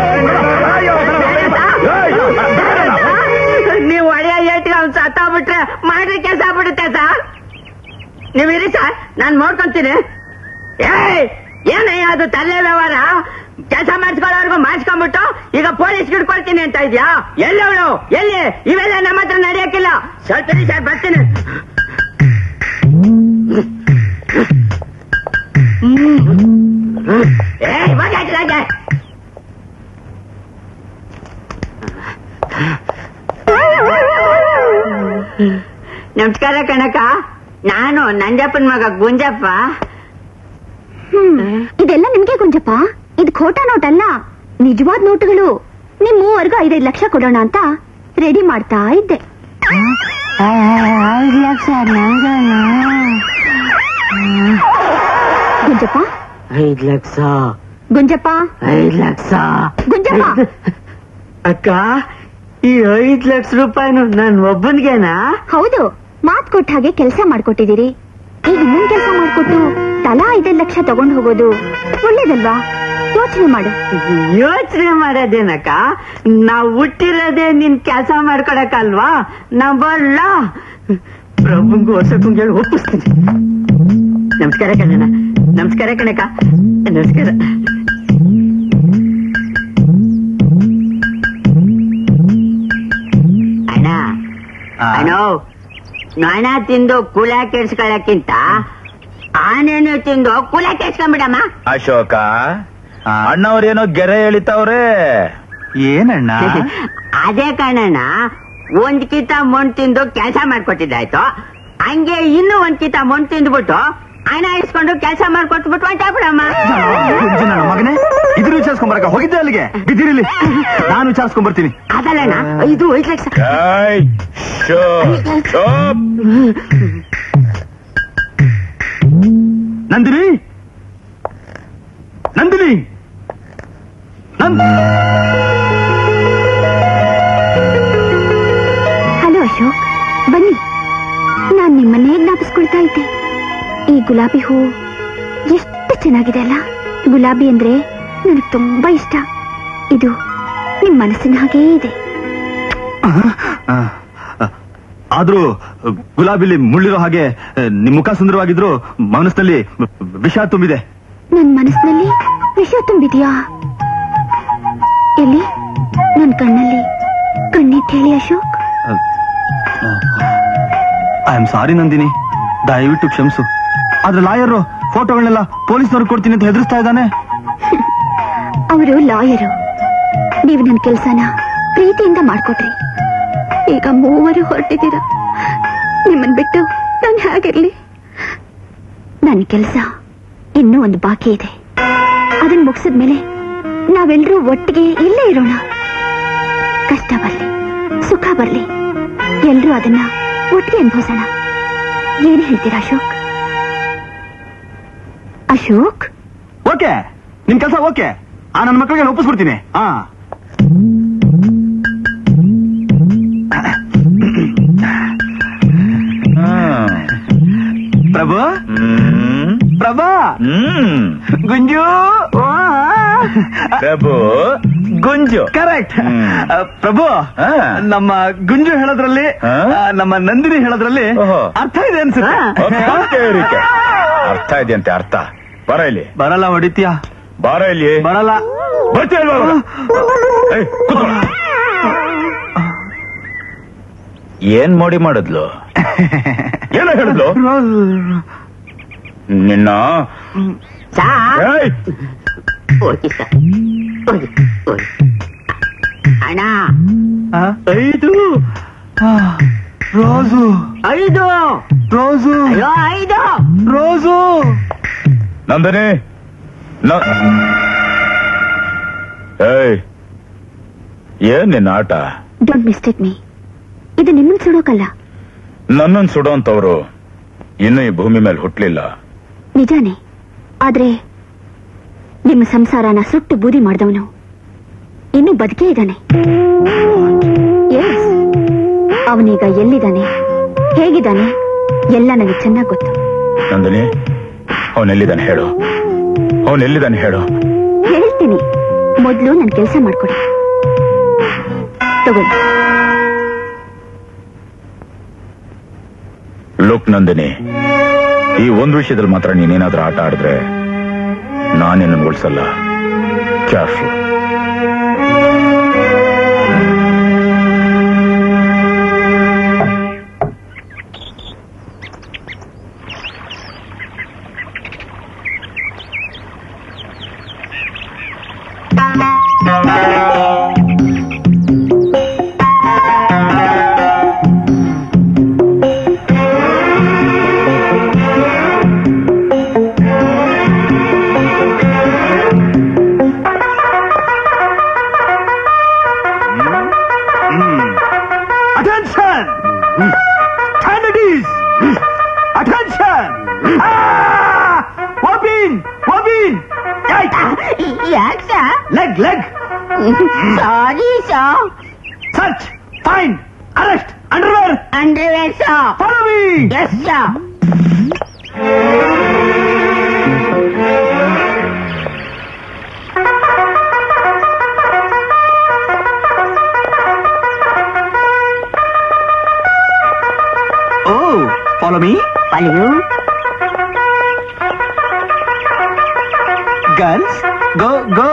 ನೀವು ಒಳ್ಳೆಯ ಏಟಿಗೆ ಅವ್ನು ಸತ್ತಾಗ್ಬಿಟ್ರೆ ಮಾಡ್ರಿ ಕೆಲಸ ಆಗ್ಬಿಡುತ್ತೆ ಸರ್ ನೀವು ಇರಿ ಸರ್ ನಾನು ನೋಡ್ಕೊಂತೀನಿ ಏಯ್ ಏನಯ್ಯ ಅದು ತಲೆ ವ್ಯವಹಾರ ಕೆಲಸ ಮಾಡಿಸ್ಕೊಳ್ಳೋರ್ಗು ಮಾಡಿಸ್ಕೊಂಡ್ಬಿಟ್ಟು ಈಗ ಪೊಲೀಸ್ ಹಿಡ್ಕೊಳ್ತೀನಿ ಅಂತ ಇದ್ಯಾ ಎಲ್ಲಿ ಅವಳು ಎಲ್ಲಿ ಇವೆಲ್ಲ ನಮ್ಮ ಹತ್ರ ನಡೆಯಕ್ಕಿಲ್ಲ ಸ್ವಲ್ಪ ಇರಿ ಸರ್ ಬರ್ತೀನಿ ಏಯ್ ಇವಾಗ ಹಾಕಿದಾಗೆ ನಮಸ್ಕಾರ ಕಣಕ ನಾನು ನಂಜಪ್ಪನ ಮಗ ಗುಂಜಪ್ಪ ಹ್ಮ್ ಇದೆಲ್ಲ ನಿಮ್ಗೆ ಗುಂಜಪ್ಪ ಇದು ಖೋಟಾ ನೋಟ್ ಅಲ್ಲ ನಿಜವಾದ ನೋಟುಗಳು ನಿಮ್ ಮೂವರ್ಗೂ ಐದೈದು ಲಕ್ಷ ಕೊಡೋಣ ಅಂತ ರೆಡಿ ಮಾಡ್ತಾ ಇದ್ದೆ ಐದು ಲಕ್ಷ ಗುಂಜಪ್ಪ ಐದು ಲಕ್ಷ ಗುಂಜಪ್ಪ ಐದು ಲಕ್ಷ ಗುಂಜಪ್ಪ ಅಕ್ಕ ಈ ಐದು ಲಕ್ಷ ರೂಪಾಯಿನು ನನ್ ಒಬ್ಬನಿಗೆನಾ ಹೌದು ಮಾತ್ ಕೊಟ್ಟ ಹಾಗೆ ಕೆಲಸ ಮಾಡ್ಕೊಟ್ಟಿದ್ದೀರಿ ಈಗ ಇನ್ನೊಂದ್ ಕೆಲಸ ಮಾಡ್ಕೊಟ್ಟು ತಲಾ ಐದೈದು ಲಕ್ಷ ತಗೊಂಡ್ ಹೋಗೋದು ಒಳ್ಳೇದಲ್ವಾ ಯೋಚನೆ ಮಾಡು ಯೋಚನೆ ಮಾಡೋದೇನಕ್ಕ ನಾವ್ ಹುಟ್ಟಿರೋದೇ ನಿನ್ ಕೆಲಸ ಮಾಡ್ಕೊಡಕ್ಕಲ್ವಾ ನಾವ್ ಬರಲ್ಲ ಪ್ರಭುಂಗು ವರ್ಷಕ್ಕೂ ಹೇಳಿ ಒಪ್ಪಿಸ್ತೀನಿ ನಮಸ್ಕಾರ ಕಣಣ್ಣ ನಮಸ್ಕಾರ ಕಣಕ್ಕ ನಮಸ್ಕಾರ ಅಣ್ಣ ಅಣ್ಣ ನೊಣ ತಿಂದು ಕುಲ ಕೆಡ್ಸ್ಕೊಳಕ್ಕಿಂತ ಆನೆನು ತಿಂದು ಕುಲ ಕೆಡ್ಸ್ಕೊಂಡ್ಬಿಡಮ್ಮ ಅಶೋಕ ಅಣ್ಣವ್ರೇನೋ ಗೆರೆ ಎಳಿತಾವ್ರೆ ಏನಣ್ಣ ಅದೇ ಕಾರಣನ ಒಂದ್ ಕಿತ ಮಣ್ಣು ತಿಂದು ಕೆಲಸ ಮಾಡ್ಕೊಟ್ಟಿದ್ದಾಯ್ತು ಹಂಗೆ ಇನ್ನೂ ಒಂದ್ ಕಿತ ಮಣ್ಣು ತಿಂದ್ಬಿಟ್ಟು ಹಣ ಇಸ್ಕೊಂಡು ಕೆಲಸ ಮಾಡ್ಕೊಟ್ಬಿಟ್ಟು ಹೊಂಟಾಬಿಡಮ್ಮ ನನ್ನ ಮಗನೇ ಇದ್ರ ವಿಚಾರಿಸ್ಕೊಂಡ್ ಬರಕ ಹೋಗಿದ್ದೆ ಅಲ್ಲಿಗೆ ಬಿದ್ದಿರಿಲಿ ನಾನು ವಿಚಾರಿಸ್ಕೊಂಡ್ ಬರ್ತೀನಿ ಅದಲ್ಲಣ್ಣ ಇದು ಐದು ಲಕ್ಷ ಏಯ್, ಶೋ, ಶೋಪ್. ನಂದಿನಿ ನಂದಿನಿ ನನ್ ಹಲೋ ಅಶೋಕ್ ಬನ್ನಿ ನಾನ್ ನಿಮ್ಮನ್ನೇ ಜ್ಞಾಪಿಸ್ಕೊಳ್ತಾ ಇದ್ದೆ ಈ ಗುಲಾಬಿ ಹೂ ಎಷ್ಟು ಚೆನ್ನಾಗಿದೆ ಅಲ್ಲ ಗುಲಾಬಿ ಅಂದ್ರೆ ನನಗೆ ತುಂಬಾ ಇಷ್ಟ ಇದು ನಿಮ್ ಮನಸ್ಸಿನ ಹಾಗೇ ಇದೆ ಆ, ಆದ್ರೂ ಗುಲಾಬಿಲಿ ಮುಳ್ಳಿರೋ ಹಾಗೆ ನಿಮ್ ಮುಖ ಸುಂದರವಾಗಿದ್ರು ಮನಸ್ಸಿನಲ್ಲಿ ವಿಷ ತುಂಬಿದೆ ನನ್ ಮನಸ್ಸಿನಲ್ಲಿ ವಿಷ ತುಂಬಿದ್ಯಾ ಎಲ್ಲಿ ನನ್ ಕಣ್ಣಲ್ಲಿ ಕಣ್ಣಿಟ್ಟು ಹೇಳಿ Ashok I am sorry Nandini ದಯವಿಟ್ಟು ಕ್ಷಮಿಸು ಆದ್ರೆ ಲಾಯರ್ ಫೋಟೋಗಳನ್ನೆಲ್ಲ ಪೊಲೀಸ್ನವ್ರು ಕೊಡ್ತೀನಿ ಅಂತ ಹೆದರ್ಸ್ತಾ ಇದ್ದಾನೆ ಅವರು ಲಾಯರು ನೀವು ನನ್ನ ಕೆಲಸನ ಪ್ರೀತಿಯಿಂದ ಮಾಡ್ಕೊಟ್ರಿ ಈಗ ಮೂವರು ಹೊರಟಿದ್ದೀರಾ ನಿಮ್ಮನ್ ಬಿಟ್ಟು ನಾನು ಹೇಗಿರ್ಲಿ ನನ್ನ ಕೆಲಸ ಇನ್ನೂ ಒಂದು ಬಾಕಿ ಇದೆ ಅದನ್ನ ಮುಗಿಸಿದ್ಮೇಲೆ ನಾವೆಲ್ಲರೂ ಒಟ್ಟಿಗೆ ಇಲ್ಲೇ ಇರೋಣ ಕಷ್ಟ ಬರ್ಲಿ ಸುಖ ಬರ್ಲಿ ಎಲ್ರೂ ಅದನ್ನ ಒಟ್ಟಿಗೆ ಅನುಭವಿಸೋಣ ಏನ್ ಹೇಳ್ತೀರಾ ಅಶೋಕ್ ಅಶೋಕ್ ಓಕೆ ನಿಮ್ ಕೆಲಸ ಓಕೆ ಆ ನನ್ನ ಮಕ್ಕಳಿಗೆ ಒಪ್ಪಿಸ್ಬಿಡ್ತೀನಿ ಹಾ ಪ್ರಭು ಪ್ರಭಾ ಗುಂಜು ಪ್ರಭು ಗುಂಜು ಕರೆಕ್ಟ್ ಪ್ರಭು ನಮ್ಮ ಗುಂಜು ಹೇಳೋದ್ರಲ್ಲಿ ಆ, ನಮ್ಮ ನಂದಿನಿ ಹೇಳೋದ್ರಲ್ಲಿ ಅರ್ಥ ಇದೆ ಓಕೆ, ಓಕೆ, ಇರಿಕೆ. ಅನ್ಸುತ್ತೆ ಅರ್ಥ ಇದೆಯಂತೆ ಅರ್ಥ ಬರ ಇಲ್ಲಿ ಬರಲ್ಲ ಹೊಡಿತೀಯ ಬಾರ ಇಲ್ಲಿ ಬರಲ್ಲ ಬರ್ತೀಯ ಇಲ್ವಾ ಇವಾಗ? ಏಯ್, ಕೂತ್ಕೊಳ್ಳ. ಏನ್ ಮೋಡಿ ಮಾಡಿದ್ಲು ಏನೋ ಹೇಳಿದ್ಲು ನಿನ್ನ ಏಯ್, ಹೋಗಿ ಸರ್ ಹೋಗಿ ಹೋಗಿ ಅಣ್ಣ ಐದು ರೋಸು ಐದು ರೋಸು ಅಯ್ಯೋ ಐದು ರೋಸು ನಂದನಿ ನ- ಏಯ್ ಏನ್ ನಿನ್ನ ಆಟ ಡೋಂಟ್ ಮಿಸ್ಟೇಕ್ ಮೀ ಇದು ನಿಮ್ಮನ್ ಸುಡೋಕಲ್ಲ ನನ್ನನ್ ಸುಡೋಂತವ್ರು ಇನ್ನೂ ಈ ಭೂಮಿ ಮೇಲೆ ಹುಟ್ಲಿಲ್ಲ ನಿಜಾನೇ ಆದ್ರೆ ನಿಮ್ಮ ಸಂಸಾರನ ಸುಟ್ಟು ಬೂದಿ ಮಾಡಿದವನು ಇನ್ನೂ ಬದುಕೇ ಇದ್ದಾನೆ Yes. ಅವನೀಗ ಎಲ್ಲಿದ್ದಾನೆ ಹೇಗಿದ್ದಾನೆ ಎಲ್ಲ ನನಗೆ ಚೆನ್ನಾಗಿ ಗೊತ್ತು ನಂದಿನಿ ಅವನೆಲ್ಲಿದ್ದಾನೆ ಹೇಳು ಅವನೆಲ್ಲಿದ್ದಾನೆ ಹೇಳು ಹೇಳ್ತೀನಿ ಮೊದ್ಲು ನನ್ ಕೆಲಸ ಮಾಡ್ಕೊಡಿ ತಗೊಳ್ಳಿ ಲುಕ್ ನಂದಿನಿ ಈ ಒಂದು ವಿಷಯದಲ್ಲಿ ಮಾತ್ರ ನೀನೇನಾದ್ರೂ ಆಟ ಆಡಿದ್ರೆ ನಾನೇನನ್ನು ಉಳಿಸಲ್ಲ careful Attention! Candidates! Attention! Ah! Wabin! Wabin! ಯಾಕೆ sir Leg, leg! Sorry sir Search! Find! Arrest! Underwear! Underwear sir Follow me! Yes sir Oh, follow me. Follow you. Girls, go, go.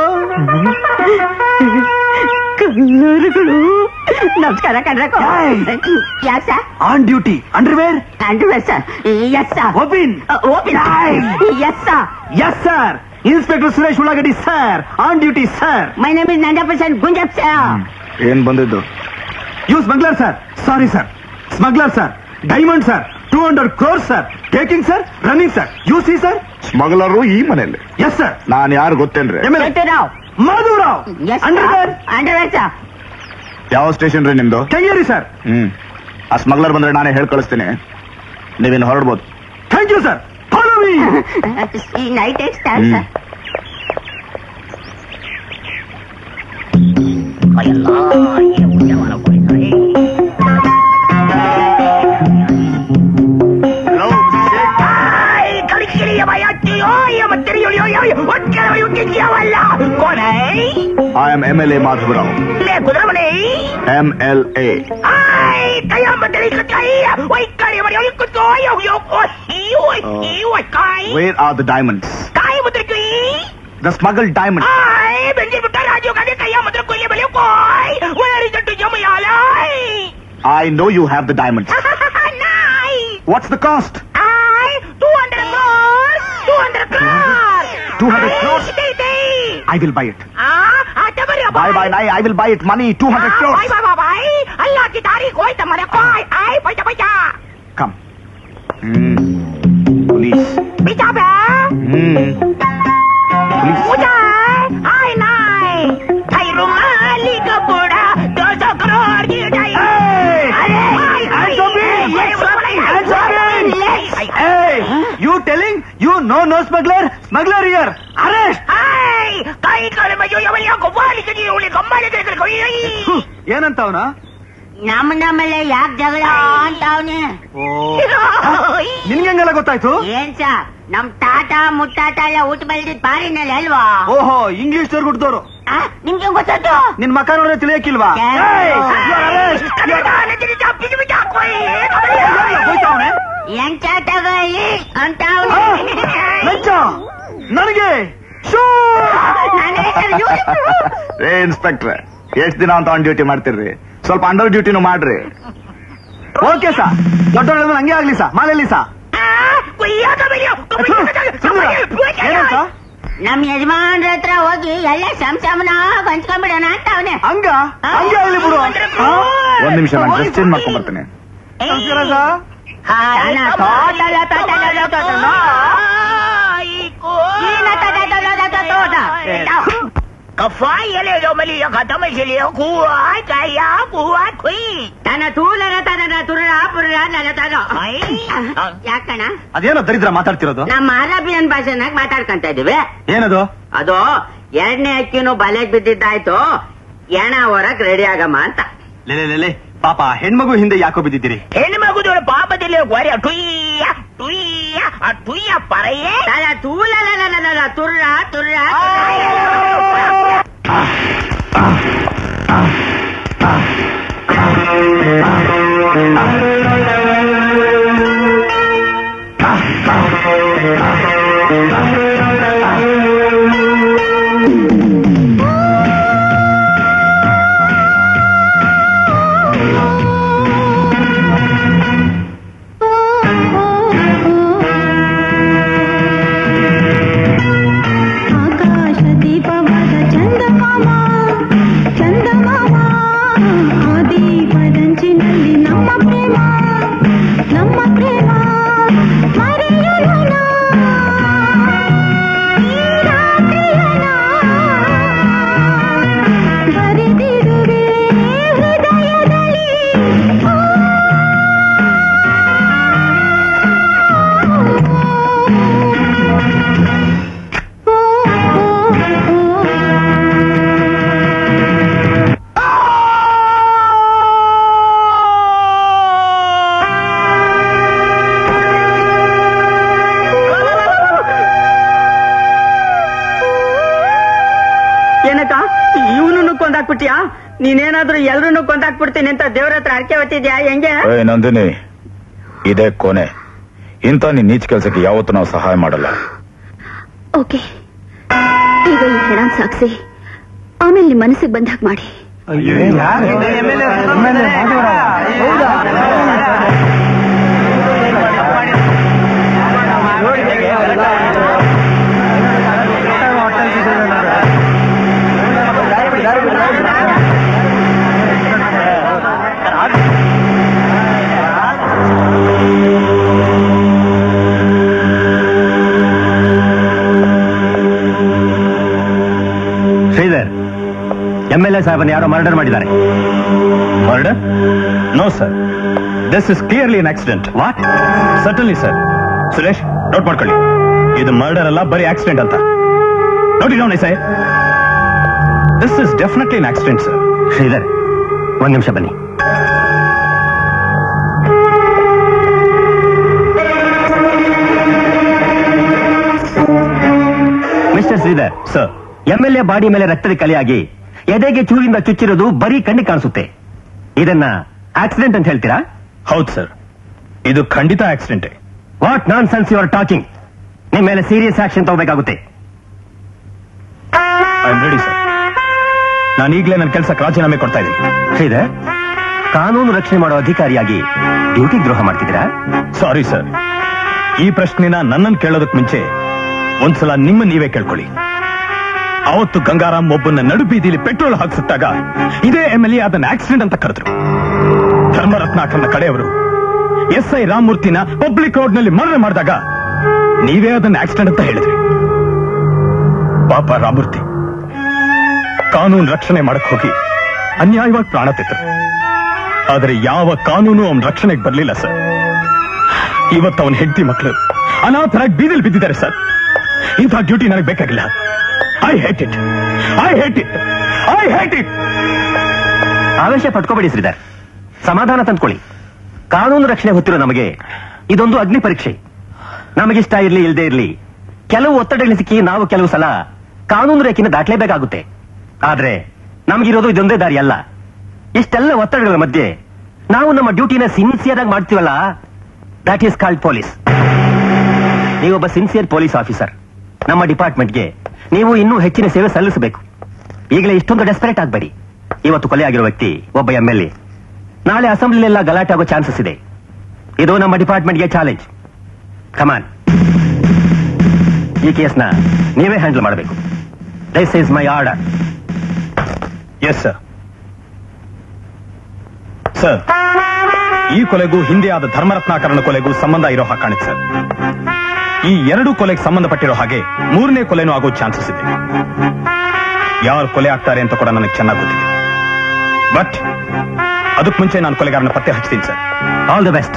ಕಲ್ಲೂರುಗಳು ನಮಸ್ಕಾರ ಕಣ್ರಕ್ಕ ಯಾಕೆ sir On duty. Underwear? Underwear sir yes sir Open! Open yes sir Yes, sir. Inspector Suresh Ulagadi, sir. On duty, sir. My name is Nanja percent ಗುಂಜಪ್ sir ಏನ್ ಬಂದಿದ್ದು You smuggler, sir. Sorry, sir. Smuggler, sir. Diamond, sir. 200 crores, sir. Taking, sir. Running, sir. You see, sir? ಸ್ಮಗ್ಲರು ಈ ಮನೆಯಲ್ಲಿ Yes, sir. ನಾನ್ ಯಾರು ಗೊತ್ತೇನ್ರಿ MLA. Rao Madhurao. Yes Underwear. Underwear sir ಯಾವ station ರೀ ನಿಮ್ದು Kengeri, sir. ಹ್ಮ್ ಆ ಸ್ಮಗ್ಲರ್ ಬಂದ್ರೆ ನಾನೇ ಹೇಳ್ ಕಳಿಸ್ತೀನಿ ನೀವಿನ್ ಹೊರಡ್ಬೋದು Thank you, sir. Follow me. ಈ night extra sir I am M L A Madhavrao M L A where are the diamonds the smuggle diamond I know you have the diamonds what's the cost two hundred crores I will buy it bye bye ನೈ I will buy it money two hundred crores come police hmm police You telling? You no no smuggler? Smuggler here. Arrest. ಏನಂತ ಅವನ ನಮ್ಮ ನಮ್ಮಲ್ಲೇ ಯಾಕೆ ಜಗಳ ಅಂತ ಅವನೇ ನಿನ್ಗೆ ಹೆಂಗೆಲ್ಲ ಗೊತ್ತಾಯ್ತು ಏನ್ ಸರ್ ನಮ್ ತಾತ ಮುತ್ತಾತ ಎಲ್ಲ ಊಟ ಬೆಳೆದಿದ್ ಬಾರಿನಲ್ಲಿ ಅಲ್ವಾ ಓಹೋ ಇಂಗ್ಲಿಷ್ ದವ್ರು ಹುಡ್ದವ್ರು ಆ, ನಿಮ್ಗೆ ಹೆಂಗ್ ಗೊತ್ತಾಯ್ತು ನಿನ್ ಮಕ್ಕ ನೋಡಿದ್ರೆ ತಿಳಿಯಕ್ಕಿಲ್ವಾ Yes. ಏಯ್, you are arrest. You are- ಹೋಯ್ತಾ ಅವ್ನೆ? ಎಂಟ ತಗೊಳ್ಳಿ ಅಂತ ಆ, ಅವನೇ ಲಂಚ ನನಗೆ ಶೂ ರೇ ಇನ್ಸ್ಪೆಕ್ಟ್ರೆ ಎಷ್ಟ್ ದಿನ ಅಂತ ಆನ್ ಡ್ಯೂಟಿ ಮಾಡ್ತಿರ್ರಿ ಸ್ವಲ್ಪ ಅಂಡರ್ ಡ್ಯೂಟಿನೂ ಮಾಡ್ರಿ ಓಕೆ ಸಾ ದೊಡ್ಡ ಹಂಗೆ ಆಗ್ಲಿ ಸಾ ಮಾಲೆಲ್ಲಿ ಸಾ ಏನಂತ ನಮ್ ಯಜಮಾನ್ರ ಹತ್ರ ಹೋಗಿ ಎಲ್ಲ ಸಂಸಮನ ಹಂಚ್ಕೊಂಡ್ಬಿಡೋಣ ಅಂತ ಅವನೇ ಹಂಗ ಹಂಗೆ ಆಗ್ಲಿ ಬಿಡು ಆ? ಒಂದ್ ನಿಮಿಷ ನಾನು ಡ್ರೆಸ್ ಚೇಂಜ್ ಮಾಡ್ಕೊಂಡ್ ಬರ್ತೇನೆ ನಮಸ್ಕಾರ ಸಾ Kafaya yo mali ya kata masili ya kuwa kaya kuwa kui. ತನ ತೂಲನ ತನ ತುರ ಪುರ ನನ್ನ ತನ ಯಾಕಣ ಅದೇನೋ ದರಿದ್ರ ಮಾತಾಡ್ತಿರೋದು ನಮ್ಮ ಅರಬಿಯನ್ ಭಾಷೆನಾಗ ಮಾತಾಡ್ಕೊಂತ ಇದೀವಿ ಏನದು ಅದು ಎರಡನೇ ಅಕ್ಕಿನೂ ಬಲೆಗ್ ಬಿದ್ದಿದ್ದಾಯ್ತು ಎಣ ಹೊರಕ್ ರೆಡಿ ಆಗಮ್ಮ ಅಂತ ಲೇ ಲೇ, ಲೇ, ಲೇ ಪಾಪ ಹೆಣ್ಮಗು ಹಿಂದೆ ಯಾಕೋ ಬಿದ್ದಿದ್ದೀರಿ ಹೆಣ್ಣು ಮಗುದೋಳ ಪಾಪದಲ್ಲಿ ಗೊರೆ ಟುಯ್ಯ ಟುಯ್ಯ ಆ ಟುಯ್ಯ ಪರಯೇ ತನ ತೂಲನ ತುರ್ರ ತುರ್ರ ಆಕಾಶ ದೀಪವಾದ ಚಂದಮಾಮ ಚಂದಮಾಮ ಆ ದೀಪದಂಚಿನಲ್ಲಿ ನಮ್ಮ ಪ್ರೇಮ ನಮ್ಮ ಪ್ರೇಮ ಮರೆಯಲನ ಈ ರಾತ್ರಿಯನ ಬರೆದಿರುವೆ ಹೃದಯದಲ್ಲಿ ಏನಕ್ಕ ಇವನು ಕೊಂದಾಕ್ಬಿಟ್ಯಾ ನೀನೇನಾದ್ರೂ ಎಲ್ರು ಕೊಂದಾಕ್ಬಿಡ್ತೀನಿ ಅಂತ ದೇವ್ರ ಹತ್ರ ಅರ್ಕೆ ಹೊತ್ತಿದ್ಯಾ ಹೆಂಗೆ ಏ ನಂದಿನಿ ಇದೇ ಕೊನೆ ಇಂಥ ನಿನ್ ನೀಚ ಕೆಲಸಕ್ಕೆ ಯಾವತ್ತೂ ನಾವು ಸಹಾಯ ಮಾಡಲ್ಲ ಓಕೆ ಈಗ ಈ ಹೆಣ ಸಾಕ್ಸಿ ಆಮೇಲೆ ನಿಮ್ ಮನಸ್ಸಿಗೆ ಬಂದಾಗ ಮಾಡಿ ಶ್ರೀಧರ್ ಎಂ ಎಲ್ ಎ ಸಾಹೇಬನ್ ಯಾರೋ ಮರ್ಡರ್ ಮಾಡಿದ್ದಾರೆ murder no sir this is clearly an accident what suddenly sir Suresh note ಮಾಡ್ಕೊಳ್ಳಿ ಇದು ಮರ್ಡರ್ ಅಲ್ಲ ಬರೀ ಆಕ್ಸಿಡೆಂಟ್ ಅಂತ ನೋಡಿ ನೋಡಿ sir this is definitely an accident sir Shridhar ಒಂದ್ ನಿಮಿಷ ಬನ್ನಿ mister Shridhar sir M L A body ಮೇಲೆ ರಕ್ತದ ಕಲೆಯಾಗಿ ಎದೆಗೆ ಚೂರಿಂದ ಚುಚ್ಚಿರೋದು ಬರೀ ಕಣ್ಣಿಗೆ ಕಾಣಿಸುತ್ತೆ ಇದನ್ನ ಆಕ್ಸಿಡೆಂಟ್ ಅಂತ ಹೇಳ್ತೀರಾ ಹೌದು ಸರ್ ಇದು ಖಂಡಿತ accident what nonsense you are talking ನಿಮ್ ಮೇಲೆ ಸೀರಿಯಸ್ ಆಕ್ಷನ್ ತಗೋಬೇಕಾಗುತ್ತೆ ಐ ಆಮ್ ರೆಡಿ ಸರ್ ನಾನು ಈಗಲೇ ನನ್ನ ಕೆಲಸಕ್ಕೆ ರಾಜೀನಾಮೆ ಕೊಡ್ತಾ ಇದ್ದೀನಿ ಶ್ರೀಧರ್ ಕಾನೂನು ರಕ್ಷಣೆ ಮಾಡೋ ಅಧಿಕಾರಿಯಾಗಿ ಡ್ಯೂಟಿ ದ್ರೋಹ ಮಾಡ್ತಿದ್ದೀರಾ ಸಾರಿ ಸರ್ ಈ ಪ್ರಶ್ನೆನ ನನ್ನನ್ನು ಕೇಳೋದಕ್ ಮುಂಚೆ ಒಂದ್ಸಲ ನಿಮ್ಮ ನೀವೇ ಕೇಳ್ಕೊಳ್ಳಿ ಅವತ್ತು ಗಂಗಾರಾಮ್ ಒಬ್ಬನ ನಡು ಬೀದಿಲಿ ಪೆಟ್ರೋಲ್ ಹಾಕ್ಸುತ್ತಾಗ ಇದೇ ಎಂ ಎಲ್ ಎ ಅದನ್ನ ಆಕ್ಸಿಡೆಂಟ್ ಅಂತ ಕರೆದ್ರು ಧರ್ಮರತ್ನಾಕರ್ನ ಕಡೆಯವರು ಎಸ್ ಐ ರಾಮಮೂರ್ತಿನ ಪಬ್ಲಿಕ್ ರೋಡ್ ನಲ್ಲಿ ಮರಣ ಮಾಡಿದಾಗ ನೀವೇ ಅದನ್ನ ಆಕ್ಸಿಡೆಂಟ್ ಅಂತ ಹೇಳಿದ್ರಿ ಪಾಪ ರಾಮಮೂರ್ತಿ ಕಾನೂನು ರಕ್ಷಣೆ ಮಾಡಕ್ ಹೋಗಿ ಅನ್ಯಾಯವಾಗಿ ಪ್ರಾಣ ತೆತ್ತರು ಆದರೆ ಯಾವ ಕಾನೂನು ಅವನ ರಕ್ಷಣೆಗೆ ಬರಲಿಲ್ಲ ಸರ್ ಇವತ್ತು ಅವನ ಹೆಂಡತಿ ಮಕ್ಕಳು ಅನಾಥರಾಗಿ ಬೀದಿಲ್ ಬಿದ್ದಿದ್ದಾರೆ ಸರ್ ಇಂಥ ಡ್ಯೂಟಿ ನನಗೆ ಬೇಕಾಗಿಲ್ಲ I hate it I hate it I hate it ಆವೇಶ ಪಟ್ಕೋಬೇಡಿ ಶ್ರೀಧರ್ ಸಮಾಧಾನ ತಂದ್ಕೊಳ್ಳಿ ಕಾನೂನು ರಕ್ಷಣೆ ಹೊತ್ತಿರೋ ನಮಗೆ ಇದೊಂದು ಅಗ್ನಿ ಪರೀಕ್ಷೆ ನಮಗಿಷ್ಟ ಇರ್ಲಿ ಇಲ್ಲದೆ ಇರ್ಲಿ ಕೆಲವು ಒತ್ತಡಗಳು ಸಿಕ್ಕಿ ನಾವು ಕೆಲವು ಸಲ ಕಾನೂನು ರೇಖೆನ ದಾಟಲೇಬೇಕಾಗುತ್ತೆ ಆದ್ರೆ ನಮಗಿರೋದು ಇದೊಂದೇ ದಾರಿ ಅಲ್ಲ ಇಷ್ಟೆಲ್ಲ ಒತ್ತಡಗಳ ಮಧ್ಯೆ ನಾವು ನಮ್ಮ ಡ್ಯೂಟಿನ ಸಿನ್ಸಿಯರ್ ಆಗಿ ಮಾಡ್ತೀವಲ್ಲ ದಟ್ ಈಸ್ ಕಾಲ್ಡ್ ಪೊಲೀಸ್ ನೀವೊಬ್ಬ ಸಿನ್ಸಿಯರ್ ಪೊಲೀಸ್ ಆಫೀಸರ್ ನಮ್ಮ ಡಿಪಾರ್ಟ್ಮೆಂಟ್ಗೆ ನೀವು ಇನ್ನೂ ಹೆಚ್ಚಿನ ಸೇವೆ ಸಲ್ಲಿಸಬೇಕು ಈಗಲೇ ಇಷ್ಟೊಂದು ಡೆಸ್ಪರೇಟ್ ಆಗಬೇಡಿ ಇವತ್ತು ಕೊಲೆ ಆಗಿರೋ ವ್ಯಕ್ತಿ ಒಬ್ಬ ಎಂ ಎಲ್ ಎ ನಾಳೆ ಅಸೆಂಬ್ಲಿಲೆಲ್ಲ ಗಲಾಟೆ ಆಗೋ ಚಾನ್ಸಸ್ ಇದೆ ಇದು ನಮ್ಮ ಡಿಪಾರ್ಟ್ಮೆಂಟ್ಗೆ ಚಾಲೆಂಜ್ ಕಮಾನ್ ಈ ಕೇಸ್ನ ನೀವೇ ಹ್ಯಾಂಡಲ್ ಮಾಡಬೇಕು this is my order yes sir sir ಈ ಕೊಲೆಗೂ ಹಿಂದೆ ಆದ ಧರ್ಮರತ್ನಾಕರಣ ಕೊಲೆಗೂ ಸಂಬಂಧ ಇರೋ ಹಾಗೆ ಕಾಣುತ್ತೆ ಸರ್ ಈ ಎರಡು ಕೊಲೆಗೆ ಸಂಬಂಧಪಟ್ಟಿರೋ ಹಾಗೆ ಮೂರನೇ ಕೊಲೆನೂ ಆಗೋ ಚಾನ್ಸಸ್ ಇದೆ ಯಾರು ಕೊಲೆ ಆಗ್ತಾರೆ ಅಂತ ಕೂಡ ನನಗೆ ಚೆನ್ನಾಗಿ ಗೊತ್ತಿದೆ ಬಟ್ ಅದಕ್ಕೆ ಮುಂಚೆ ನಾನು ಕೊಲೆಗಾರನ ಪತ್ತೆ ಹಚ್ತೀನಿ sir all the best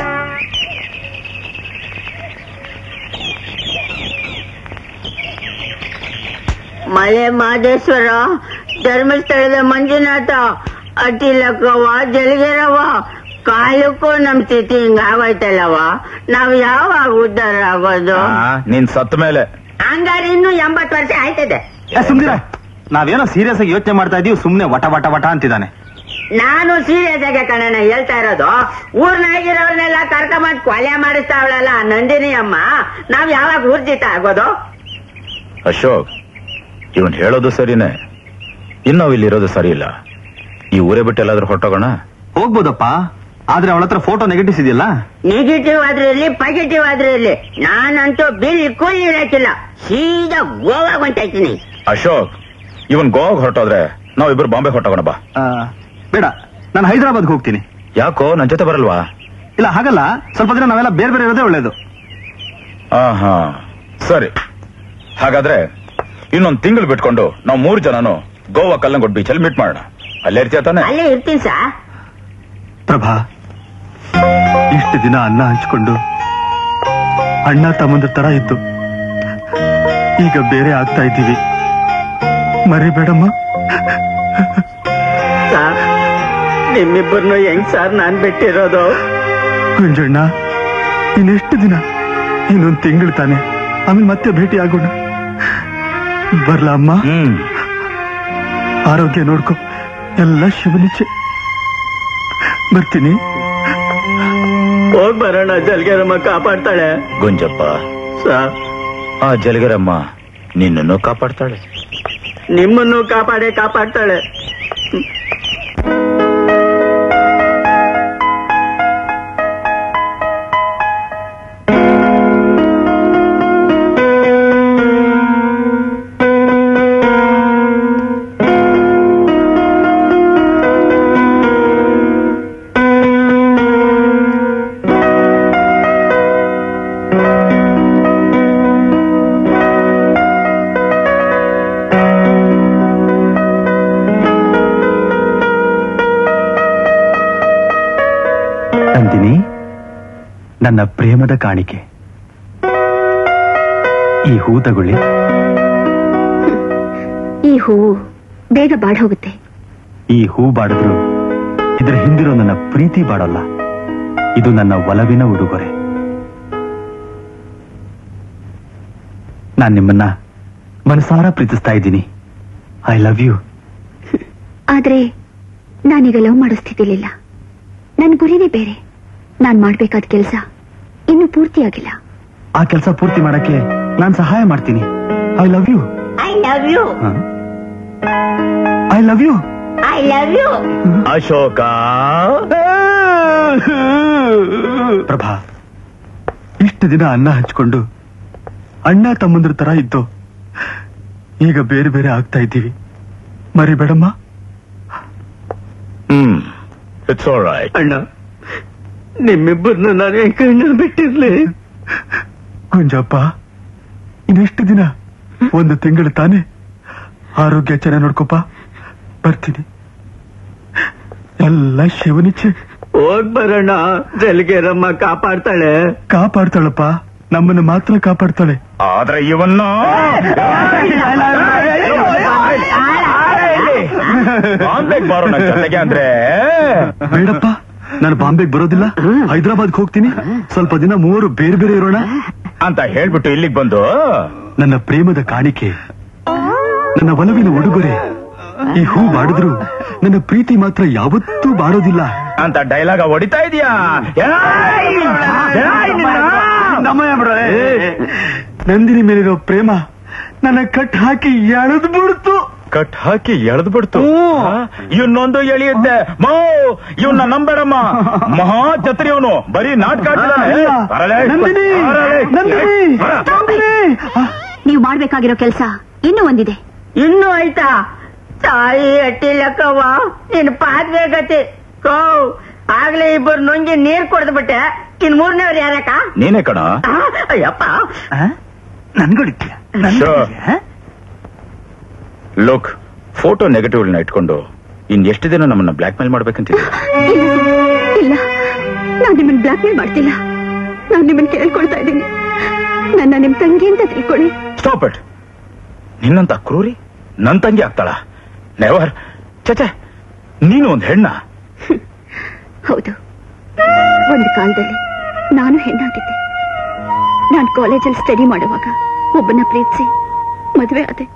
Male Madeshwara ಧರ್ಮಸ್ಥಳದ ಮಂಜುನಾಥ ಅಟಿಲಕ್ಕವ ಜಲಗಿರವ ಕಾಲಕ್ಕೂ ನಮ್ ಸ್ಥಿತಿ ಹಿಂಗ ಆಗೋಯ್ತಲ್ಲವ ನಾವ್ ಯಾವಾಗ ಉದ್ಧಾರ ಆಗೋದು ನೀನ್ ಸತ್ತ ಮೇಲೆ ಹಂಗಾರೆ ಇನ್ನು ಎಂಬತ್ತು ವರ್ಷ ಆಯ್ತದೆ ಸುಮ್ನಿರ ನಾವೇನೋ ಸೀರಿಯಸ್ ಆಗಿ ಯೋಚನೆ ಮಾಡ್ತಾ ಇದೀವಿ ಸುಮ್ನೆ ವಟ ವಟ ವಟ ಅಂತಿದ್ದಾನೆ ನಾನು ಸೀರಿಯಸ್ ಆಗಿ ಕಣಣ್ಣ ಹೇಳ್ತಾ ಇರೋದು ಊರ್ನಾಗಿರೋರ್ನೆಲ್ಲ ಕರ್ಕೊಂಬಂದ್ ಕೊಲೆ ಮಾಡಿಸ್ತಾವಳಲ್ಲ ಆ ನಂದಿನಿ ಅಮ್ಮ ನಾವ್ ಯಾವಾಗ ಊರ್ಜಿತ ಆಗೋದು ಅಶೋಕ್ ಇವನ್ ಹೇಳೋದು ಸರಿನೇ ಇನ್ನು ನಾವ್ ಇಲ್ಲಿ ಇರೋದು ಸರಿ ಇಲ್ಲ ಈ ಊರೇ ಬಿಟ್ಟು ಎಲ್ಲಾದ್ರೂ ಹೊರಟೋಗೋಣ ಹೋಗ್ಬೋದಪ್ಪ ಆದ್ರೆ ಅವಳ ಹತ್ರ ಫೋಟೋ ನೆಗೆಟಿವ್ಸ್ ಇದೆಯಲ್ಲ ನೆಗೆಟಿವ್ ಆದ್ರೆ ಇರ್ಲಿ ಪಾಸಿಟಿವ್ ಆದ್ರೆ ಇರ್ಲಿ ನಾನಂತೂ ಬಿಲ್ಕುಲ್ ಇರಕ್ಕಿಲ್ಲ ಸೀದಾ ಗೋವಾಗ ಹೊಂಟಾಯ್ತೀನಿ ಅಶೋಕ್ ಇವನ್ ಗೋವಾಗ್ ಹೊರಟೋದ್ರೆ ನಾವಿಬ್ರು ಬಾಂಬೆ ಹೊರಟೋಗೋಣ ಬಾ ಆ, ಬೇಡ ನಾನು ಹೈದರಾಬಾದ್ಗೆ ಹೋಗ್ತೀನಿ ಯಾಕೋ ನನ್ ಜೊತೆ ಬರಲ್ವಾ ಇಲ್ಲ ಹಾಗಲ್ಲ ಸ್ವಲ್ಪ ದಿನ ನಾವೆಲ್ಲ ಬೇರೆ ಬೇರೆ ಇರೋದೇ ಒಳ್ಳೇದು ಆ ಹಾ ಸರಿ ಹಾಗಾದ್ರೆ ಇನ್ನೊಂದ್ ತಿಂಗಳು ಬಿಟ್ಕೊಂಡು ನಾವು ಮೂರು ಜನನು ಗೋವಾ ಕಲ್ಲಂಗೋಡ್ ಬೀಚ್ ಅಲ್ಲಿ ಮೀಟ್ ಮಾಡೋಣ ಅಲ್ಲೇ ಇರ್ತೀಯ ತಾನೆ ಅಲ್ಲೇ ಇರ್ತೀನಿ ಸಾ ಪ್ರಭಾ ಇಷ್ಟು ದಿನ ಅನ್ನ ಹಂಚ್ಕೊಂಡು ಅಣ್ಣ ತಮ್ಮಂದ್ರ ತರ ಇತ್ತು ಈಗ ಬೇರೆ ಆಗ್ತಾ ಇದ್ದೀವಿ ಮರಿಬೇಡಮ್ಮ ನಿಮ್ಮಿಬ್ಬರನ್ನು ಹೆಂಗ್ ಸರ್ ನಾನ್ ಬಿಟ್ಟಿರೋದು ಗುಂಜಣ್ಣ ಇನ್ನೆಷ್ಟು ದಿನ ಇನ್ನೊಂದು ತಿಂಗಳು ತಾನೆ ಆಮೇಲೆ ಮತ್ತೆ ಭೇಟಿ ಆಗೋಣ ಬರ್ಲಾ ಅಮ್ಮ ಆರೋಗ್ಯ ನೋಡ್ಕೊ ಎಲ್ಲ ಶಿವನಿಚ್ಛೆ ಬರ್ತೀನಿ ಹೋಗ್ ಬರೋಣ ಜಲ್ಗೆರಮ್ಮ ಕಾಪಾಡ್ತಾಳೆ ಗುಂಜಪ್ಪ ಆ ಜಲಗರಮ್ಮ ನಿನ್ನನ್ನು ಕಾಪಾಡ್ತಾಳೆ ನಿಮ್ಮನ್ನು ಕಾಪಾಡೇ ಕಾಪಾಡ್ತಾಳೆ ನಂದಿನಿ ನನ್ನ ಪ್ರೇಮದ ಕಾಣಿಕೆ ಈ ಹೂ ತಗೊಳ್ಳಿ ಈ ಹೂವು ಬೇಗ ಬಾಡ್ ಹೋಗುತ್ತೆ ಈ ಹೂ ಬಾಡಿದ್ರು ಇದರ ಹಿಂದಿರೋ ನನ್ನ ಪ್ರೀತಿ ಬಾಡಲ್ಲ ಇದು ನನ್ನ ಒಲವಿನ ಉಡುಗೊರೆ ನಾನ್ ನಿಮ್ಮನ್ನ ಮನಸಾರ ಪ್ರೀತಿಸ್ತಾ ಇದ್ದೀನಿ ಐ ಲವ್ ಯು ಆದ್ರೆ ನಾನೀಗ ಲವ್ ಮಾಡೋ ಸ್ಥಿತಿಲಿಲ್ಲ ನನ್ ಗುರಿನೇ ಬೇರೆ ನಾನ್ ಮಾಡ್ಬೇಕಾದ ಕೆಲಸ ಇನ್ನು ಪೂರ್ತಿಯಾಗಿಲ್ಲ ಆ ಕೆಲಸ ಪೂರ್ತಿ ಮಾಡಕ್ಕೆ ನಾನ್ ಸಹಾಯ ಮಾಡ್ತೀನಿ I love you I love you I love you I love you Ashoka Prabha ಇಷ್ಟು ದಿನ ಅನ್ನ ಹಂಚ್ಕೊಂಡು ಅಣ್ಣ ತಮ್ಮಂದ್ರ ತರ ಇದ್ದು ಈಗ ಬೇರೆ ಬೇರೆ ಆಗ್ತಾ ಇದ್ದೀವಿ ಮರಿಬೇಡಮ್ಮ ಹ್ಮ್ ಇಟ್ಸ್ ಆಲ್ ರೈಟ್ ಅಣ್ಣ ನಿಮ್ಮಿಬ್ಬರನ್ನು ನಾನು ಕಣ್ಣ ಬಿಟ್ಟಿರ್ಲಿ ಗುಂಜಪ್ಪ ಇನ್ನೆಷ್ಟು ದಿನ ಒಂದು ತಿಂಗಳು ತಾನೆ ಆರೋಗ್ಯ ಚೆನ್ನಾಗಿ ನೋಡ್ಕೊಪ್ಪ ಬರ್ತೀನಿ ಎಲ್ಲ ಶಿವನಿಚ್ಛೆ ಹೋಗ್ ಬರೋಣ ಜಲ್ಗೆರಮ್ಮ ಕಾಪಾಡ್ತಾಳೆ ಕಾಪಾಡ್ತಾಳಪ್ಪ ನಮ್ಮನ್ನು ಮಾತ್ರ ಕಾಪಾಡ್ತಾಳೆ ಆದ್ರೆ ಇವನ್ನ ಬಾಂಬೆಗ್ ಬಾರೋ ನನ್ ಜೊತೆಗೆ ಅಂದ್ರೆ ಬೇಡಪ್ಪ ನಾನು ಬಾಂಬೆಗೆ ಬರೋದಿಲ್ಲ ಹೈದರಾಬಾದ್ಗೆ ಹೋಗ್ತೀನಿ ಸ್ವಲ್ಪ ದಿನ ಮೂವರು ಬೇರೆ ಬೇರೆ ಇರೋಣ ಅಂತ ಹೇಳ್ಬಿಟ್ಟು ಇಲ್ಲಿಗೆ ಬಂದು ನನ್ನ ಪ್ರೇಮದ ಕಾಣಿಕೆ ನನ್ನ ಒಲವಿನ ಉಡುಗೊರೆ ಈ ಹೂ ಬಾಡಿದ್ರು ನನ್ನ ಪ್ರೀತಿ ಮಾತ್ರ ಯಾವತ್ತೂ ಬಾಡೋದಿಲ್ಲ ಅಂತ ಡೈಲಾಗ ಹೊಡಿತಾ ಇದೀಯಾ ಏ, ನಂದಿನಿ ಮೇಲಿರೋ ಪ್ರೇಮ ನನ್ನ ಕಟ್ ಹಾಕಿ ಎಳೆದು ಬಿಡ್ತು ಕಟ್ ಹಾಕಿ ಎಳೆದು ಬಿಡ್ತು ಇವನ್ನೊಂದು ಎಳೆಯುತ್ತೆ ಮೋ ಇವನ್ನ ನಂಬೇಡಮ್ಮ ಮಹಾ ಛತ್ರಿ ಅವನು ಬರೀ ನಾಟಕ ಆಡ್ತಿದಾನೆ. ಬರಲೇ? ನಂದಿನಿ! ಬರಲೇ? ನಂದಿನಿ! ಬರ. ನೀವು ಮಾಡ್ಬೇಕಾಗಿರೋ ಕೆಲಸ ಇನ್ನೂ ಒಂದಿದೆ ಇನ್ನು ಆಯ್ತಾ ತಾಯಿ ಅಟ್ಟಿಲ್ಲಕ್ಕವ್ವ ನಿನ್ ಪಾದ್ವೆ ಗತಿ ಕೋ ಆಗ್ಲೇ ಇಬ್ಬರು ನುಂಗಿ ನೀರ್ ಕೊಡ್ದು ಬಿಟ್ಟೆ ಇನ್ ಮೂರನೇವ್ರು ಯಾರಕ್ಕ ನೀನೇ ಕಣ ಆ, ಅಯ್ಯಪ್ಪ ನನ್ಗೊಡಿತೀಯ ಲುಕ್ ಫೋಟೋ ನೆಗೆಟಿವ್ಗಳನ್ನ ಇಟ್ಕೊಂಡು ಇನ್ ಎಷ್ಟು ದಿನ ನಮ್ಮನ್ನ ಬ್ಲಾಕ್ ಮೇಲ್ ಮಾಡ್ಬೇಕಂತಿದ್ದೀರಾ ಇಲ್ಲ ಸರ್ ಇಲ್ಲ ನಾನು ನಿಮ್ಮನ್ನ ಬ್ಲಾಕ್ ಮೇಲ್ ಮಾಡ್ತಿಲ್ಲ ನಾನು ನಿಮ್ಮನ್ನ ಕೇಳ್ಕೊಳ್ತಾ ಇದ್ದೀನಿ ನನ್ನ ನಿಮ್ ತಂಗಿ ಅಂತ ತಿಳ್ಕೊಳ್ಳಿ ಸ್ಟಾಪ್ ಇಟ್ ನಿನ್ನಂತ ಕ್ರೂರಿ ನನ್ ತಂಗಿ ಆಗ್ತಾಳ ನೆವರ್ ಚಚೆ ನೀನು ಒಂದ್ ಹೆಣ್ಣ ಹೌದು ಒಂದು ಕಾಲದಲ್ಲಿ ನಾನು ಹೆಣ್ಣಾಗಿದ್ದೆ ನಾನು ಕಾಲೇಜಲ್ಲಿ ಸ್ಟಡಿ ಮಾಡುವಾಗ ಒಬ್ಬನ ಪ್ರೀತಿಸಿ ಮದುವೆ ಆದೆ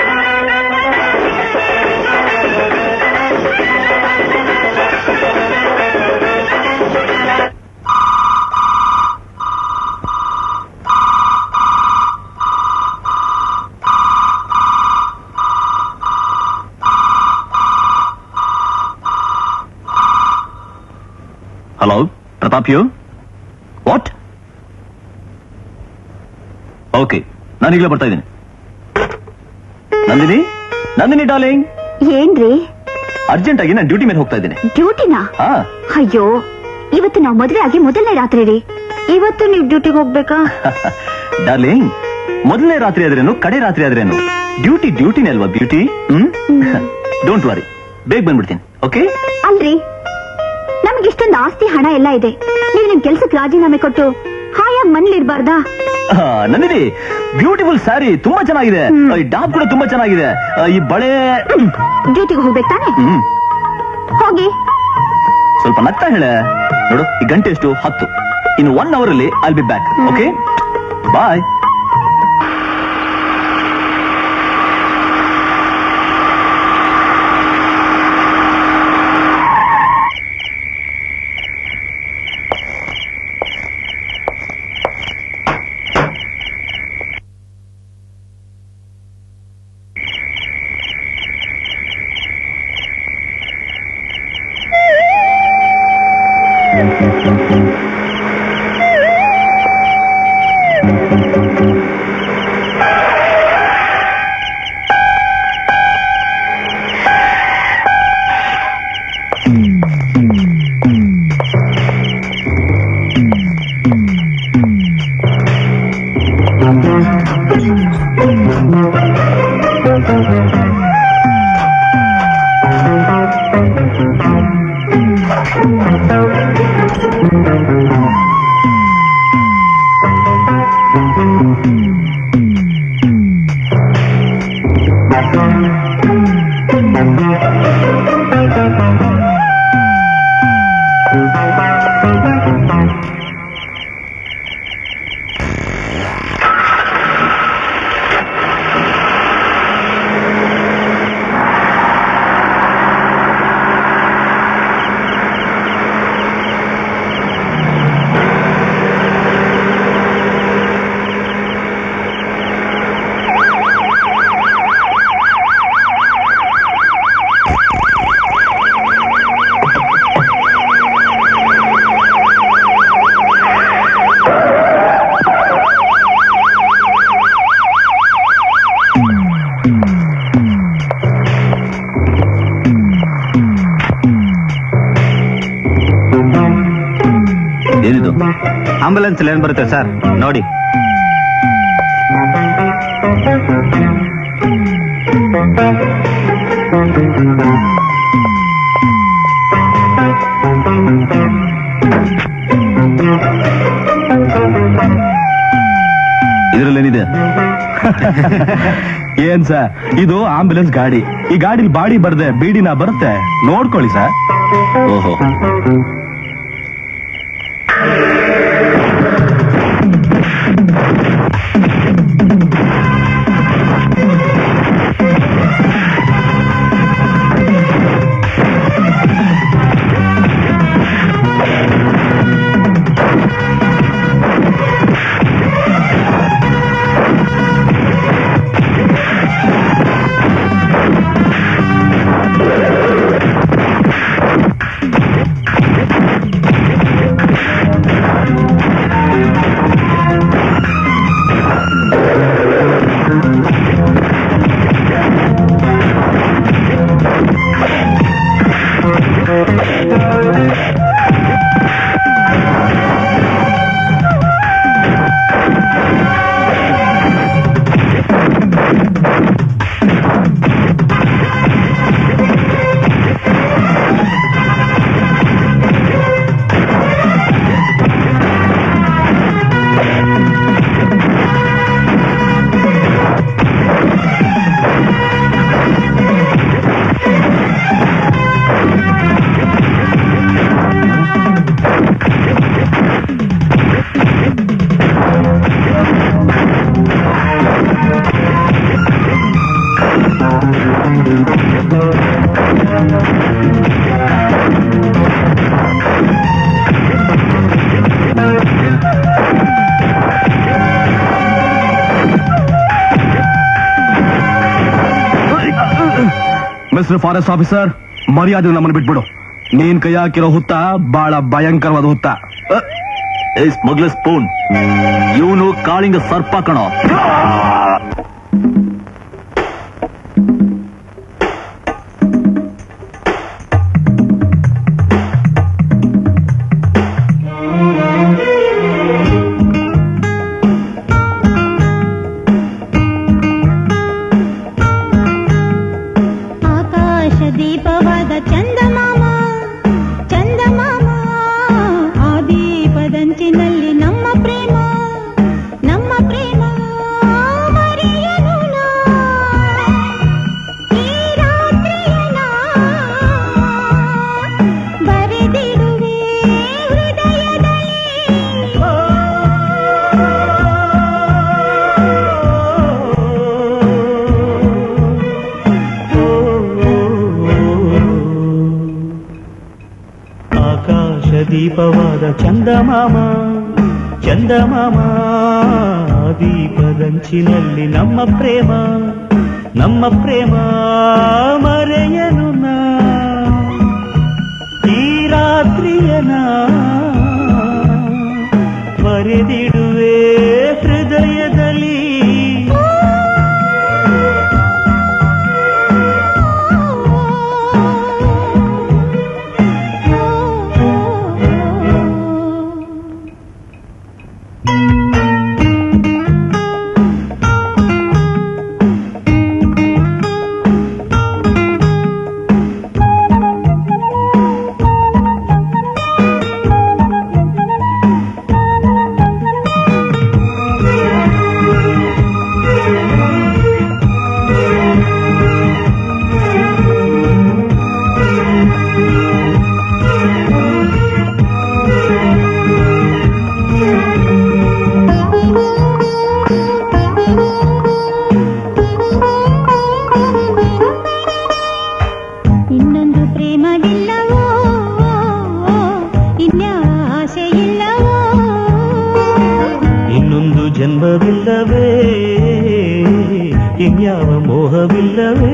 hello Pratap you what okay ನಾನು ಈಗಲೇ ಬರ್ತಾ ಇದ್ದೀನಿ ನಂದಿನಿ ನಂದಿನಿ ಡಾರ್ಲಿಂಗ್ ಏನ್ರಿ ಅರ್ಜೆಂಟ್ ಆಗಿ ನಾನು ಡ್ಯೂಟಿ ಮೇಲೆ ಹೋಗ್ತಾ ಇದ್ದೀನಿ ಡ್ಯೂಟಿನಾ ಹಾ ಅಯ್ಯೋ ಇವತ್ತು ನಾವು ಮದುವೆ ಆಗಿ ಮೊದಲನೇ ರಾತ್ರಿ ರೀ ಇವತ್ತು ನೀವು ಡ್ಯೂಟಿಗೆ ಹೋಗ್ಬೇಕಾ ಡಾರ್ಲಿಂಗ್ ಮೊದಲನೇ ರಾತ್ರಿ ಆದ್ರೇನು ಕಡೆ ರಾತ್ರಿ ಆದ್ರೇನು ಡ್ಯೂಟಿ ಡ್ಯೂಟಿನೇ ಅಲ್ವಾ ಬ್ಯೂಟಿ ಹ್ಮ್ ಡೋಂಟ್ ವರಿ ಬೇಗ ಬಂದ್ಬಿಡ್ತೀನಿ ಓಕೆ ಅಲ್ರಿ ನಮ್ಗೆ ಇಷ್ಟೊಂದು ಆಸ್ತಿ ಹಣ ಎಲ್ಲ ಇದೆ ನೀವು ನಿಮ್ ಕೆಲ್ಸಕ್ಕೆ ರಾಜೀನಾಮೆ ಕೊಟ್ಟು ಹಾಯಾಗಿ ಮನೇಲಿರ್ಬಾರ್ದಾ ನಂದಿನಿ ಬ್ಯೂಟಿಫುಲ್ ಸ್ಯಾರಿ ತುಂಬಾ ಚೆನ್ನಾಗಿದೆ ಈ ಡಾಬ್ ಕೂಡ ತುಂಬಾ ಚೆನ್ನಾಗಿದೆ ಆ, ಈ ಬಳೆ ಡ್ಯೂಟಿಗೆ ಹೋಗ್ಬೇಕು ತಾನೆ ಹ್ಮ್ ಹೋಗಿ ಸ್ವಲ್ಪ ನಗ್ತಾ ಹೇಳೆ ನೋಡು ಈ ಗಂಟೆ ಎಷ್ಟು ಹತ್ತು ಇನ್ನು ಒನ್ ಅವರ್ ಅಲ್ಲಿ I'll be back okay bye ಏನಿದು ಆಂಬುಲೆನ್ಸ್ ಏನ್ ಬರುತ್ತೆ ಸರ್ ನೋಡಿ ಇದ್ರಲ್ಲೇನಿದೆ ಏನ್ ಸರ್ ಇದು ಆಂಬ್ಯುಲೆನ್ಸ್ ಗಾಡಿ ಈ ಗಾಡಿಲಿ ಬಾಡಿ ಬರ್ದೆ ಬೀಡಿನ ಬರುತ್ತೆ ನೋಡ್ಕೊಳ್ಳಿ ಸರ್ ಓಹೋ ಆ ಮಿಸ್ಟರ್ ಫಾರೆಸ್ಟ್ ಆಫೀಸರ್ ಮರ್ಯಾದೆ ನಮ್ಮನ್ನು ಬಿಟ್ಬಿಡು ನೀನ್ ಕೈ ಹಾಕಿರೋ ಹುತ್ತ ಬಹಳ ಭಯಂಕರವಾದ ಹುತ್ತ ಸ್ಮಗ್ಲರ್ ಸ್ಪೂನ್ ಇವನು ಕಾಳಿಂಗ ಸರ್ಪ ಕಣೋ ಆಕಾಶ ದೀಪವಾದ ಚಂದಮಾಮ ಚಂದಮಾಮ ಆ ದೀಪದಂಚಿನಲ್ಲಿ ನಮ್ಮ ಪ್ರೇಮ ನಮ್ಮ ಪ್ರೇಮ ಮರೆಯನು ನಾ. ಈ ರಾತ್ರಿಯನ ಬರೆದಿಡುವೆ ಆಕಾಶ ದೀಪವಾದ ಚಂದಮಾಮ ಚಂದಮಾಮ ಆ ದೀಪದಂಚಿನಲ್ಲಿ ನಮ್ಮ ಪ್ರೇಮ ನಮ್ಮ ಪ್ರೇಮ ಮರೆಯನು ನಾ ಈ ರಾತ್ರಿಯನ ಬರೆದಿಡುವೆ ಹೃದಯದಲ್ಲಿ ಇನ್ನೊಂದು ಪ್ರೇಮವಿಲ್ಲವೋ ಇನ್ಯಾವ ಆಸೆಯಿಲ್ಲವೋ ಇನ್ನೊಂದು ಜನ್ಮವಿಲ್ಲವೇ ಇನ್ಯಾವ ಮೋಹವಿಲ್ಲವೇ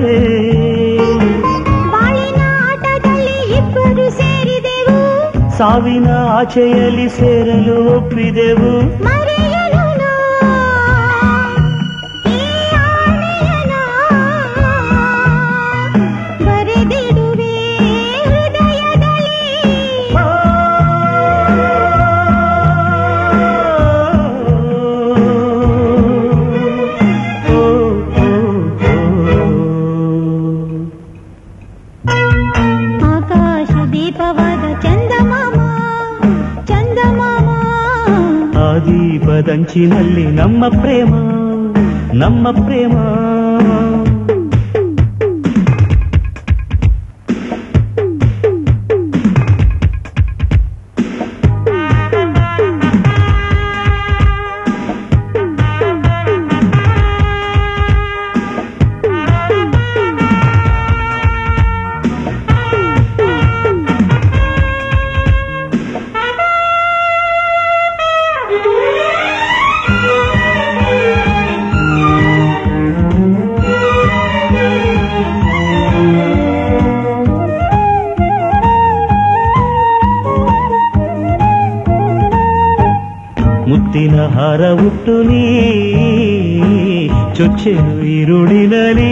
ಬಾಳಿನ ಆಟದಲ್ಲಿ ಇಬ್ಬರು ಸೇರಿದೆವು ಸಾವಿನ ಆಚೆಯಲ್ಲಿ ಸೇರಲು ಒಪ್ಪಿದೆವು ಮರೆಯಲು ನಾ ಈ ಆಣೆಯನ ಬರೆದಿಡುವೆ ಹೃದಯದಲ್ಲಿ ಆಕಾಶ ದೀಪವಾದ ಚಂದಮಾಮ ಚಂದಮಾಮ ಆ ದೀಪದಂಚಿನಲ್ಲಿ ನಮ್ಮ ಪ್ರೇಮ ನಮ್ಮ ಪ್ರೇಮ ಮುತ್ತಿನ ಹಾರ ಹುಟ್ಟು ನೀ ಚೊಚ್ಚೆನು ಈರುಳಿನಲಿ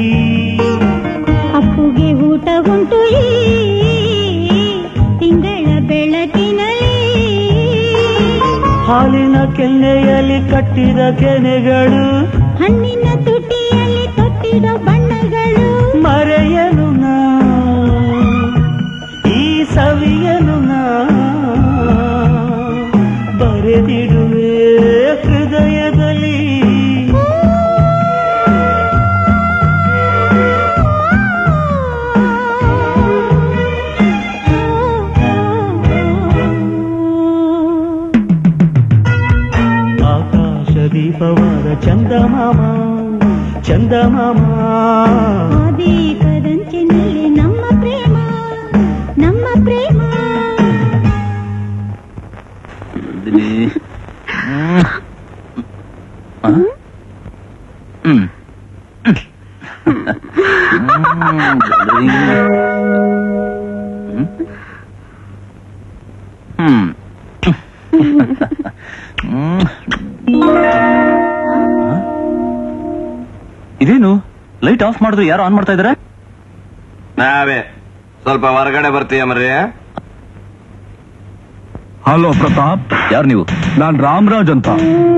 ಅಪ್ಪುಗೆ ಊಟ ಉಂಟು ಈ ತಿಂಗಳ ಬೆಳಕಿನಲ್ಲಿ ಹಾಲಿನ ಕೆನ್ನೆಯಲ್ಲಿ ಕಟ್ಟಿದ ಕೆನೆಗಳು ಹಣ್ಣಿನ ತುಟಿಯಲ್ಲಿ ತೊಟ್ಟಿರೋ ಬಣ್ಣಗಳು ಮರೆಯಲು ನಾ ಈ ಸವಿಯಲು ನಾ ಬರೆದಿಡುವೆ ಹೃದಯದಲ್ಲಿ ಆಕಾಶ ದೀಪವಾದ ಚಂದಮಾಮ ಚಂದಮಾಮ ಆ ದೀಪದಂಚಿನಲ್ಲಿ ನಮ್ಮ ಪ್ರೇಮ ನಮ್ಮ ಪ್ರೇಮ ಹ್ಮ್ ಇದೇನು ಲೈಟ್ ಆಫ್ ಮಾಡಿದ್ರೆ ಯಾರು ಆನ್ ಮಾಡ್ತಾ ಇದಾರೆ ನಾವೇ ಸ್ವಲ್ಪ ಹೊರಗಡೆ ಬರ್ತೀಯ ಮರ್ರಿ ಹಲೋ ಪ್ರತಾಪ್ ಯಾರು ನೀವು ನಾನ್ ರಾಮರಾಜ್ ಅಂತ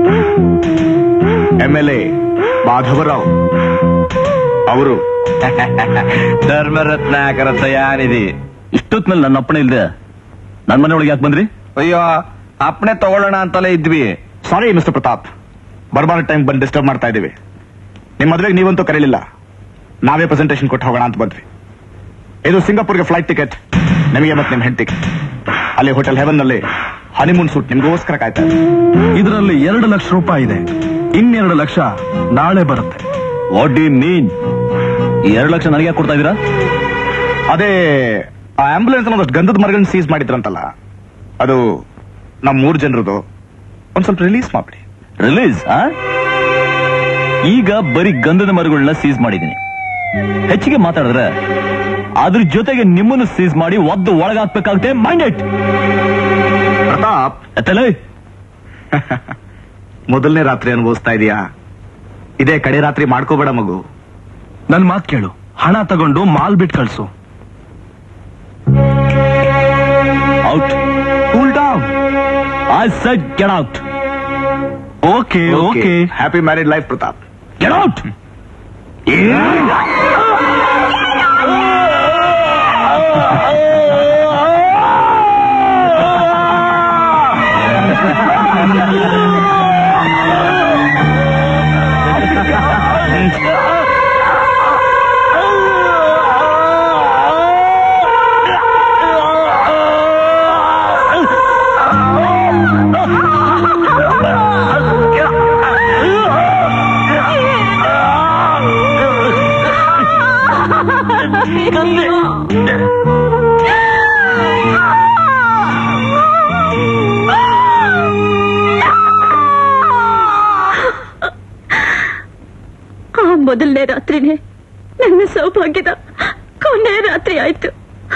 ಎಂ ಎಲ್ ಎ ಮಾಧವರಾವ್ ಅವರು ಧರ್ಮರತ್ನಾಕರ ದಯಾನಿಧಿ ಇಷ್ಟೊತ್ ಮೇಲೆ ನನ್ನ ಅಪ್ಪಣೆ ಇಲ್ದೆ ನನ್ ಮನೆ ಒಳಗೆ ಯಾಕೆ ಬಂದ್ರಿ ಅಯ್ಯೋ ಅಪ್ಪಣೆ ತಗೊಳ್ಳೋಣ ಅಂತಲೇ ಇದ್ವಿ ಸಾರಿ ಮಿಸ್ಟರ್ ಪ್ರತಾಪ್ ಬರ್ಬಾರ ಟೈಮ್ ಬಂದು ಡಿಸ್ಟರ್ಬ್ ಮಾಡ್ತಾ ಇದೀವಿ ನಿಮ್ ಮದ್ವೆಗೆ ನೀವಂತೂ ಕರೀಲಿಲ್ಲ ನಾವೇ ಪ್ರೆಸೆಂಟೇಶನ್ ಕೊಟ್ಟು ಹೋಗೋಣ ಅಂತ ಬಂದ್ವಿ ಇದು ಸಿಂಗಾಪುರ್ಗೆ ಫ್ಲೈಟ್ ಟಿಕೆಟ್ ನಿಮಗೆ ಮತ್ತೆ ನಿಮ್ ಹೆಂಡತಿಗೆ ಅಲ್ಲಿ ಹೋಟೆಲ್ ಹೆವನ್ ನಲ್ಲಿ ಹನಿಮೂನ್ ಸೂಟ್ ನಿಮ್ಗೋಸ್ಕರ ಕಾಯ್ತಾ ಇದೆ. ಇದರಲ್ಲಿ ಎರಡು ಲಕ್ಷ ರೂಪಾಯಿ ಇದೆ ಇನ್ನೆರಡು ಲಕ್ಷ ನಾಳೆ ಬರುತ್ತೆ ವಾಟ್ ಡಿ ಮೀನ್ ಈ ಎರಡು ಲಕ್ಷ ನನಗೆ ಯಾಕೆ ಕೊಡ್ತಾ ಇದೀರಾ ಅದೇ ಆ ಆಂಬುಲೆನ್ಸ್ ಒಂದಷ್ಟು ಗಂಧದ ಮರಗಳನ್ನ ಸೀಸ್ ಮಾಡಿದ್ರಂತಲ್ಲ ಅದು ನಮ್ ಮೂರ್ ಜನರದು ಒಂದ್ ಸ್ವಲ್ಪ ರಿಲೀಸ್ ಮಾಡ್ಬಿಡಿ ರಿಲೀಸ್ ಆ ಈಗ ಬರೀ ಗಂಧದ ಮರಗಳನ್ನ ಸೀಸ್ ಮಾಡಿದ್ದೀನಿ ಹೆಚ್ಚಿಗೆ ಮಾತಾಡಿದ್ರೆ ಅದ್ರ ಜೊತೆಗೆ ನಿಮ್ಮನ್ನು ಸೀಸ್ ಮಾಡಿ ಒದ್ದು ಒಳಗಾಕ್ಬೇಕಾಗುತ್ತೆ ಮೈಂಡೆಡ್ ಪ್ರತಾಪ್ ಎತ್ತಲೇ ಮೊದಲನೇ ರಾತ್ರಿ ಅನುಭವಿಸ್ತಾ ಇದೀಯಾ ಇದೇ ಕಡೆ ರಾತ್ರಿ ಮಾಡ್ಕೋಬೇಡ ಮಗು ನನ್ ಮಾತ್ ಕೇಳು ಹಣ ತಗೊಂಡು ಮಾಲ್ ಬಿಟ್ ಕಳ್ಸು out cool down I said get out okay okay happy married life Pratap get out ಆ ಮೊದಲನೇ ರಾತ್ರಿನೇ ನನ್ನ ಸೌಭಾಗ್ಯದ ಕೊನೆ ರಾತ್ರಿ ಆಯ್ತು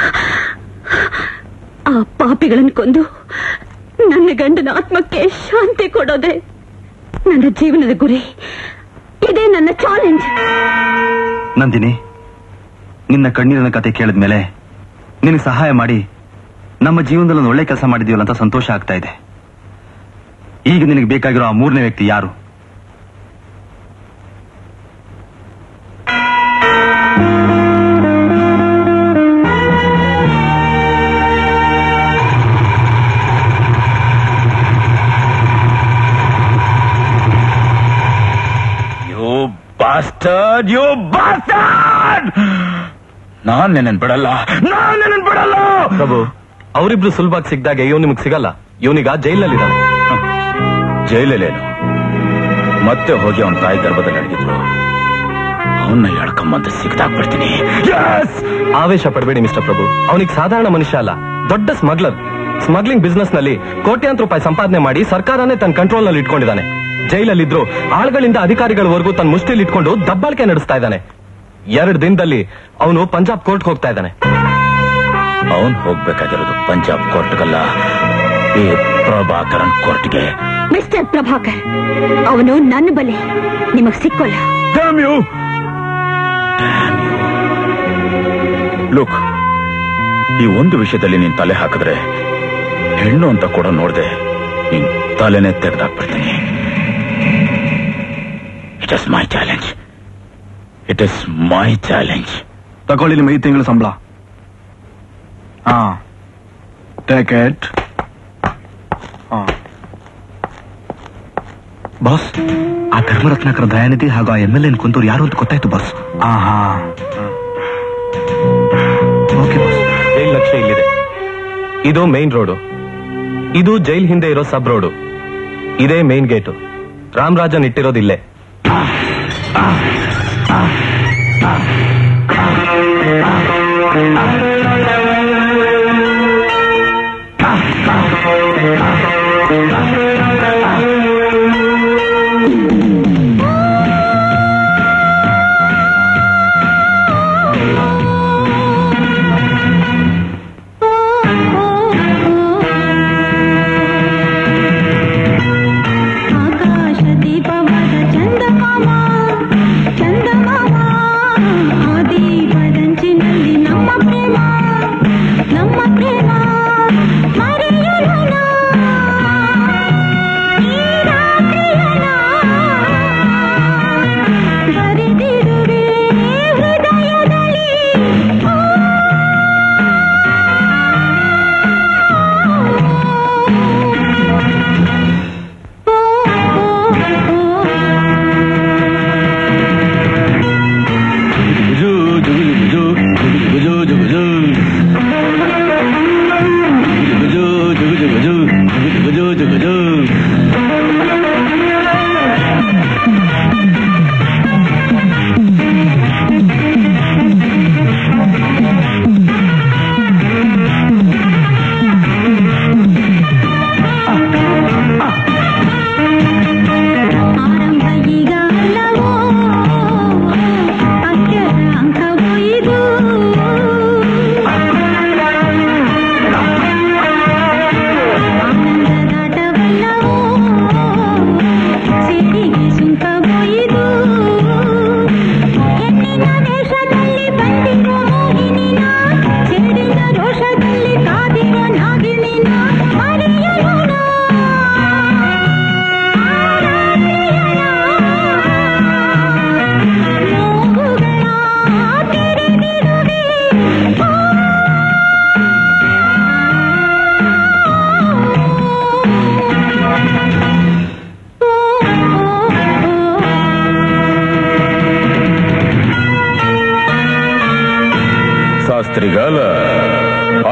ಆ ಪಾಪಿಗಳನ್ನು ಕೊಂದು ನನ್ನ ಗಂಡನ ಆತ್ಮಕ್ಕೆ ಶಾಂತಿ ಕೊಡೋದೆ ನನ್ನ ಜೀವನದ ಗುರಿ ಇದೇ ನನ್ನ ಚಾಲೆಂಜ್ ನಂದಿನಿ ನಿನ್ನ ಕಣ್ಣೀರಿನ ಕತೆ ಕೇಳಿದ್ಮೇಲೆ ನಿನಗೆ ಸಹಾಯ ಮಾಡಿ ನಮ್ಮ ಜೀವನದಲ್ಲಿ ಒಂದು ಒಳ್ಳೆ ಕೆಲಸ ಮಾಡಿದೀವಲ್ಲ ಅಂತ ಸಂತೋಷ ಆಗ್ತಾ ಇದೆ ಈಗ ನಿನಗೆ ಬೇಕಾಗಿರೋ ಆ ಮೂರನೇ ವ್ಯಕ್ತಿ ಯಾರು ಯೋ ಬಾಸ್ಟರ್ಡ್ ಯೋ ಬಾಸ್ಟರ್ಡ್ ನಾನ್ ನೆನನ್ ಬಿಡಲ್ಲ ನಾನ್ ನೆನನ್ ಬಿಡಲ್ಲ ಪ್ರಭು ಅವರಿಬ್ರು ಸುಲಭವಾಗಿ ಸಿಕ್ಕಿದಾಗ ಇವ್ ನಿಮಗ್ ಸಿಗಲ್ಲ ಇವನಿಗ ಜೈಲಲ್ಲಿದ್ದಾನೆ ಜೈಲಲ್ಲೇನು ಮತ್ತೆ ಹೋಗಿ ಅವನ ತಾಯಿ ಗರ್ಭದಲ್ಲಿ ಅಡಗಿದ್ರು ಅವನ್ನ ಎಳ್ಕೊಂಬಂದು ಸಿಗ್ದಾಕ್ಬಿಡ್ತೀನಿ ಆವೇಶ ಪಡಬೇಡಿ ಮಿಸ್ಟರ್ ಪ್ರಭು ಅವನಿಗೆ ಸಾಧಾರಣ ಮನುಷ್ಯ ಅಲ್ಲ ದೊಡ್ಡ ಸ್ಮಗ್ಲರ್ ಸ್ಮಗ್ಲಿಂಗ್ ಬಿಸ್ನೆಸ್ ನಲ್ಲಿ ಕೋಟ್ಯಾಂತರ ರೂಪಾಯಿ ಸಂಪಾದನೆ ಮಾಡಿ ಸರ್ಕಾರನೇ ತನ್ನ ಕಂಟ್ರೋಲ್ ನಲ್ಲಿ ಇಟ್ಕೊಂಡಿದ್ದಾನೆ ಜೈಲಲ್ಲಿದ್ರು ಆಳ್ಗಳಿಂದ ಅಧಿಕಾರಿಗಳವರೆಗೂ ತನ್ನ ಮುಷ್ಟಿಲಿ ಇಟ್ಕೊಂಡು ದಬ್ಬಾಳಿಕೆ ನಡೆಸ್ತಾ ಇದ್ದಾನೆ ಎರಡು ದಿನದಲ್ಲಿ ಅವನು ಪಂಜಾಬ್ ಕೋರ್ಟ್ ಹೋಗ್ತಾ ಇದ್ದಾನೆ ಅವನ್ ಹೋಗ್ಬೇಕಾಗಿರೋದು ಪಂಜಾಬ್ ಕೋರ್ಟ್ಗಲ್ಲ ಈ ಪ್ರಭಾಕರನ್ ಕೋರ್ಟ್ಗೆ ಮಿಸ್ಟರ್ ಪ್ರಭಾಕರ್ ಅವನು ನನ್ನ ಬಲೆ ನಿಮಗ್ ಸಿಕ್ಕೋಲ್ಲ ಲುಕ್ ಈ ಒಂದು ವಿಷಯದಲ್ಲಿ ನೀನ್ ತಲೆ ಹಾಕಿದ್ರೆ ಹೆಣ್ಣು ಅಂತ ಕೂಡ ನೋಡ್ದೆ ನೀನ್ ತಲೆನೇ ತೆಗೆದಾಕ್ಬಿಡ್ತೀನಿ it is my challenge it is my challenge ತಗೊಳ್ಳಿ ನಿಮ್ಮ ಐದು ತಿಂಗಳ ಸಂಬಳ ಹಾ ಟೇಕ್ ಇಟ್ ಬಾಸ್ ಆ ಧರ್ಮರತ್ನಾಕರ ದಯಾನಿಧಿ ಹಾಗೂ ಆ ಎಂ ಎಲ್ ಎನ್ ಕುಂತೂರು ಯಾರು ಅಂತ ಗೊತ್ತಾಯ್ತು ಬಾಸ್ ಆಹಾ ಓಕೆ ಬಾಸ್ ಜೈಲ್ ಲಕ್ಷ್ಯ ಇಲ್ಲಿದೆ ಇದು ಮೇನ್ ರೋಡು ಇದು ಜೈಲ್ ಹಿಂದೆ ಇರೋ ಸಬ್ ರೋಡು ಇದೇ ಮೇನ್ ಗೇಟು ರಾಮರಾಜನ್ ಇಟ್ಟಿರೋದಿಲ್ಲೇ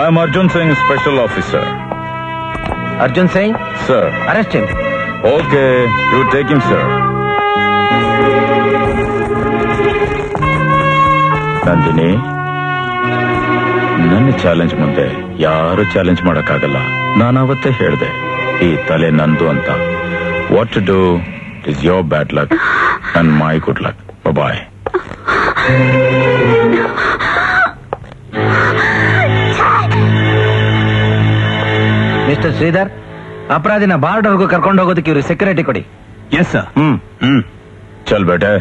I'm Arjun Singh, special officer. Arjun Singh? Sir. Arrest him. Okay, you take him, sir. Nandini ನನ್ನ ಚಾಲೆಂಜ್ ಮುಂದೆ ಯಾರು ಚಾಲೆಂಜ್ ಮಾಡಕ್ಕಾಗಲ್ಲ ನಾನು ಅವತ್ತೇ ಹೇಳ್ದೆ ಈ ತಲೆ ನಂದು ಅಂತ what to do is your bad luck and my good luck boy mister Sridhar ಅಪರಾಧಿನ ಬಾರ್ಡರ್ಗೂ ಕರ್ಕೊಂಡು ಹೋಗೋದಕ್ಕೆ ಇವ್ರಿಗೆ ಸೆಕ್ಯೂರಿಟಿ ಕೊಡಿ ಎಸ್ ಸರ್ ಹ್ಮ್ ಹ್ಮ್ ಚಲ್ ಬೇಟೆ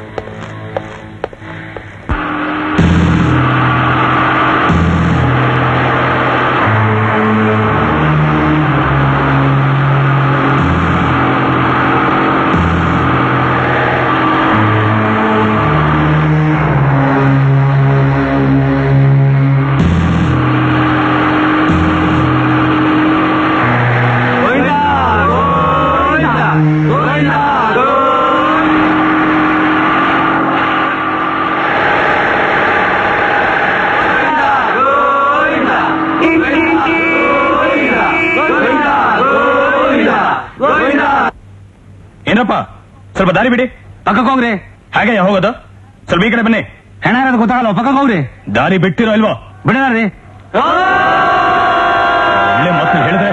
ಏನಪ್ಪ ಸ್ವಲ್ಪ ದಾರಿ ಬಿಡಿ ಪಕ್ಕಕ್ಕೆ ಹೋಗ್ರಿ ಹಾಗೆ ಹೋಗೋದು ಸ್ವಲ್ಪ ಈ ಕಡೆ ಬನ್ನಿ ಹೆಣ ಇರೋದು ಗೊತ್ತಾಗಲ್ಲ ಪಕ್ಕಕ್ಕೆ ಹೋಗ್ರಿ ದಾರಿ ಬಿಟ್ಟಿರೋ ಇಲ್ವೋ ಬಿಡದಾರ್ರಿ ಒಳ್ಳೆ ಮಾತು ಹೇಳಿದ್ರೆ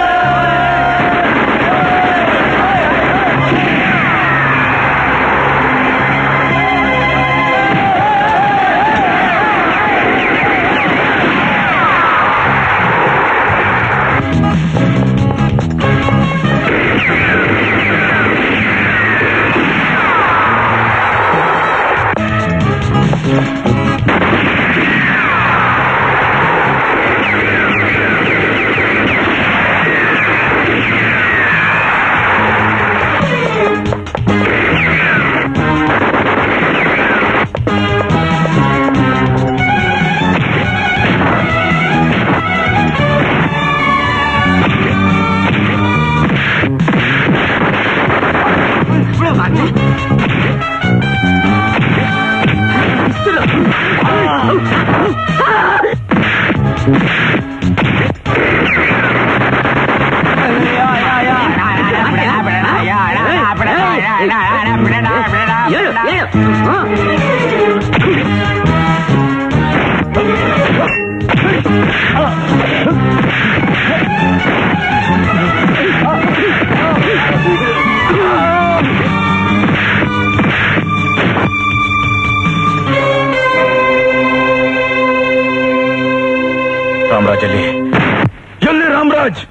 ರಾಮರಾಜ್ ಅಲ್ಲಿ ಎಲ್ಲಿ ರಾಮರಾಜ್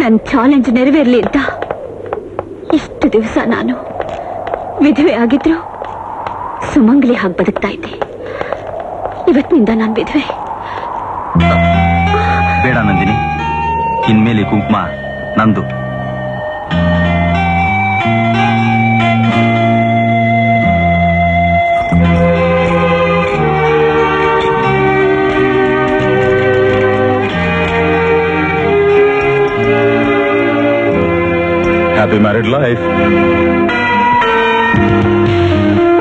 ನನ್ ಚಾಲೆಂಜ್ ನೆರವೇರ್ಲಿ ಅಂತ ಇಷ್ಟು ದಿವಸ ನಾನು ವಿಧವೆ ಆಗಿದ್ರು ಸುಮಂಗಲಿ ಹಾಗೆ ಬದುಕ್ತಾ ಇದ್ದೆ ಇವತ್ತಿನಿಂದ ನಾನು ವಿಧವೆ ಬೇಡ ನಂದಿನಿ ಇನ್ಮೇಲೆ ಈ ಕುಂಕುಮ ನಂದು ಹ್ಯಾಪಿ ಮ್ಯಾರಿಡ್ ಲೈಫ್